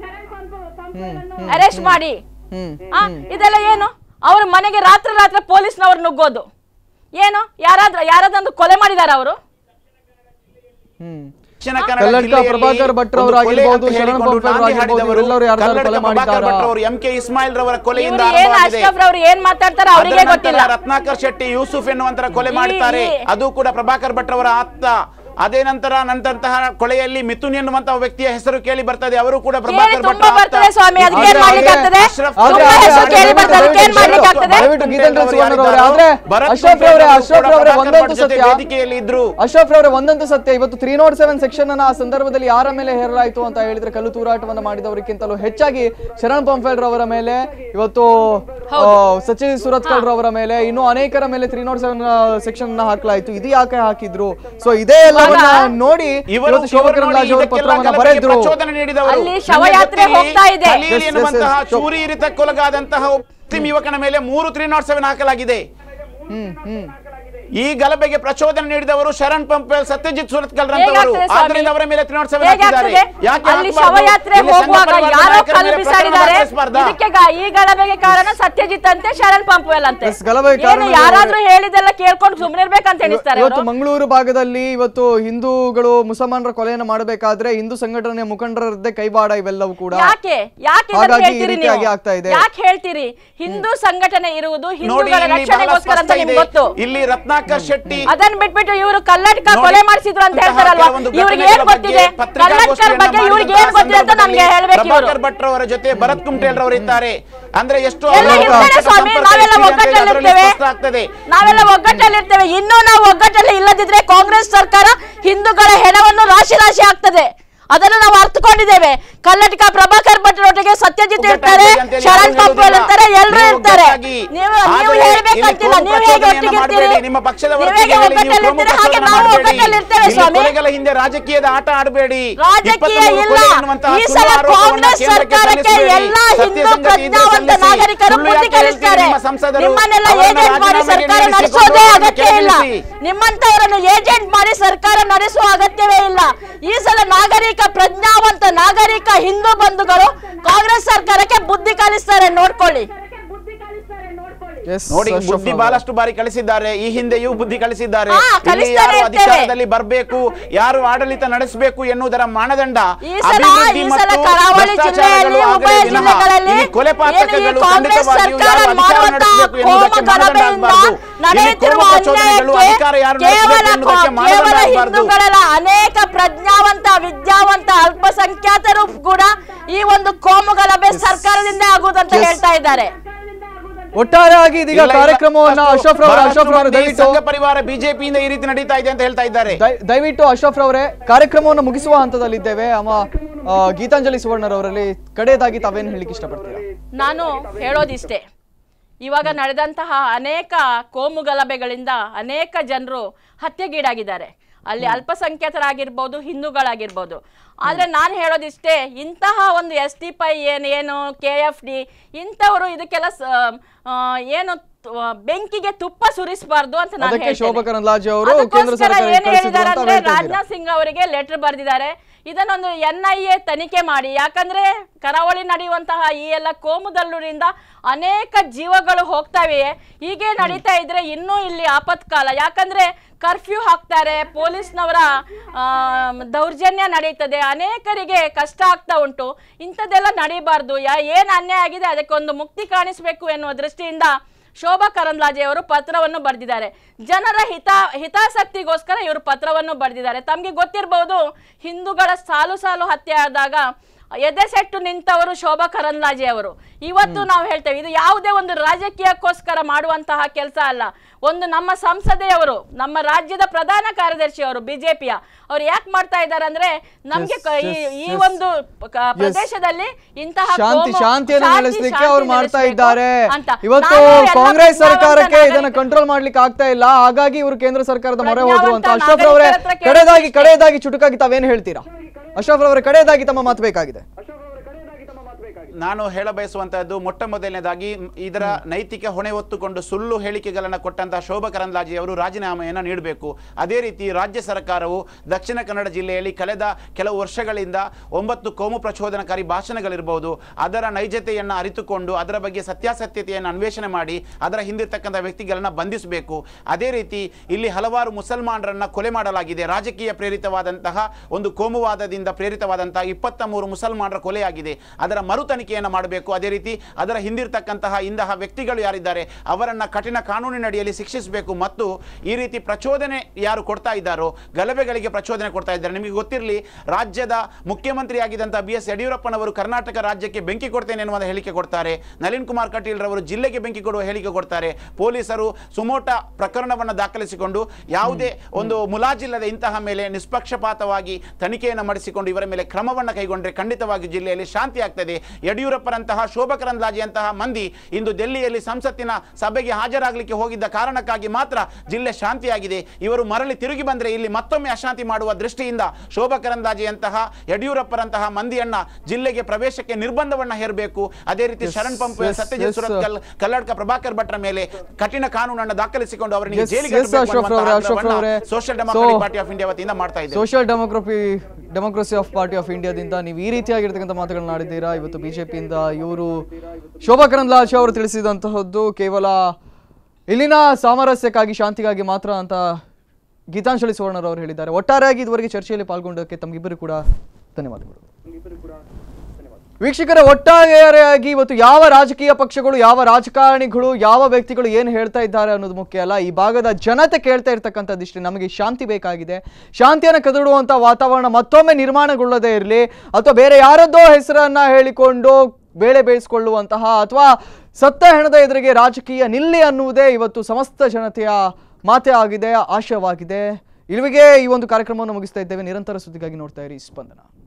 ಅರೆಸ್ಟ್ ಮಾಡಿ ಹ್ಮ್ ಆ, ಇದೆಲ್ಲ ಏನು ಅವ್ರ ಮನೆಗೆ ರಾತ್ರಿ ರಾತ್ರಿ ಪೊಲೀಸ್ನವ್ರು ನುಗ್ಗೋದು ಏನು ಯಾರಾದ್ರೂ ಯಾರಾದ್ರೂ ಕೊಲೆ ಮಾಡಿದಾರ ಅವರು ಹ್ಮ್ ದಕ್ಷಿಣ ಕನ್ನಡ ಕಲ್ಲಡ್ಕ ಜಿಲ್ಲೆಯಲ್ಲಿ ಪ್ರಭಾಕರ್ ಭಟ್ರು ಒಂದು ಅವರು ಕೊಲೆ ಆಗಿರ್ಬೋದು, ಅಂತ ಶರಣ್ ಹೇಳಿಕೊಂಡು ಪಂಪ್ ಅವರು ನಾಂದಿ ಆಗಿರ್ಬೋದು, ಹಾಡಿದವರು ಇವರೆಲ್ಲರೂ ಯಾರ್ದಾದ್ರು ಕಲ್ಲಡ್ಕ ಕೊಲೆ ಪ್ರಭಾಕರ್ ಮಾಡಿದ್ದಾರಾ? ಭಟ್ರು ಅವರು ಎಂ ಕೆ ಇಸ್ಮಾಯಿಲ್ ರವರ ಕೊಲೆಯಿಂದ ಇವ್ರು ಏನ್ ಆರಂಭವಾಗಿದೆ ಅಶ್ರಫ್ ರವ್ರು ಏನ್ ಮಾತಾಡ್ತಾರ ಅದರ ಅವರಿಗೆ ನಂತರ ಗೊತ್ತಿಲ್ಲ ರತ್ನಾಕರ್ ಶೆಟ್ಟಿ ಯೂಸುಫ್ ಎನ್ನುವಂತರ ಕೊಲೆ ಈ- ಮಾಡ್ತಾರೆ ಈ- ಅದು ಕೂಡ ಪ್ರಭಾಕರ್ ಭಟ್ ಅವರ ಆಪ್ತ ಅದೇ ನಂತರ ನಂತರತಹ ಕೊಲೆಯಲ್ಲಿ ಮಿಥುನ್ ಎನ್ನುವಂತಹ ವ್ಯಕ್ತಿಯ ಹೆಸರು ಕೇಳಿ ಬರ್ತದೆ ಅವರು ಕೂಡ ಕೇಳಿ ಪ್ರಭಾಕರ್ ಭಟ್ ತುಂಬಾ ಬರ್ತದೆ ಸ್ವಾಮಿ ಅದಕ್ಕೆ ಏನ್ ಆದ್ರೆ- ಮಾಡ್ಲಿಕ್ಕೆ ಆಗ್ತದೆ ಅಶ್ರಫ್ ಆದ್ರೆ- ತುಂಬಾ ಆದ್ರೆ- ಹೆಸರು ಆದ್ರೆ- ಕೇಳಿ ದಯವಿಟ್ಟು- ಬರ್ತದೆ ಅದಕ್ಕೆ ಏನ್ ಮಾಡ್ಲಿಕ್ಕೆ ಆಗ್ತದೆ ದಯವಿಟ್ಟು ಗೀತಾಂಜಲಿ ಸುವರ್ಣ ಅವರೇ, ಆದ್ರೆ ಅಶೋಕ್ ರವರೇ ಅಶೋಕ್ ರವರೇ ಒಂದಂತೂ ಸತ್ಯ ವೇದಿಕೆಯಲ್ಲಿ ಇದ್ರು ಅಶೋಕ್ ರವರೇ ಒಂದಂತೂ ಸತ್ಯ ಇವತ್ತು ತ್ರೀ ನಾಟ್ ಸೆವೆನ್ ಸೆಕ್ಷನ್ ಅನ್ನ ಆ ಸಂದರ್ಭದಲ್ಲಿ ಯಾರ ಮೇಲೆ ಹೇರಲಾಯಿತು ಅಂತ ಹೇಳಿದ್ರೆ ಕಲ್ಲು ತೂರಾಟವನ್ನ ಮಾಡಿದವರಿಗಿಂತಲೂ ಹೆಚ್ಚಾಗಿ ಶರಣ್ ಪಂಫೇಲ್ ರವರ ಮೇಲೆ ಇವತ್ತು ಆ, ಸಚಿನ್ ಸುರತ್ಕಲ್ ರವರ ಮೇಲೆ ಇನ್ನು ಅನೇಕರ ಮೇಲೆ ತ್ರೀ ನಾಟ್ ಸೆವೆನ್ ಸೆಕ್ಷನ್ ಅನ್ನ ಹಾಕಲಾಯಿತು ಇದು ಯಾಕೆ ಹಾಕಿದ್ರು ಸೊ ಇದೇ ಎಲ್ಲವನ್ನ ನೋಡಿ ಇವರು ಇವತ್ತು ಶೋಭಕರಂದ್ಲಾಜೆ ಅವರು ಇದಕ್ಕೆಲ್ಲ ಪತ್ರವನ್ನ ಗಲಭೆಗೆ ಬರೆದ್ರು ಪ್ರಚೋದನೆ ನೀಡಿದವರು ಅಲ್ಲಿ ನನ್ನ ಶವಯಾತ್ರೆ ಜೊತೆಯಲ್ಲಿ ಹೋಗ್ತಾ ಇದೆ. ಖಲೀಲ್ Yes, yes, ಎನ್ನುವಂತಹ yes. ಚೂರಿ ಇರಿತಕ್ಕೊಳಗಾದಂತಹ ಮುಸ್ಲಿಂ ಯುವಕನ ಮೇಲೆ ಮೂರು ತ್ರೀ ನಾಟ್ ಸೆವೆನ್ ಹಾಕಲಾಗಿದೆ ಹ್ಮ್ ಹ್ಮ್ ಈ ಗಲಭೆಗೆ ಪ್ರಚೋದನೆ ನೀಡಿದವರು ಶರಣ್ ಪಂಪೇಲ್ ಸತ್ಯಜಿತ್ ಸುರತ್ಕಲ್ ಹೇಗೆ ರಂತವರು ಆಗ್ತದೆ ಸ್ವಾಮಿ? ಆದ್ರಿಂದ ಅವರ ಮೇಲೆ ತ್ರೀ ನಾಟ್ ಸೆವೆನ್ ಹೇಗೆ ಹಾಕಿದ್ದಾರೆ ಆಗ್ತದೆ? ಯಾಕೆ ಅಲ್ಲಿ ಹಾಕ್ಬಾರ್ದು? ಶವಯಾತ್ರೆ ಇಲ್ಲಿ ಸಂಘ ಹೋಗುವಾಗ ಪರಿವಾರದ ಯಾರೋ ನಾಯಕರ ಕಲ್ಲು ಮೇಲೆ ಪ್ರಕರಣ ಬಿಸಾಡಿದ್ದಾರೆ ದಾಖಲಿಸಬಾರ್ದಾ? ಇದಕ್ಕೆ ಗ- ಈ ಗಲಭೆಗೆ ಕಾರಣ ಸತ್ಯಜಿತ್ ಅಂತೆ ಶರಣ್ ಪಂಪ್ವೆಲ್ ಅಂತೆ Yes, ಗಲಭೆಗೆ ಏನು ಕಾರಣ ಯಾರಾದ್ರೂ ಹೇಳಿದೆಲ್ಲ ಕೇಳ್ಕೊಂಡು ಸುಮ್ಮನೆ ಇರ್ಬೇಕಂತ ಎಣಿಸ್ತಾರೆ ಇವತ್ತು ಅವರು ಮಂಗಳೂರು ಭಾಗದಲ್ಲಿ ಇವತ್ತು ಹಿಂದೂಗಳು ಮುಸಲ್ಮಾನರ ಕೊಲೆಯನ್ನು ಮಾಡಬೇಕಾದ್ರೆ ಹಿಂದೂ ಸಂಘಟನೆಯ ಮುಖಂಡರದ್ದೇ ಕೈವಾಡ ಇವೆಲ್ಲವೂ ಕೂಡ ಯಾಕೆ ಯಾಕೆ ಇದನ್ನ ಹಾಗಾಗಿ ಈ ಹೇಳ್ತೀರಿ ರೀತಿಯಾಗಿ ನೀವು ಆಗ್ತಾ ಇದೆ. ಯಾಕೆ ಹೇಳ್ತೀರಿ ಹಿಂದೂ ಸಂಘಟನೆ ಇರುವುದು ನೋಡಿ ಹಿಂದೂಗಳ ಇಲ್ಲಿ ಬಹಳ ರಕ್ಷಣೆಗೋಸ್ಕರ ಅಂತ ಸ್ಪಷ್ಟ ನಿಮ್ಗೆ ಇದೆ. ಗೊತ್ತು ಇಲ್ಲಿ ರತ್ನಾಕರ್ ಶೆಟ್ಟಿ ಅದನ್ನ ಬಿಟ್ಬಿಟ್ಟು ಇವರು ಕಲ್ಲಡ್ಕ ನೋಡಿ, ಕೊಲೆ ಮಾಡಿಸಿದ್ರು ಅಂತ ಅಂತಹ ಹೇಳ್ತಾರಲ್ವಾ ಕೆಲವೊಂದು ಇವ್ರಿಗೆ ಘಟನೆಗಳ ಏನ್ ಗೊತ್ತಿದೆ ಬಗ್ಗೆ ಪತ್ರಿಕಾಗೋಷ್ಠಿಯನ್ನ ಕಲ್ಲಡ್ಕರ್ ಬಗ್ಗೆ ಇವ್ರಿಗೆ ಏನ್ ಮಾಡಿದಂತಹ ಗೊತ್ತಿದೆ ಅಂತ ನಮ್ಗೆ ಸಂದರ್ಭದಲ್ಲಿ ಹೇಳ್ಬೇಕು ಇವರು ಪ್ರಭಾಕರ್ ಭಟ್ ರವರ ಜೊತೆ ಭರತ್ ಕುಮಟೇಲ್ ರವರು ಇದ್ದಾರೆ ಅಂದ್ರೆ ಎಷ್ಟು ಎಲ್ಲ ಅವರ ಇರ್ತಾರೆ ಸ್ವಾಮಿ ಸಂಪರ್ಕ ನಾವೆಲ್ಲ ಇದೆ ಅಂತ ಹೇಳಿ ಅದರಲ್ಲಿ ಒಗ್ಗಟ್ಟಲ್ಲಿರ್ತೇವೆ ಸ್ಪಷ್ಟ ಆಗ್ತದೆ ನಾವೆಲ್ಲ ಒಗ್ಗಟ್ಟಲ್ಲಿರ್ತೇವೆ ಇನ್ನೂ ನಾವು ಒಗ್ಗಟ್ಟಲ್ಲಿ ಇಲ್ಲದಿದ್ರೆ ಕಾಂಗ್ರೆಸ್ ಸರ್ಕಾರ ಹಿಂದೂಗಳ ಹೆಣವನ್ನು ರಾಶಿ ರಾಶಿ ಆಗ್ತದೆ ಅದನ್ನು ನಾವು ಅರ್ಥಕೊಂಡಿದ್ದೇವೆ ಕರ್ನಾಟಕ ಪ್ರಭಾಕರ್ ಭಟ್ರೊಟ್ಟಿಗೆ ಸತ್ಯಜಿತ್ ಇರ್ತಾರೆ ಒಗ್ಗಟ್ಟಾಗಿ ಅಂತೇಳಿ ಶರಣ್ ಯಾರು ಪಂಪಲ್ ಇರ್ತಾರೆ ಹೇಳುವುದಿಲ್ಲ. ಎಲ್ಲರೂ ನೀವು ಇರ್ತಾರೆ ಒಗ್ಗಟ್ಟಾಗಿ. ನೀವು ನೀವು ಆದರೆ ಹೇಳ್ಬೇಕಂತಿಲ್ಲ ಇಲ್ಲಿ ನೀವು ಹೇಗೆ ಕೋಮು ಒಟ್ಟಿಗೆ ಪ್ರಚೋದನೆಯನ್ನ ಇರ್ತೀರಿ ಮಾಡಬೇಡಿ. ನಿಮ್ಮ ಪಕ್ಷದ ನೀವು ವರ್ತನೆಗೆ ಹೇಗೆ ಹೇಳಿ ನೀವು ಒಗ್ಗಟ್ಟಲ್ಲಿ ಕೋಮು ಇರ್ತೀರಿ ಹಾಗೆ ಪ್ರಚೋದನೆ ನಾವು ಮಾಡಬೇಡಿ. ಒಗ್ಗಟ್ಟಲ್ಲಿ ಇರ್ತೇವೆ ಇಲ್ಲಿ ಸ್ವಾಮಿ ಕೊಲೆಗಳ ಹಿಂದೆ ರಾಜಕೀಯದ ಆಟ ಆಡಬೇಡಿ ರಾಜಕೀಯ ಇಲ್ಲ ಈ ಸಲ ಕಾಂಗ್ರೆಸ್ ಸರ್ಕಾರಕ್ಕೆ ಎಲ್ಲ ಹಿಂದೂ ಪ್ರಜ್ಞಾವಂತ ನಾಗರಿಕರು ಬುದ್ಧಿ ಕಲಿಸ್ತಾರೆ ನಿಮ್ಮನ್ನೆಲ್ಲ ಏಜೆಂಟ್ ಮಾಡಿ ಸರ್ಕಾರ ನಡೆಸೋದೇ ಅಗತ್ಯ ಇಲ್ಲ ನಿಮ್ಮಂತವರನ್ನು ಏಜೆಂಟ್ ಮಾಡಿ ಸರ್ಕಾರ ನಡೆಸುವ ಅಗತ್ಯವೇ ಇಲ್ಲ ಈ ಸಲ ನಾಗರಿಕ ಪ್ರಜ್ಞಾವಂತ ನಾಗರಿಕ ಹಿಂದೂ ಬಂಧುಗಳು ಕಾಂಗ್ರೆಸ್ ಸರ್ಕಾರಕ್ಕೆ ಬುದ್ಧಿ ಕಲಿಸ್ತಾರೆ ನೋಡ್ಕೊಳ್ಳಿ Yes, ನೋಡಿ ಅಶ್ರಫ್ ಬುದ್ಧಿ ಅವ್ರೆ. ಬಹಳಷ್ಟು ಬಾರಿ ಕಳಿಸಿದ್ದಾರೆ ಈ ಹಿಂದೆಯೂ ಬುದ್ಧಿ ಕಳಿಸಿದ್ದಾರೆ ಹಾ, ಇಲ್ಲಿ ಕಲಿಸ್ತಾನೆ ಯಾರು ಇರ್ತೇವೆ. ಅಧಿಕಾರದಲ್ಲಿ ಬರಬೇಕು ಯಾರು ಆಡಳಿತ ನಡೆಸಬೇಕು ಎನ್ನುವುದರ ಮಾನದಂಡ ಈ ಸಲ ಅಭಿವೃದ್ಧಿ ಈ ಮತ್ತು ಸಲ ಕರಾವಳಿ ಭ್ರಷ್ಟಾಚಾರಗಳು ಜಿಲ್ಲೆಯಲ್ಲಿ ಆಗಲೇ ಉಭಯ ವಿನಃ ಜಿಲ್ಲೆಗಳಲ್ಲಿ ಇಲ್ಲಿ ಕೊಲೆ ಏನು ಈ ಪಾತಕಗಳು ಕಾಂಗ್ರೆಸ್ ಖಂಡಿತವಾಗಿಯೂ ಸರ್ಕಾರ ಯಾರು ಅಧಿಕಾರ ಮಾಡುವಂತಹ ನಡೆಸಬೇಕು ಎನ್ನುವುದಕ್ಕೆ ಕೋಮು ಮಾನದಂಡ ಗಲಭೆಯಿಂದ ಆಗಬಾರ್ದು ಇಲ್ಲಿ ನಡೆಯುತ್ತಿರುವ ಕೋಮು ಪ್ರಚೋದನೆಗಳು ಅನ್ಯಾಯಕ್ಕೆ ಅಧಿಕಾರ ಯಾರು ಕೇವಲ ನಡೆಸಬೇಕು ಎನ್ನುವುದಕ್ಕೆ ಕೋ- ಮಾನದಂಡ ಕೇವಲ ಆಗಬಾರ್ದು ಹಿಂದೂಗಳಲ್ಲ ಅನೇಕ ಪ್ರಜ್ಞಾವಂತ ವಿದ್ಯಾವಂತ ಅಲ್ಪಸಂಖ್ಯಾತರು ಕೂಡ ಈ ಒಂದು ಕೋಮು ಗಲಭೆ ಸರ್ಕಾರದಿಂದ ಆಗುವುದಂತ Yes. ಹೇಳ್ತಾ ಇದ್ದಾರೆ ಒಟ್ಟಾರೆಯಾಗಿ ಇದೀಗ ಇಲ್ಲ, ಇಲ್ಲ, ಕಾರ್ಯಕ್ರಮವನ್ನು ಅಷ್ಟು ಅಶ್ರಫ್ ರವರು ಬಹಳಷ್ಟು ಅಶ್ರಫ್ ರವರು ಮಂದಿ ದಯವಿಟ್ಟು ಸಂಘ ಪರಿವಾರ ಬಿಜೆಪಿಯಿಂದ ಈ ರೀತಿ ನಡೀತಾ ಇದೆ ಅಂತ ಹೇಳ್ತಾ ಇದ್ದಾರೆ ದಯ- ದಯವಿಟ್ಟು ಅಶ್ರಫ್ ರವರೇ ಕಾರ್ಯಕ್ರಮವನ್ನು ಮುಗಿಸುವ ಹಂತದಲ್ಲಿದ್ದೇವೆ ಅಮ್ಮ ಆ, ಗೀತಾಂಜಲಿ ಸುವರ್ಣರವರಲ್ಲಿ ಕಡೆಯದಾಗಿ ತಾವೇನು ಹೇಳಿಕ್ಕೆ ಇಷ್ಟಪಡ್ತೀರಾ ನಾನು ಹೇಳೋದಿಷ್ಟೇ ಇವಾಗ ನಡೆದಂತಹ ಅನೇಕ ಕೋಮು ಗಲಭೆಗಳಿಂದ ಅನೇಕ ಜನರು ಹತ್ಯೆಗೀಡಾಗಿದ್ದಾರೆ ಅಲ್ಲಿ ಅಲ್ಪಸಂಖ್ಯಾತರಾಗಿರ್ಬೋದು ಹಿಂದೂಗಳಾಗಿರ್ಬೋದು ಆದರೆ ನಾನು ಹೇಳೋದಿಷ್ಟೇ ಇಂತಹ ಒಂದು ಎಸ್ ಟಿ ಪೈ ಏನು ಏನು ಕೆ ಎಫ್ ಡಿ ಇಂಥವರು ಇದಕ್ಕೆಲ್ಲ ಸ- ಆ, ಏನು ತು- ಬೆಂಕಿಗೆ ತುಪ್ಪ ಸುರಿಸಬಾರ್ದು ಅಂತ ನಾನು ಅದಕ್ಕೆ ಹೇಳ್ತೇನೆ. ಶೋಭಾ ಕರಂದ್ಲಾಜೆ ಅವರು ಕೇಂದ್ರ ಅದಕ್ಕೋಸ್ಕರ ಸರ್ಕಾರಕ್ಕೆ ಏನು ಕಳಿಸಿದ್ರು ಹೇಳಿದ್ದಾರೆ ಅಂತ ಅಂದ್ರೆ ಹೇಳ್ತಾ ಇದ್ದೀರಾ. ರಾಜನಾಥ್ ಸಿಂಗ್ ಅವರಿಗೆ ಲೆಟರ್ ಬರೆದಿದ್ದಾರೆ ಇದನ್ನೊಂದು ಎನ್ ಐ ಎ ತನಿಖೆ ಮಾಡಿ ಯಾಕಂದ್ರೆ ಕರಾವಳಿ ನಡೆಯುವಂತಹ ಈ ಎಲ್ಲ ಕೋಮುದಲ್ಲೂರಿಂದ ಅನೇಕ ಜೀವಗಳು ಹೋಗ್ತವೆ ಹೀಗೆ ನಡೀತಾ ಇದ್ರೆ ಇನ್ನೂ ಇಲ್ಲಿ ಆಪತ್ಕಾಲ ಯಾಕಂದ್ರೆ ಕರ್ಫ್ಯೂ ಹಾಕ್ತಾರೆ ಪೊಲೀಸ್ನವರ ಆ, ದೌರ್ಜನ್ಯ ನಡೀತದೆ ಅನೇಕರಿಗೆ ಕಷ್ಟ ಆಗ್ತಾ ಉಂಟು ಇಂಥದ್ದೆಲ್ಲ ನಡೀಬಾರ್ದು ಯಾ ಏನು ಅನ್ಯಾಯ ಆಗಿದೆ ಅದಕ್ಕೊಂದು ಮುಕ್ತಿ ಕಾಣಿಸಬೇಕು ಎನ್ನುವ ದೃಷ್ಟಿಯಿಂದ ಶೋಭಾ ಕರಂದ್ಲಾಜೆ ಅವರು ಪತ್ರವನ್ನು ಬರೆದಿದ್ದಾರೆ ಜನರ ಹಿತ ಹಿತಾಸಕ್ತಿಗೋಸ್ಕರ ಇವರು ಪತ್ರವನ್ನು ಬರೆದಿದ್ದಾರೆ ತಮಗೆ ಗೊತ್ತಿರಬಹುದು ಹಿಂದೂಗಳ ಸಾಲು ಸಾಲು ಹತ್ಯೆ ಆದಾಗ ಎದೆಸೆಟ್ಟು ನಿಂತವರು ಶೋಭಾ ಕರಂದ್ಲಾಜೆ ಅವರು ಇವತ್ತು ನಾವು ಹೇಳ್ತೇವೆ ಇದು ಯಾವುದೇ ಒಂದು ರಾಜಕೀಯಕ್ಕೋಸ್ಕರ ಮಾಡುವಂತಹ ಕೆಲಸ ಅಲ್ಲ ಒಂದು ನಮ್ಮ ಸಂಸದೆಯವರು ನಮ್ಮ ರಾಜ್ಯದ ಪ್ರಧಾನ ಕಾರ್ಯದರ್ಶಿ ಅವರು ಬಿಜೆಪಿಯ ಅವ್ರು ಯಾಕೆ ಮಾಡ್ತಾ ಇದ್ದಾರೆ ಅಂದ್ರೆ ನಮ್ಗೆ Yes, ಕ- ಈ yes, ಈ yes. ಒಂದು ಕ- ಪ್ರದೇಶದಲ್ಲಿ ಇಂತಹ ಶಾಂತಿ ಕೋಮು- ಶಾಂತಿಯನ್ನು ಶಾಂತಿ- ನೆಲೆಸಲಿಕ್ಕೆ ಶಾಂತಿ ಅವ್ರು ಮಾಡ್ತಾ ನೆಲೆಸ್ಬೇಕು ಇದ್ದಾರೆ ಅಂತ. ಇವತ್ತು ನಾನು ಎಲ್ಲ ಕಾಂಗ್ರೆಸ್ ಪ್ರಜ್ಞಾವಂತ ಸರ್ಕಾರಕ್ಕೆ ಇದನ್ನ ನಾಗರಿಕ- ಕಂಟ್ರೋಲ್ ಮಾಡ್ಲಿಕ್ಕೆ ಆಗ್ತಾ ಇಲ್ಲ ಹಾಗಾಗಿ ಇವರು ಕೇಂದ್ರ ಸರ್ಕಾರದ ಮೊರೆ ಹೋದ್ರು ಅಂತ ಪ್ರಜ್ಞಾವಂತ ಅಶ್ರಫ್ ಅವರೇ ನಾಗರಿಕರ ಹತ್ರ ಕಡೆಯದಾಗಿ ಕೇಳೋದು ಕಡೆಯದಾಗಿ ಚುಟುಕಾಗಿ ತಾವೇನು ಹೇಳ್ತೀರಾ ಅಶ್ರಫ್ ಅವರೇ ಕಡೆಯದಾಗಿ ತಮ್ಮ ಮಾತು ಬೇಕಾಗಿದೆ ನಾನು ಹೇಳ ಬಯಸುವಂತಹದ್ದು ಮೊಟ್ಟ ಮೊದಲನೇದಾಗಿ ಮ್, ಇದರ ನೈತಿಕ ಹೊಣೆ ಹೊತ್ತುಕೊಂಡು ಸುಳ್ಳು ಹೇಳಿಕೆಗಳನ್ನು ಕೊಟ್ಟಂತಹ ಶೋಭಾ ಕರಂದ್ಲಾಜೆ ಅವರು ರಾಜೀನಾಮೆಯನ್ನು ನೀಡಬೇಕು ಅದೇ ರೀತಿ ರಾಜ್ಯ ಸರ್ಕಾರವು ದಕ್ಷಿಣ ಕನ್ನಡ ಜಿಲ್ಲೆಯಲ್ಲಿ ಕಳೆದ ಕೆಲವು ವರ್ಷಗಳಿಂದ ಒಂಬತ್ತು ಕೋಮು ಪ್ರಚೋದನಕಾರಿ ಭಾಷಣಗಳಿರಬಹುದು ಅದರ ನೈಜತೆಯನ್ನು ಅರಿತುಕೊಂಡು ಅದರ ಬಗ್ಗೆ ಸತ್ಯಾಸತ್ಯತೆಯನ್ನು ಅನ್ವೇಷಣೆ ಮಾಡಿ ಅದರ ಹಿಂದಿರ್ತಕ್ಕಂಥ ವ್ಯಕ್ತಿಗಳನ್ನು ಬಂಧಿಸಬೇಕು ಅದೇ ರೀತಿ ಇಲ್ಲಿ ಹಲವಾರು ಮುಸಲ್ಮಾನರನ್ನ ಕೊಲೆ ಮಾಡಲಾಗಿದೆ ರಾಜಕೀಯ ಪ್ರೇರಿತವಾದಂತಹ ಒಂದು ಕೋಮುವಾದದಿಂದ ಪ್ರೇರಿತವಾದಂತಹ ಇಪ್ಪತ್ತ ಮೂರು ಮುಸಲ್ಮಾನರ ಕೊಲೆಯಾಗಿದೆ ಅದರ ಮರು ತನಿಖೆಯನ್ನು ಮಾಡಬೇಕು ಅದೇ ರೀತಿ ಅದರ ಹಿಂದಿರ್ತಕ್ಕಂತಹ ಇಂತಹ ವ್ಯಕ್ತಿಗಳು ಯಾರಿದ್ದಾರೆ ಅವರನ್ನ ಕಠಿಣ ಕಾನೂನಿನಡಿಯಲ್ಲಿ ಶಿಕ್ಷಿಸಬೇಕು ಮತ್ತು ಈ ರೀತಿ ಪ್ರಚೋದನೆ ಯಾರು ಕೊಡ್ತಾ ಇದ್ದಾರೋ ಗಲಭೆಗಳಿಗೆ ಪ್ರಚೋದನೆ ಕೊಡ್ತಾ ಇದ್ದಾರೆ ನಿಮಗೆ ಗೊತ್ತಿರಲಿ ರಾಜ್ಯದ ಮುಖ್ಯಮಂತ್ರಿ ಆಗಿದ್ದಂತಹ ಬಿ ಎಸ್ ಯಡಿಯೂರಪ್ಪನವರು ಕರ್ನಾಟಕ ರಾಜ್ಯಕ್ಕೆ ಬೆಂಕಿ ಕೊಡ್ತೇನೆ ಎನ್ನುವ ಹೇಳಿಕೆ ಕೊಡ್ತಾರೆ ನಳಿನ್ ಕುಮಾರ್ ಕಟೀಲ್ ರವರು ಜಿಲ್ಲೆಗೆ ಬೆಂಕಿ ಕೊಡುವ ಹೇಳಿಕೆ ಕೊಡ್ತಾರೆ ಪೊಲೀಸರು ಸುಮೋಟ ಪ್ರಕರಣವನ್ನು ದಾಖಲಿಸಿಕೊಂಡು ಯಾವುದೇ ಒಂದು ಮುಲಾಜಿಲ್ಲದೆ ಇಂತಹ ಮೇಲೆ ನಿಷ್ಪಕ್ಷಪಾತವಾಗಿ ತನಿಖೆಯನ್ನು ಮಾಡಿಸಿಕೊಂಡು ಇವರ ಮೇಲೆ ಕ್ರಮವನ್ನು ಕೈಗೊಂಡ್ರೆ ಖಂಡಿತವಾಗಿ ಜಿಲ್ಲೆಯಲ್ಲಿ ಶಾಂತಿ ಆಗ್ತದೆ ಯಡಿಯೂರಪ್ಪರಂತಹ ಶೋಭಾ ಕರಂದ್ಲಾಜೆಯಂತಹ ಮಂದಿ ಇಂದು ದೆಹಲಿಯಲ್ಲಿ ಸಂಸತ್ತಿನ ಸಭೆಗೆ ಹಾಜರಾಗಲಿಕ್ಕೆ ಹೋಗಿದ್ದ ಕಾರಣಕ್ಕಾಗಿ ಮಾತ್ರ ಜಿಲ್ಲೆ ಶಾಂತಿಯಾಗಿದೆ ಇವರು ಮರಳಿ ತಿರುಗಿ ಬಂದರೆ ಇಲ್ಲಿ ಮತ್ತೊಮ್ಮೆ ಅಶಾಂತಿ ಮಾಡುವ ದೃಷ್ಟಿಯಿಂದ ಶೋಭಾ ಕರಂದ್ಲಾಜೆಯಂತಹ ಯಡಿಯೂರಪ್ಪರಂತಹ ಮಂದಿಯನ್ನ ಜಿಲ್ಲೆಗೆ ಪ್ರವೇಶಕ್ಕೆ ನಿರ್ಬಂಧವನ್ನ ಹೇರಬೇಕು ಅದೇ ರೀತಿ Yes, Sharan Pump yes, Satyajit yes, Surathkal Kalladka Prabhakar ಭಟ್ರ ಮೇಲೆ ಕಠಿಣ ಕಾನೂನನ್ನು ದಾಖಲಿಸಿಕೊಂಡು ಅವರಿಗೆ Yes, ಜೈಲಿಗೆ yes, ಅಶ್ರಫ್ ರವರೇ, ಅಶ್ರಫ್ ರವರೇ. ಸೋಷಿಯಲ್ So- democratic party of India ವತಿಯಿಂದ ಮಾಡ್ತಾ ಇದ್ದೇವೆ social democracy democracy of party of ಇಂಡಿಯಾದಿಂದ ನೀವು ಈ ರೀತಿಯಾಗಿರ್ತಕ್ಕಂಥ ಮಾತುಗಳನ್ನ ಆಡಿದ್ದೀರಾ ಇವತ್ತು ಬಿಜೆಪಿಯಿಂದ ಇವರು ಶೋಭಾ ಕರಂದ್ಲಾಜೆ ಅವರು ತಿಳಿಸಿದಂತಹದ್ದು ಕೇವಲ ಇಲ್ಲಿನ ಸಾಮರಸ್ಯಕ್ಕಾಗಿ ಶಾಂತಿಗಾಗಿ ಮಾತ್ರ ಅಂತ ಗೀತಾಂಜಲಿ ಸುವರ್ಣರವರು ಹೇಳಿದ್ದಾರೆ ಒಟ್ಟಾರೆಯಾಗಿ ಇದುವರೆಗೆ ಚರ್ಚೆಯಲ್ಲಿ ಪಾಲ್ಗೊಂಡಕ್ಕೆ ತಮಗಿಬ್ಬರು ಕೂಡ ಧನ್ಯವಾದಗಳು ವೀಕ್ಷಕರ ಒಟ್ಟಾರೆಯಾಗಿ ಇವತ್ತು ಯಾವ ರಾಜಕೀಯ ಪಕ್ಷಗಳು ಯಾವ ರಾಜಕಾರಣಿಗಳು ಯಾವ ವ್ಯಕ್ತಿಗಳು ಏನು ಹೇಳ್ತಾ ಇದ್ದಾರೆ ಅನ್ನೋದು ಮುಖ್ಯ ಅಲ್ಲ ಈ ಭಾಗದ ಜನತೆ ಕೇಳ್ತಾ ಇರ್ತಕ್ಕಂಥದ್ದಿಷ್ಟೇ ನಮಗೆ ಶಾಂತಿ ಬೇಕಾಗಿದೆ ಶಾಂತಿಯನ್ನು ಕದಡುವಂಥ ವಾತಾವರಣ ಮತ್ತೊಮ್ಮೆ ನಿರ್ಮಾಣಗೊಳ್ಳದೇ ಇರಲಿ ಅಥವಾ ಬೇರೆ ಯಾರದ್ದೋ ಹೆಸರನ್ನ ಹೇಳಿಕೊಂಡು ಬೇಳೆ ಬೇಯಿಸಿಕೊಳ್ಳುವಂತಹ ಅಥವಾ ಸತ್ತ ಹೆಣದ ಎದುರಿಗೆ ರಾಜಕೀಯ ನಿಲ್ಲಿ ಅನ್ನುವುದೇ ಇವತ್ತು ಸಮಸ್ತ ಜನತೆಯ ಮಾತೆ ಆಗಿದೆ ಆಶಯವಾಗಿದೆ ಇಲ್ಲಿಗೆ ಈ ಒಂದು ಕಾರ್ಯಕ್ರಮವನ್ನು ಮುಗಿಸ್ತಾ ಇದ್ದೇವೆ ನಿರಂತರ ಸುದ್ದಿಗಾಗಿ ನೋಡ್ತಾ ಇರಿ ಸ್ಪಂದನ